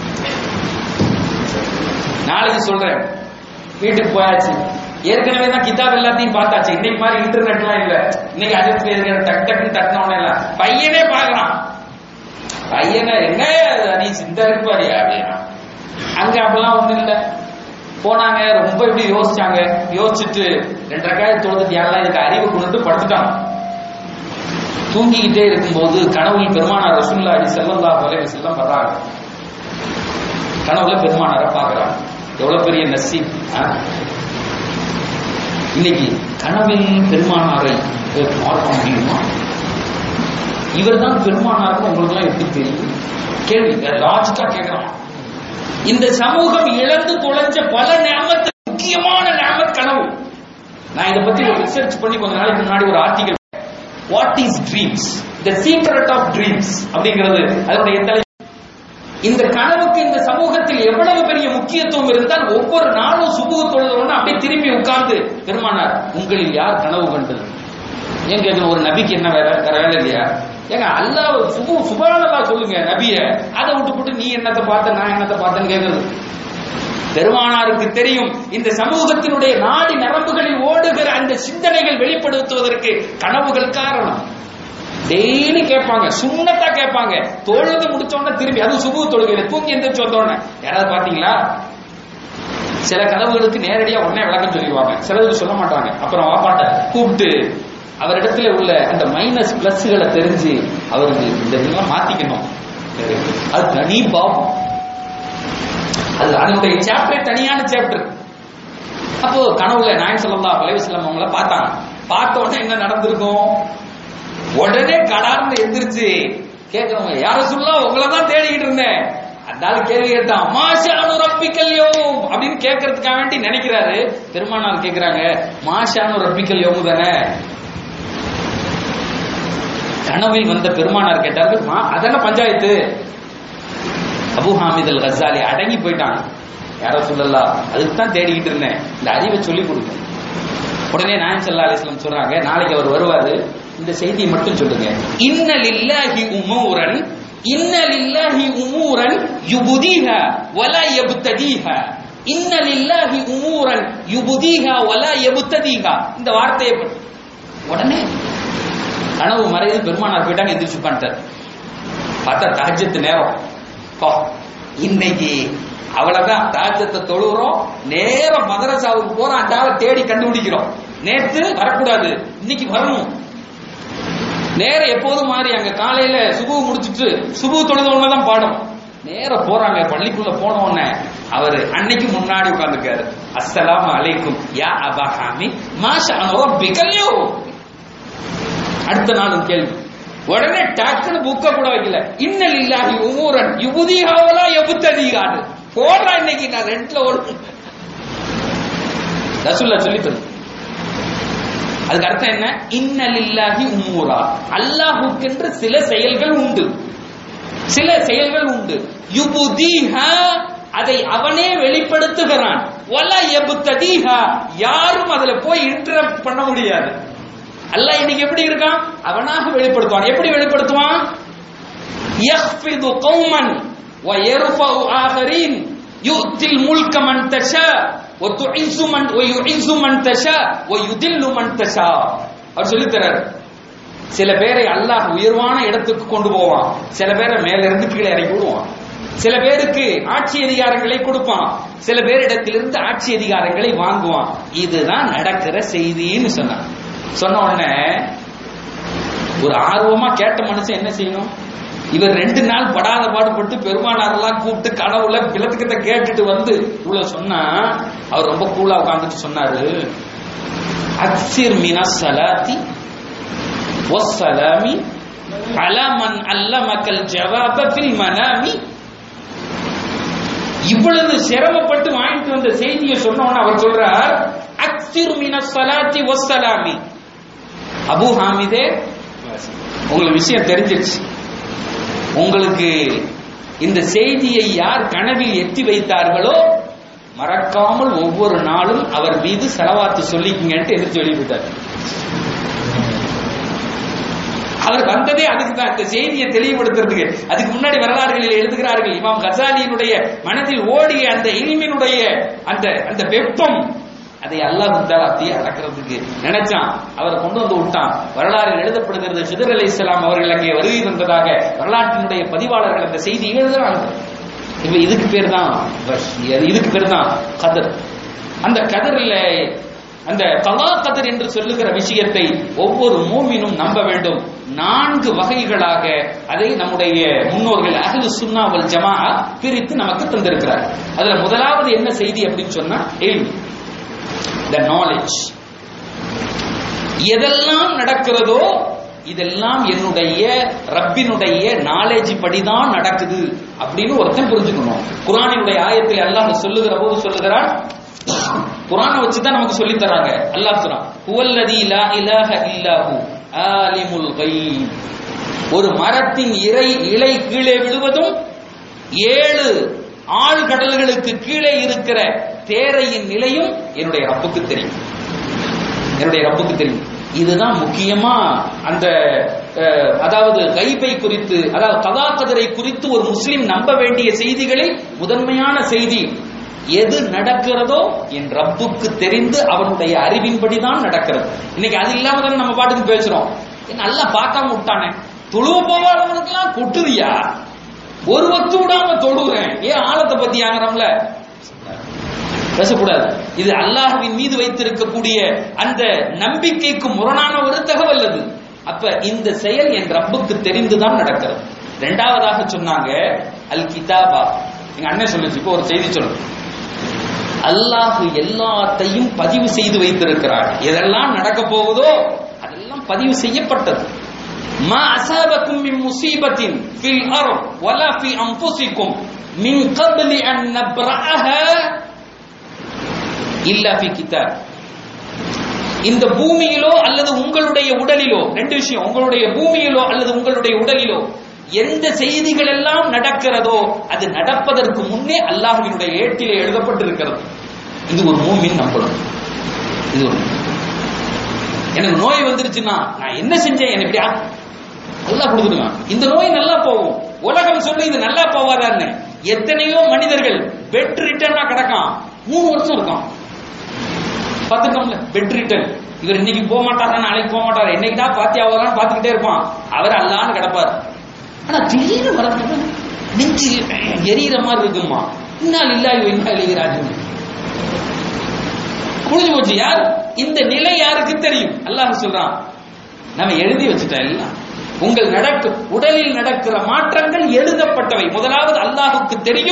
நாளைக்கு சொல்றேன் வீட்டுக்கு போயாச்சு ஏற்கனவே தான் கிதாப் எல்லாத்தையும் பார்த்தாச்சு இன்னைக்கு மாதிரி இன்டர்நெட்லாம் இல்ல இன்னைக்கு அஜித் இருக்கிற டக் டக்குன்னு தட்டினவனே இல்ல பையனே பார்க்கறான் பையனை என்ன நீ சிந்தா இருப்பாரியா அப்படின்னா அங்க அப்படிலாம் ஒண்ணும் இல்ல போனாங்க ரொம்ப இப்படி யோசிச்சாங்க யோசிச்சுட்டு ரெண்டரை காய தொழுதுட்டு யாரெல்லாம் இதுக்கு அறிவு கொண்டு படுத்துட்டாங்க தூங்கிக்கிட்டே இருக்கும்போது கனவுல பெருமானார் ரசூல்லா அலி செல்லல்லா அலைஹி வஸல்லம் வர்றாங்க கனவுல பெருமானாரை பார்க்கறாங்க எவ்வளவு பெரிய நசீப் ஆ? இன்னைக்கு கனவில் பெருமானாரை பார்க்க முடியுமா இவர் தான் பெருமானார்னு உங்களுக்கு எல்லாம் எப்படி தெரியும் கேள்வி லாஜிக்கா கேட்கலாம் இந்த சமூகம் இழந்து தொலைஞ்ச பல ஞாபகத்து முக்கியமான ஞாபக கனவு நான் இதை பத்தி ஒரு ரிசர்ச் பண்ணி கொஞ்ச நாளைக்கு முன்னாடி ஒரு article what is dreams the secret of dreams அப்படிங்கிறது அதனுடைய தலை இந்த கனவுக்கு இந்த சமூகத்தில் எவ்வளவு பெரிய முக்கியத்துவம் இருந்தால் ஒவ்வொரு நாளும் சுபுக தொழுதவொன்னு அப்படியே திரும்பி உட்கார்ந்து பெருமானார் உங்களில் யார் கனவு கண்டது ஏன் கேட்கணும் ஒரு நபிக்கு என்ன வேற வேற வேலை இல்லையா ஏங்க அல்லாஹ் சுபு சுபானல்லா சொல்லுங்க நபிய அதை விட்டு போட்டு நீ என்னத்தை பார்த்த நான் என்னத்தை பார்த்தேன்னு கேட்கறது பெருமானாருக்கு தெரியும் இந்த சமூகத்தினுடைய நாடி நரம்புகளில் ஓடுகிற அந்த சிந்தனைகள் வெளிப்படுத்துவதற்கு கனவுகள் காரணம் டெய்லி கேட்பாங்க சுண்ணத்தா கேட்பாங்க தொழுது முடிச்ச உடனே திரும்பி அது சுபு தொழுகையில தூங்கி எந்திரிச்சு வந்த உடனே யாராவது பாத்தீங்களா சில கனவுகளுக்கு நேரடியா உடனே விளக்கம் சொல்லிடுவாங்க சிலதுக்கு சொல்ல மாட்டாங்க அப்புறம் வாப்பாட்ட கூப்பிட்டு அவரிடத்துல உள்ள அந்த மைனஸ் பிளஸ்களை தெரிஞ்சு அவருக்கு இந்த இதெல்லாம் மாத்திக்கணும் அது தனி பாவம் அது அதனுடைய சாப்டர் தனியான சாப்டர் அப்போ கனவுல நாயன் சொல்லலாம் அலைவசல்லம் அவங்கள பார்த்தாங்க பார்த்த உடனே என்ன நடந்திருக்கும் உடனே கடார்னு எந்திரிச்சு கேட்கிறவங்க யார சொல்ல உங்களை தான் தேடிக்கிட்டு இருந்தேன் அதால கேள்வி கேட்டான் மாஷானு ரப்பிக்கல்யோம் அப்படின்னு கேட்கறதுக்காக வேண்டி நினைக்கிறாரு பெருமானார் கேட்கிறாங்க மாஷானு ரப்பிக்கல்யோம் தானே கனவில் வந்த பெருமானார் கேட்டார்கள் மா அதென்ன பஞ்சாயத்து அபு ஹாமித் அல் கசாலி அடங்கி போயிட்டாங்க யாரோ சொல்லலாம் அதுக்கு தான் தேடிக்கிட்டு இருந்தேன் இந்த அறிவை சொல்லி கொடுங்க உடனே நாயன் சல்லா அலிஸ்லாம் சொல்றாங்க நாளைக்கு அவர் வருவாரு இந்த செய்தியை மட்டும் சொல்லுங்க இன்ன லில்லாஹி உமூரன் இன்ன லில்லாஹி உமூரன் யுபுதீஹா வலா யபுத்ததீஹா இன்ன லில்லாஹி உமூரன் யுபுதீஹா வலா யபுத்ததீஹா இந்த வார்த்தையை ப- உடனே கனவு மறைந்து பெருமானார் போயிட்டாங்க எந்திரிச்சு உட்காந்துட்டார் பார்த்தா தஹஜத்து நேரம் பா, இன்னைக்கு அவ்வளவுதான் தாஜத்தை தொழுகிறோம் நேரம் மதரசாவுக்கு போறோம் அண்டால தேடி கண்டுபிடிக்கிறோம் நேத்து வரக்கூடாது இன்னைக்கு வரணும் நேரம் எப்போதும் மாறி அங்க காலையில சுபு முடிச்சிட்டு சுபு தொழுத உடனே தான் பாடம் நேர போறாங்க பள்ளிக்குள்ள போன உடனே அவர் அன்னைக்கு முன்னாடி உட்கார்ந்துருக்காரு அஸ்ஸலாமு அலைக்கும் யா அபா ஹாமி மாஷா ரப்பிகல்யோ அடுத்த நாளும் கேள்வி உடனே டக்குன்னு புக்க கூட வைக்கல இன்னல் இல்லாஹி உமூரன் யுபுதிஹாவலா எபுத்ததிகாடு போடுறா இன்னைக்கு நான் ரெண்டுல ஓடு ரசூல்லா சொல்லி தரு அதுக்கு அர்த்தம் என்ன இன்னலில்லாஹி உமூரா அல்லாஹுக்கென்று சில செயல்கள் உண்டு சில செயல்கள் உண்டு யுபுதிஹா அதை அவனே வெளிப்படுத்துகிறான் வல எபுத்ததிஹா யாரும் அதுல போய் இன்டரப்ட் பண்ண முடியாது அல்லாஹ் இன்னைக்கு எப்படி இருக்கான் அவனாக வெளிப்படுத்துவான் எப்படி வெளிப்படுத்துவான் யஹ்ஃபிது கௌமன் வ யர்ஃபஉ ஆகரீன் யுத்தில் முல்க மன் தஷா வ துஇஸ்ஸு மன் வ யுஇஸ்ஸு மன் தஷா வ யுதில்லு மன் தஷா அவர் சொல்லி தராரு சில பேரை அல்லாஹ் உயர்வான இடத்துக்கு கொண்டு போவான் சில பேரை மேல இருந்து கீழே இறக்கி விடுவான் சில பேருக்கு ஆட்சி அதிகாரங்களை கொடுப்பான் சில பேரிடத்திலிருந்து ஆட்சி அதிகாரங்களை வாங்குவான் இதுதான் நடக்கிற செய்தின்னு சொன்னான் சொன்ன உடனே ஒரு ஆர்வமா கேட்ட மனுஷன் என்ன செய்யணும் இவர் ரெண்டு நாள் படாத பாடுபட்டு பெருமானாரெல்லாம் கூப்பிட்டு கடவுள விளக்கத்தை கேட்டுட்டு வந்து இவ்வளவு சொன்னா அவர் ரொம்ப கூலா உட்கார்ந்துட்டு சொன்னாரு அக்சிர் மின சலாத்தி والسلام على من علمك الجواب في المنام இவ்வளவு சிரமப்பட்டு வாங்கிட்டு வந்த செய்தியை சொன்னோன்னு அவர் சொல்றார் அக்சிர் மின சலாத்தி வசலாமி அபு ஹாமிதே உங்களுக்கு விஷயம் தெரிஞ்சிருச்சு உங்களுக்கு இந்த செய்தியை யார் கனவில் எத்தி வைத்தார்களோ மறக்காமல் ஒவ்வொரு நாளும் அவர் மீது செலவாத்து சொல்லிக்கங்கன்ட்டு எதிர்த்து வெளியிட்டார் அவர் வந்ததே அதுக்கு தான் இந்த செய்தியை தெளிவுபடுத்துறதுக்கு அதுக்கு முன்னாடி வரலாறுகளில் எழுதுகிறார்கள் இமாம் கசாலியினுடைய மனதில் ஓடிய அந்த இனிமினுடைய அந்த அந்த வெப்பம் அதை அல்லாஹ் அப்படியே அடக்கிறதுக்கு நினைச்சான் அவர் கொண்டு வந்து விட்டான் வரலாறில் எழுதப்படுகிறது சிதர் அலி இஸ்லாம் அவர்கள் அங்கே வருகை வந்ததாக வரலாற்றினுடைய பதிவாளர்கள் அந்த செய்தி எழுதுறாங்க இப்ப இதுக்கு பேர் தான் இதுக்கு பேர் தான் கதர் அந்த கதர்ல அந்த கலா கதர் என்று சொல்லுகிற விஷயத்தை ஒவ்வொரு மூமினும் நம்ப வேண்டும் நான்கு வகைகளாக அதை நம்முடைய முன்னோர்கள் அகல் சுன்னாவல் ஜமா பிரித்து நமக்கு தந்திருக்கிறார் அதுல முதலாவது என்ன செய்தி அப்படின்னு சொன்னா த நாலேஜ் எதெல்லாம் நடக்கிறதோ இதெல்லாம் என்னுடைய ரப்பினுடைய நாலேஜ் படிதான் நடக்குது அப்படின்னு ஒருத்தன் புரிஞ்சுக்கணும் குரானினுடைய ஆயத்தில் அல்லாஹ் சொல்லுகிற போது சொல்லுகிறான் குரானை வச்சு தான் நமக்கு சொல்லி தராங்க அல்லாஹ் சொல்றான் ஹுவல்லதி லா இலாஹ இல்லாஹு ஆலிமுல் கைப் ஒரு மரத்தின் இறை இலை கீழே விழுவதும் ஏழு ஆழ்கடல்களுக்கு கீழே இருக்கிற தேரையின் நிலையும் என்னுடைய ரப்புக்கு தெரியும் என்னுடைய ரப்புக்கு தெரியும் இதுதான் முக்கியமா அந்த அதாவது கைபை குறித்து அதாவது கதாகதரை குறித்து ஒரு முஸ்லிம் நம்ப வேண்டிய செய்திகளில் முதன்மையான செய்தி எது நடக்கிறதோ என் ரப்புக்கு தெரிந்து அவனுடைய அறிவின்படிதான் நடக்கிறது இன்னைக்கு அது இல்லாம தானே நம்ம பாட்டுக்கு பேசுறோம் நல்லா பார்க்காம விட்டானே தொழுவ போகாதவனுக்கெல்லாம் கொட்டுறியா ஒரு வத்து விடாம தொடுறேன் ஏன் ஆழத்தை பத்தி ஆகிறோம்ல பேசக்கூடாது இது அல்லாஹுவின் மீது வைத்திருக்கக்கூடிய அந்த நம்பிக்கைக்கு முரணான ஒரு தகவல் அது அப்ப இந்த செயல் என் ரப்புக்கு தெரிந்துதான் நடக்கிறது ரெண்டாவதாக சொன்னாங்க அல் கிதாபா எங்க அண்ணன் சொல்லுச்சு இப்போ ஒரு செய்தி சொல்லுங்க அல்லாஹு எல்லாத்தையும் பதிவு செய்து வைத்திருக்கிறார் எதெல்லாம் நடக்க போகுதோ அதெல்லாம் பதிவு செய்யப்பட்டது ما أصابكم من مصيبة في الأرض ولا في أنفسكم من قبل أن نبرأها إلا في كتاب இந்த பூமியிலோ அல்லது உங்களுடைய உடலிலோ ரெண்டு விஷயம் உங்களுடைய பூமியிலோ அல்லது உங்களுடைய உடலிலோ எந்த செய்திகள் எல்லாம் நடக்கிறதோ அது நடப்பதற்கு முன்னே அல்லாஹுவினுடைய ஏட்டிலே எழுதப்பட்டிருக்கிறது இது ஒரு மூமின் நம்பணும் இது ஒரு எனக்கு நோய் வந்துருச்சுன்னா நான் என்ன செஞ்சேன் எனக்கு இப்படி நல்லா கொடுத்துருக்கான் இந்த நோய் நல்லா போகும் உலகம் சொல்லி இது நல்லா போவாதான்னு எத்தனையோ மனிதர்கள் பெட் ரிட்டர்னா கிடக்கான் மூணு வருஷம் இருக்கான் பார்த்துக்கோம்ல பெட் ரிட்டர்ன் இவர் இன்னைக்கு போக மாட்டாரா நாளைக்கு போக மாட்டாரா என்னைக்கு தான் பாத்தி ஆவாரான்னு பார்த்துக்கிட்டே இருப்பான் அவர் அல்லான்னு கிடப்பார் ஆனா திடீர்னு வரது நெஞ்சு எரியற மாதிரி இருக்குமா இன்னால் இல்லாய் இன்னா எழுகிறாரு புரிஞ்சு போச்சு யார் இந்த நிலை யாருக்கு தெரியும் அல்லாஹ் சொல்றான் நம்ம எழுதி வச்சுட்டோம் எல்லாம் உங்கள் நடக்கு உடலில் நடக்கிற மாற்றங்கள் எழுதப்பட்டவை முதலாவது அல்லாஹுக்கு தெரியும்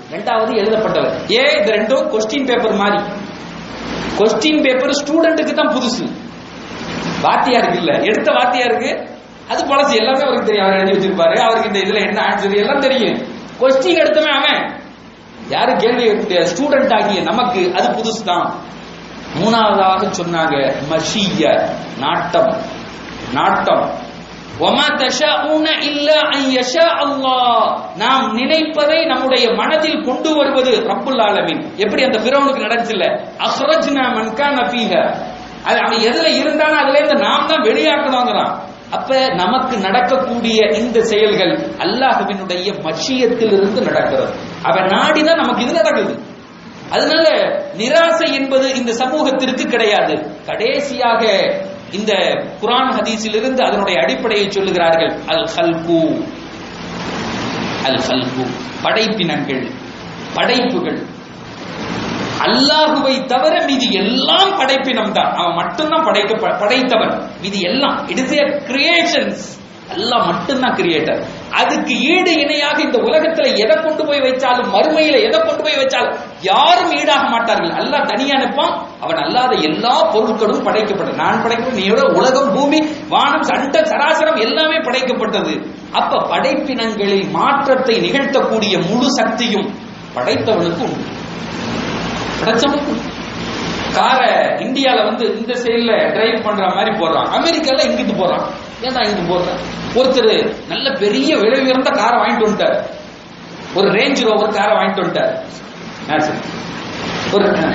ரெண்டாவது எழுதப்பட்டவர் ஏ இது ரெண்டும் கொஸ்டின் பேப்பர் மாதிரி கொஸ்டின் பேப்பர் ஸ்டூடெண்ட்டுக்கு தான் புதுசு வாத்தியாருக்கு இல்ல எடுத்த வாத்தியாருக்கு அது பழசு எல்லாமே அவருக்கு தெரியும் அவர் எழுதி வச்சிருப்பாரு அவருக்கு இந்த இதுல என்ன ஆன்சர் எல்லாம் தெரியும் கொஸ்டின் எடுத்தவன் அவன் யாரு கேள்வி ஸ்டூடெண்ட் ஆகிய நமக்கு அது புதுசு தான் மூணாவதாக சொன்னாங்க மஷிய நாட்டம் நாட்டம் ஒமா தஷாஊன இல்ல அன் யஷா அல்லாஹ் நாம் நினைப்பதை நம்முடைய மனதில் கொண்டு வருவது ரப்புல் ஆலமீன் எப்படி அந்த ஃபிரௌனுக்கு நடந்துச்சு இல்ல அஹ்ரஜ்னா மன் கான ஃபீஹ அது அவன் எதுல இருந்தானோ அதுல இருந்து நாம் தான் வெளியாக்கணுங்கிறான் அப்ப நமக்கு நடக்கக்கூடிய இந்த செயல்கள் அல்லாஹ்வினுடைய மஷியத்தில் இருந்து நடக்கிறது அவன் நாடிதான் நமக்கு இது நடக்குது அதனால நிராசை என்பது இந்த சமூகத்திற்கு கிடையாது கடைசியாக இந்த குரான் ஹதீஸிலிருந்து அதனுடைய அடிப்படையை சொல்லுகிறார்கள் அல் ஹல்கு அல் ஹல்கு படைப்பினங்கள் படைப்புகள் அல்லாஹுவை தவிர மீதி எல்லாம் படைப்பினம் தான் அவன் மட்டும்தான் படைக்க படைத்தவன் மீதி எல்லாம் இட் இஸ் கிரியேஷன்ஸ் அல்லாஹ் மட்டும்தான் கிரியேட்டர் அதுக்கு ஈடு இணையாக இந்த உலகத்துல எதை கொண்டு போய் வச்சாலும் மறுமையில எதை கொண்டு போய் வச்சாலும் யாரும் ஈடாக மாட்டார்கள் அல்லாஹ் தனியா நிற்பான் அவன் அல்லாத எல்லா பொருட்களும் படைக்கப்பட்டது நான் படைக்கப்பட்ட நீயோட உலகம் பூமி வானம் சண்ட சராசரம் எல்லாமே படைக்கப்பட்டது அப்ப படைப்பினங்களில் மாற்றத்தை நிகழ்த்தக்கூடிய முழு சக்தியும் படைத்தவனுக்கு உண்டு படைச்சவனுக்கு உண்டு காரை இந்தியால வந்து இந்த சைடுல டிரைவ் பண்ற மாதிரி போடுறான் அமெரிக்கால இங்கிட்டு போறான் ஏன்டா இங்கிட்டு போடுறான் ஒருத்தர் நல்ல பெரிய விலை உயர்ந்த காரை வாங்கிட்டு வந்துட்டார் ஒரு ரேஞ்ச் ரோவர் காரை வாங்கிட்டு வந்துட்டார் ஆ, சரி. ஒரு ஆ.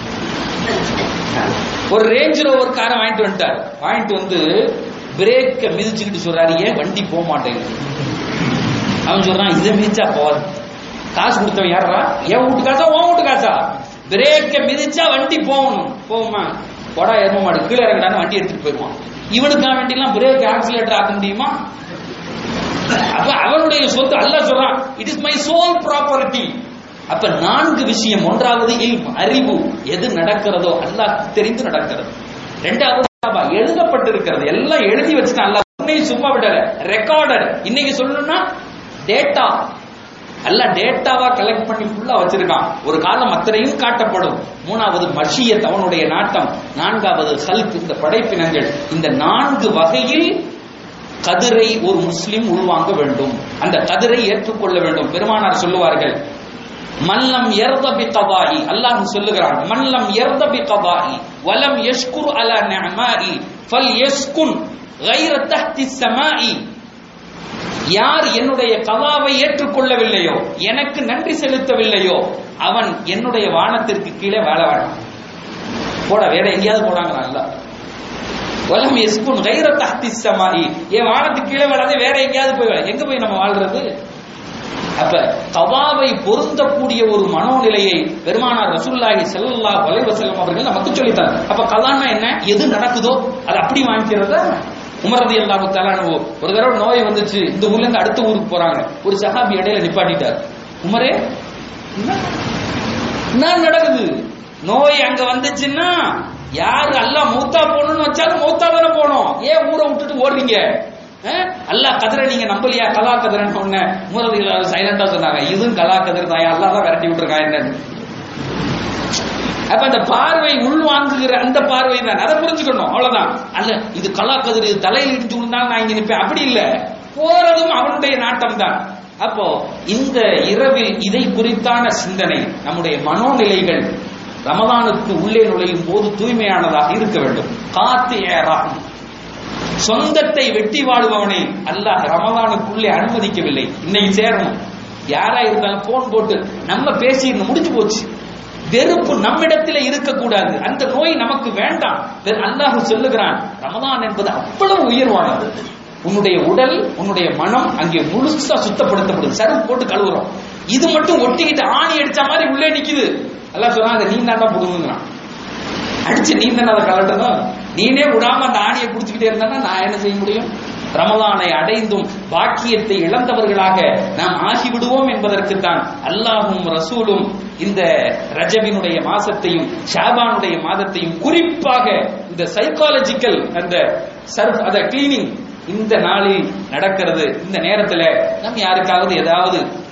ஒரு ரேஞ்ச் ரோவர் காரை வாங்கிட்டு வந்துட்டார் வாங்கிட்டு வந்து பிரேக்க மிதிச்சுக்கிட்டு சொல்றாரு ஏன் வண்டி போக மாட்டேங்குது அவன் சொல்றான் இதை மிதிச்சா போகாது காசு கொடுத்தவன் யாரா என் வீட்டு காசா உன் வீட்டு காசா பிரேக்க மிதிச்சா வண்டி போகணும் போகுமா போடா எரும மாடு கீழே இறங்கிடான்னு வண்டி எடுத்துட்டு போயிடுவான் இவனுக்கான வண்டிலாம் பிரேக் ஆக்சிலேட்டர் ஆக்க முடியுமா அப்ப அவனுடைய சொத்து அல்லாஹ் சொல்றான் it is my sole property அப்ப நான்கு விஷயம் ஒன்றாவது இல்ம் அறிவு எது நடக்கிறதோ அல்லாஹ் தெரிந்து நடக்கிறது ரெண்டாவது கிதாபா, எழுதப்பட்டிருக்கிறது எல்லாம் எழுதி வச்சுட்டான் அல்லாஹ் உன்னை சும்மா விடல ரெக்கார்டட் இன்னைக்கு சொல்லணும்னா டேட்டா எல்லாம் டேட்டாவா கலெக்ட் பண்ணி ஃபுல்லா வச்சிருக்கான் ஒரு காலம் அத்தனையும் காட்டப்படும் மூணாவது மஷியத் அவனுடைய நாட்டம் நான்காவது ஹல்க் இந்த படைப்பினங்கள் இந்த நான்கு வகையில் கதிரை ஒரு முஸ்லிம் உள்வாங்க வேண்டும் அந்த கதிரை ஏற்றுக்கொள்ள வேண்டும் பெருமானார் சொல்லுவார்கள் மல்லம் யர்த பி கபாயி அல்லாஹ் சொல்லுகிறான் மல்லம் யர்த பி கபாயி வலம் யஷ்குர் அலா நிஅமாஇ ஃபல் யஸ்குன் غير تحت السماء யார் என்னுடைய கவாவை ஏற்றுக்கொள்ளவில்லையோ எனக்கு நன்றி செலுத்தவில்லையோ அவன் என்னுடைய வானத்திற்கு கீழே வாழ வேண்டாம் போட வேற எங்கேயாவது போடாங்களா இல்ல வலம் எஸ்குன் கைர தஹ்தி சமாயி என் வானத்துக்கு கீழே வாழாதே வேற எங்கேயாவது போய் வாழ. எங்க போய் நம்ம வாழ்றது அப்ப கவாவை பொருந்தக்கூடிய ஒரு மனோநிலையை பெருமானார் ரசூலுல்லாஹி ஸல்லல்லாஹு அலைஹி வஸல்லம் அவர்கள் நமக்கு சொல்லித்தார் அப்ப கலான்னா என்ன எது நடக்குதோ அது அப்படி வாங்கிக்கிறதா உமரதி அல்லாஹு தலானு ஒரு தடவை நோய் வந்துச்சு இந்த ஊர்ல இருந்து அடுத்த ஊருக்கு போறாங்க ஒரு சஹாபி இடையில நிப்பாட்டிட்டார் உமரே என்ன என்ன நடக்குது நோய் அங்க வந்துச்சுன்னா யாரு அல்லாஹ் மௌத்தா போகணும்னு வச்சாலும் மௌத்தா தானே போகணும் ஏன் ஊரை விட்டுட்டு ஓடுறீங்க அஹ்? அல்லாஹ் கதிரை நீங்க நம்பலையா கலா கதிரன்னு ஒண்ணு மூரதி சைலண்டா சொன்னாங்க இதுவும் கலா கதிர் தான் அல்லாஹ் தான் விரட்டி விட்டுருக்கான் என்னன்னு அப்ப அந்த பார்வை உள்வாங்குகிற அந்த பார்வை தான் அதை புரிஞ்சுக்கணும் அவ்வளவுதான் அல்ல இது கலாக்கதிர் இது தலையில் இடிச்சு விழுந்தாலும் நான் இங்க நிற்பேன் அப்படி இல்ல போறதும் அவனுடைய நாட்டம் தான் அப்போ இந்த இரவில் இதை குறித்தான சிந்தனை நம்முடைய மனோநிலைகள் ரமதானுக்கு உள்ளே நுழையும் போது தூய்மையானதாக இருக்க வேண்டும் காத்து ஏறாகும் சொந்தத்தை வெட்டி வாழுபவனை அல்லாஹ் ரமதானுக்குள்ளே அனுமதிக்கவில்லை இன்னைக்கு சேரணும் யாரா இருந்தாலும் போன் போட்டு நம்ம பேசி முடிஞ்சு போச்சு வெறுப்பு நம்மிடத்திலே இருக்கக்கூடாது அந்த நோய் நமக்கு வேண்டாம் வெறு- அல்லாஹ் சொல்லுகிறான் ரமதான் என்பது அவ்வளவு உயர்வானது உன்னுடைய உடல் உன்னுடைய மனம் அங்கே முழுசா சுத்தப்படுத்தப்படுது சருப்பு போட்டு கழுவுறோம் இது மட்டும் ஒட்டிக்கிட்டு ஆணி அடிச்ச மாதிரி உள்ளே நிக்குது அல்லாஹ் சொன்னாங்க நீ தான் புடுங்குங்கிறான் அடிச்சு நீ தானே அதை கலட்டணும் நீனே விடாம அந்த ஆணியை பிடிச்சுக்கிட்டே இருந்தானா நான் என்ன செய்ய முடியும் ரமலானை அடைந்தும் பாக்கியத்தை இழந்தவர்களாக நாம் ஆகிவிடுவோம் என்பதற்குத்தான் அல்லாஹும் ரசூலும் இந்த ரஜபினுடைய மாசத்தையும் ஷாபானுடைய மாதத்தையும் குறிப்பாக இந்த சைக்காலஜிக்கல் அந்த சர்ஃப் அத கிளீனிங் இந்த நாளில் நடக்கிறது இந்த நேரத்துல நம்ம யாருக்காவது ஏதாவது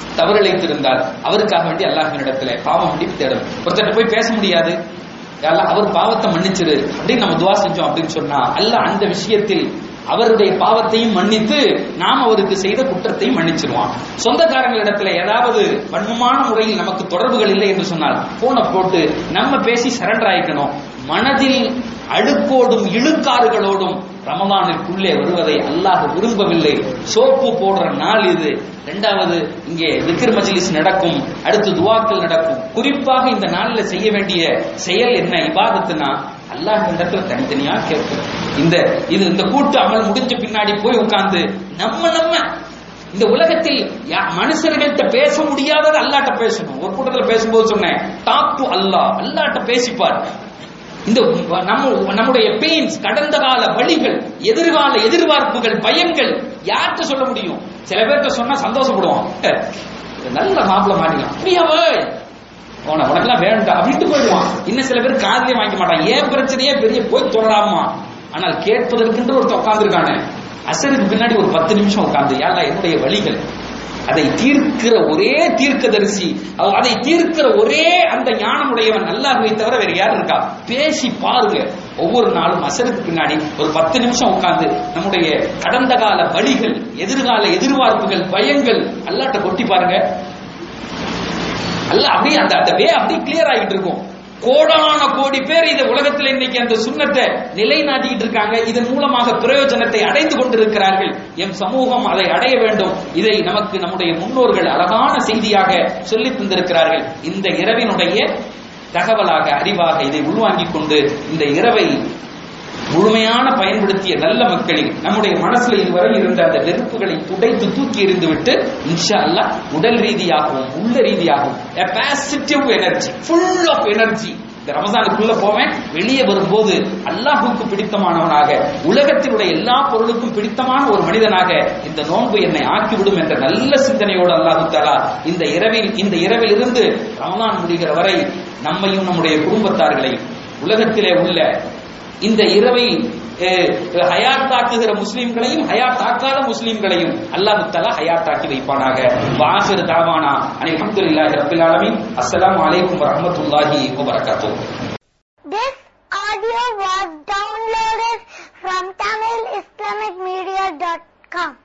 தவறிழைத்திருந்தால் அவருக்காக வேண்டி அல்லாஹ்வினிடத்துல பாவம் மன்னிப்பு தேடணும் ஒருத்தர்ட்ட போய் பேச முடியாது யா அல்லாஹ், அவர் பாவத்தை மன்னிச்சிரு அப்படின்னு நம்ம துவா செஞ்சோம் அப்படின்னு சொன்னா அல்லாஹ் அந்த விஷயத்தில் அவருடைய பாவத்தையும் மன்னித்து நாம் அவருக்கு செய்த குற்றத்தையும் மன்னிச்சிருவான் சொந்தக்காரங்களிடத்துல ஏதாவது வன்மமான முறையில் நமக்கு தொடர்புகள் இல்லை என்று சொன்னால் போனை போட்டு நம்ம பேசி சரண்டர் ஆயிக்கணும் மனதில் அழுக்கோடும் இழுக்காறுகளோடும் ரமலானுக்குள்ளே வருவதை அல்லாஹ் விரும்பவில்லை சோப்பு போடுற நாள் இது இரண்டாவது இங்கே விக்கிர் மஜ்லிஸ் நடக்கும் அடுத்து துவாக்கள் நடக்கும் குறிப்பாக இந்த நாளில் செய்ய வேண்டிய செயல் என்ன இபாதத்துனா அல்லாஹ் இடத்துல தனித்தனியா கேட்கிறோம் இந்த இது இந்த கூட்டு அமல் முடிஞ்ச பின்னாடி போய் உட்கார்ந்து நம்ம நம்ம இந்த உலகத்தில் யா- மனுஷர்கள்ட்ட பேச முடியாதது அல்லாட்ட பேசணும் ஒரு கூட்டத்துல பேசும்போது சொன்னேன் டாக் டு அல்லாஹ் அல்லாட்ட பேசிப்பார் இந்த நம்ம நம்முடைய பெயின்ஸ் கடந்த கால வழிகள் எதிர்கால எதிர்பார்ப்புகள் பயங்கள் யார்கிட்ட சொல்ல முடியும் சில பேர்கிட்ட சொன்னா சந்தோஷப்படுவான் "ஏ, இது நல்ல மாப்பிள்ள மாட்டிக்கலாம் அப்படியாவே உன உனக்கெல்லாம் வேண்டாம் அப்படின்ட்டு போயிடுவான் இன்னும் சில பேர் காதலே வாங்கிக்க மாட்டான் ஏன் பிரச்சனையே பெரிய போய் தொடராமா ஆனால் கேட்பதற்கென்று ஒருத்தர் உட்கார்ந்துருக்கானே அசருக்கு பின்னாடி ஒரு பத்து நிமிஷம் உட்கார்ந்து யாரா என்னுடைய வழிகள் அதை தீர்க்கிற ஒரே தீர்க்கதரிசி அவ- அதை தீர்க்கிற ஒரே அந்த ஞானமுடையவன் அல்லாஹ்வை தவிர வேற யார் இருக்கா பேசி பாருங்க ஒவ்வொரு நாளும் அசருக்கு பின்னாடி ஒரு பத்து நிமிஷம் உட்கார்ந்து நம்முடைய கடந்த கால வழிகள் எதிர்கால எதிர்பார்ப்புகள் பயங்கள் அல்லாட்ட கொட்டி பாருங்க அல்ல அப்படியே அந்த அந்த வே அப்படியே கிளியர் ஆகிட்டு இருக்கும் கோடான கோடி பேர் இந்த உலகத்தில் இன்னைக்கு அந்த சுண்ணத்தை நிலைநாட்டிட்டு இருக்காங்க இதன் மூலமாக பிரயோஜனத்தை அடைந்து கொண்டிருக்கிறார்கள் எம் சமூகம் அதை அடைய வேண்டும் இதை நமக்கு நம்முடைய முன்னோர்கள் அழகான செய்தியாக சொல்லித் தந்திருக்கிறார்கள் இந்த இரவினுடைய தகவலாக அறிவாக இதை உள்வாங்கிக் கொண்டு இந்த இரவை முழுமையான பயன்படுத்திய நல்ல மக்களில் நம்முடைய மனசுல இதுவரை இருந்த அந்த வெறுப்புகளை துடைத்து தூக்கி எறிந்துவிட்டு இன்ஷா அல்லாஹ் உடல் ரீதியாகவும் உள்ள ரீதியாகவும் positive energy full of energy இந்த ரமசானுக்குள்ள போவேன் வெளியே வரும்போது அல்லாஹுக்கு பிடித்தமானவனாக உலகத்தினுடைய எல்லா பொருளுக்கும் பிடித்தமான ஒரு மனிதனாக இந்த நோன்பு என்னை ஆக்கிவிடும் என்ற நல்ல சிந்தனையோடு அல்லாஹு தாலா இந்த இரவில் இந்த இரவில் இருந்து ரமலான் முடிகிற வரை நம்மையும் நம்முடைய குடும்பத்தார்களையும் உலகத்திலே உள்ள இந்த இரவை அஹ், ஹயாத்தாக்குகிற முஸ்லிம்களையும் ஹயாத்தாக்காத முஸ்லிம்களையும் அல்லாஹ் தஆலா ஹயாத்தாக்கி வைப்பானாக வாசிர் தாவானா அனில் அல்ஹம்துலில்லாஹி ரப்பில் ஆலமீன் அஸ்ஸலாமு அலைக்கும் வரஹ்மத்துல்லாஹி வபரகாத்துஹு This audio was downloaded from TamilIslamicMedia.com.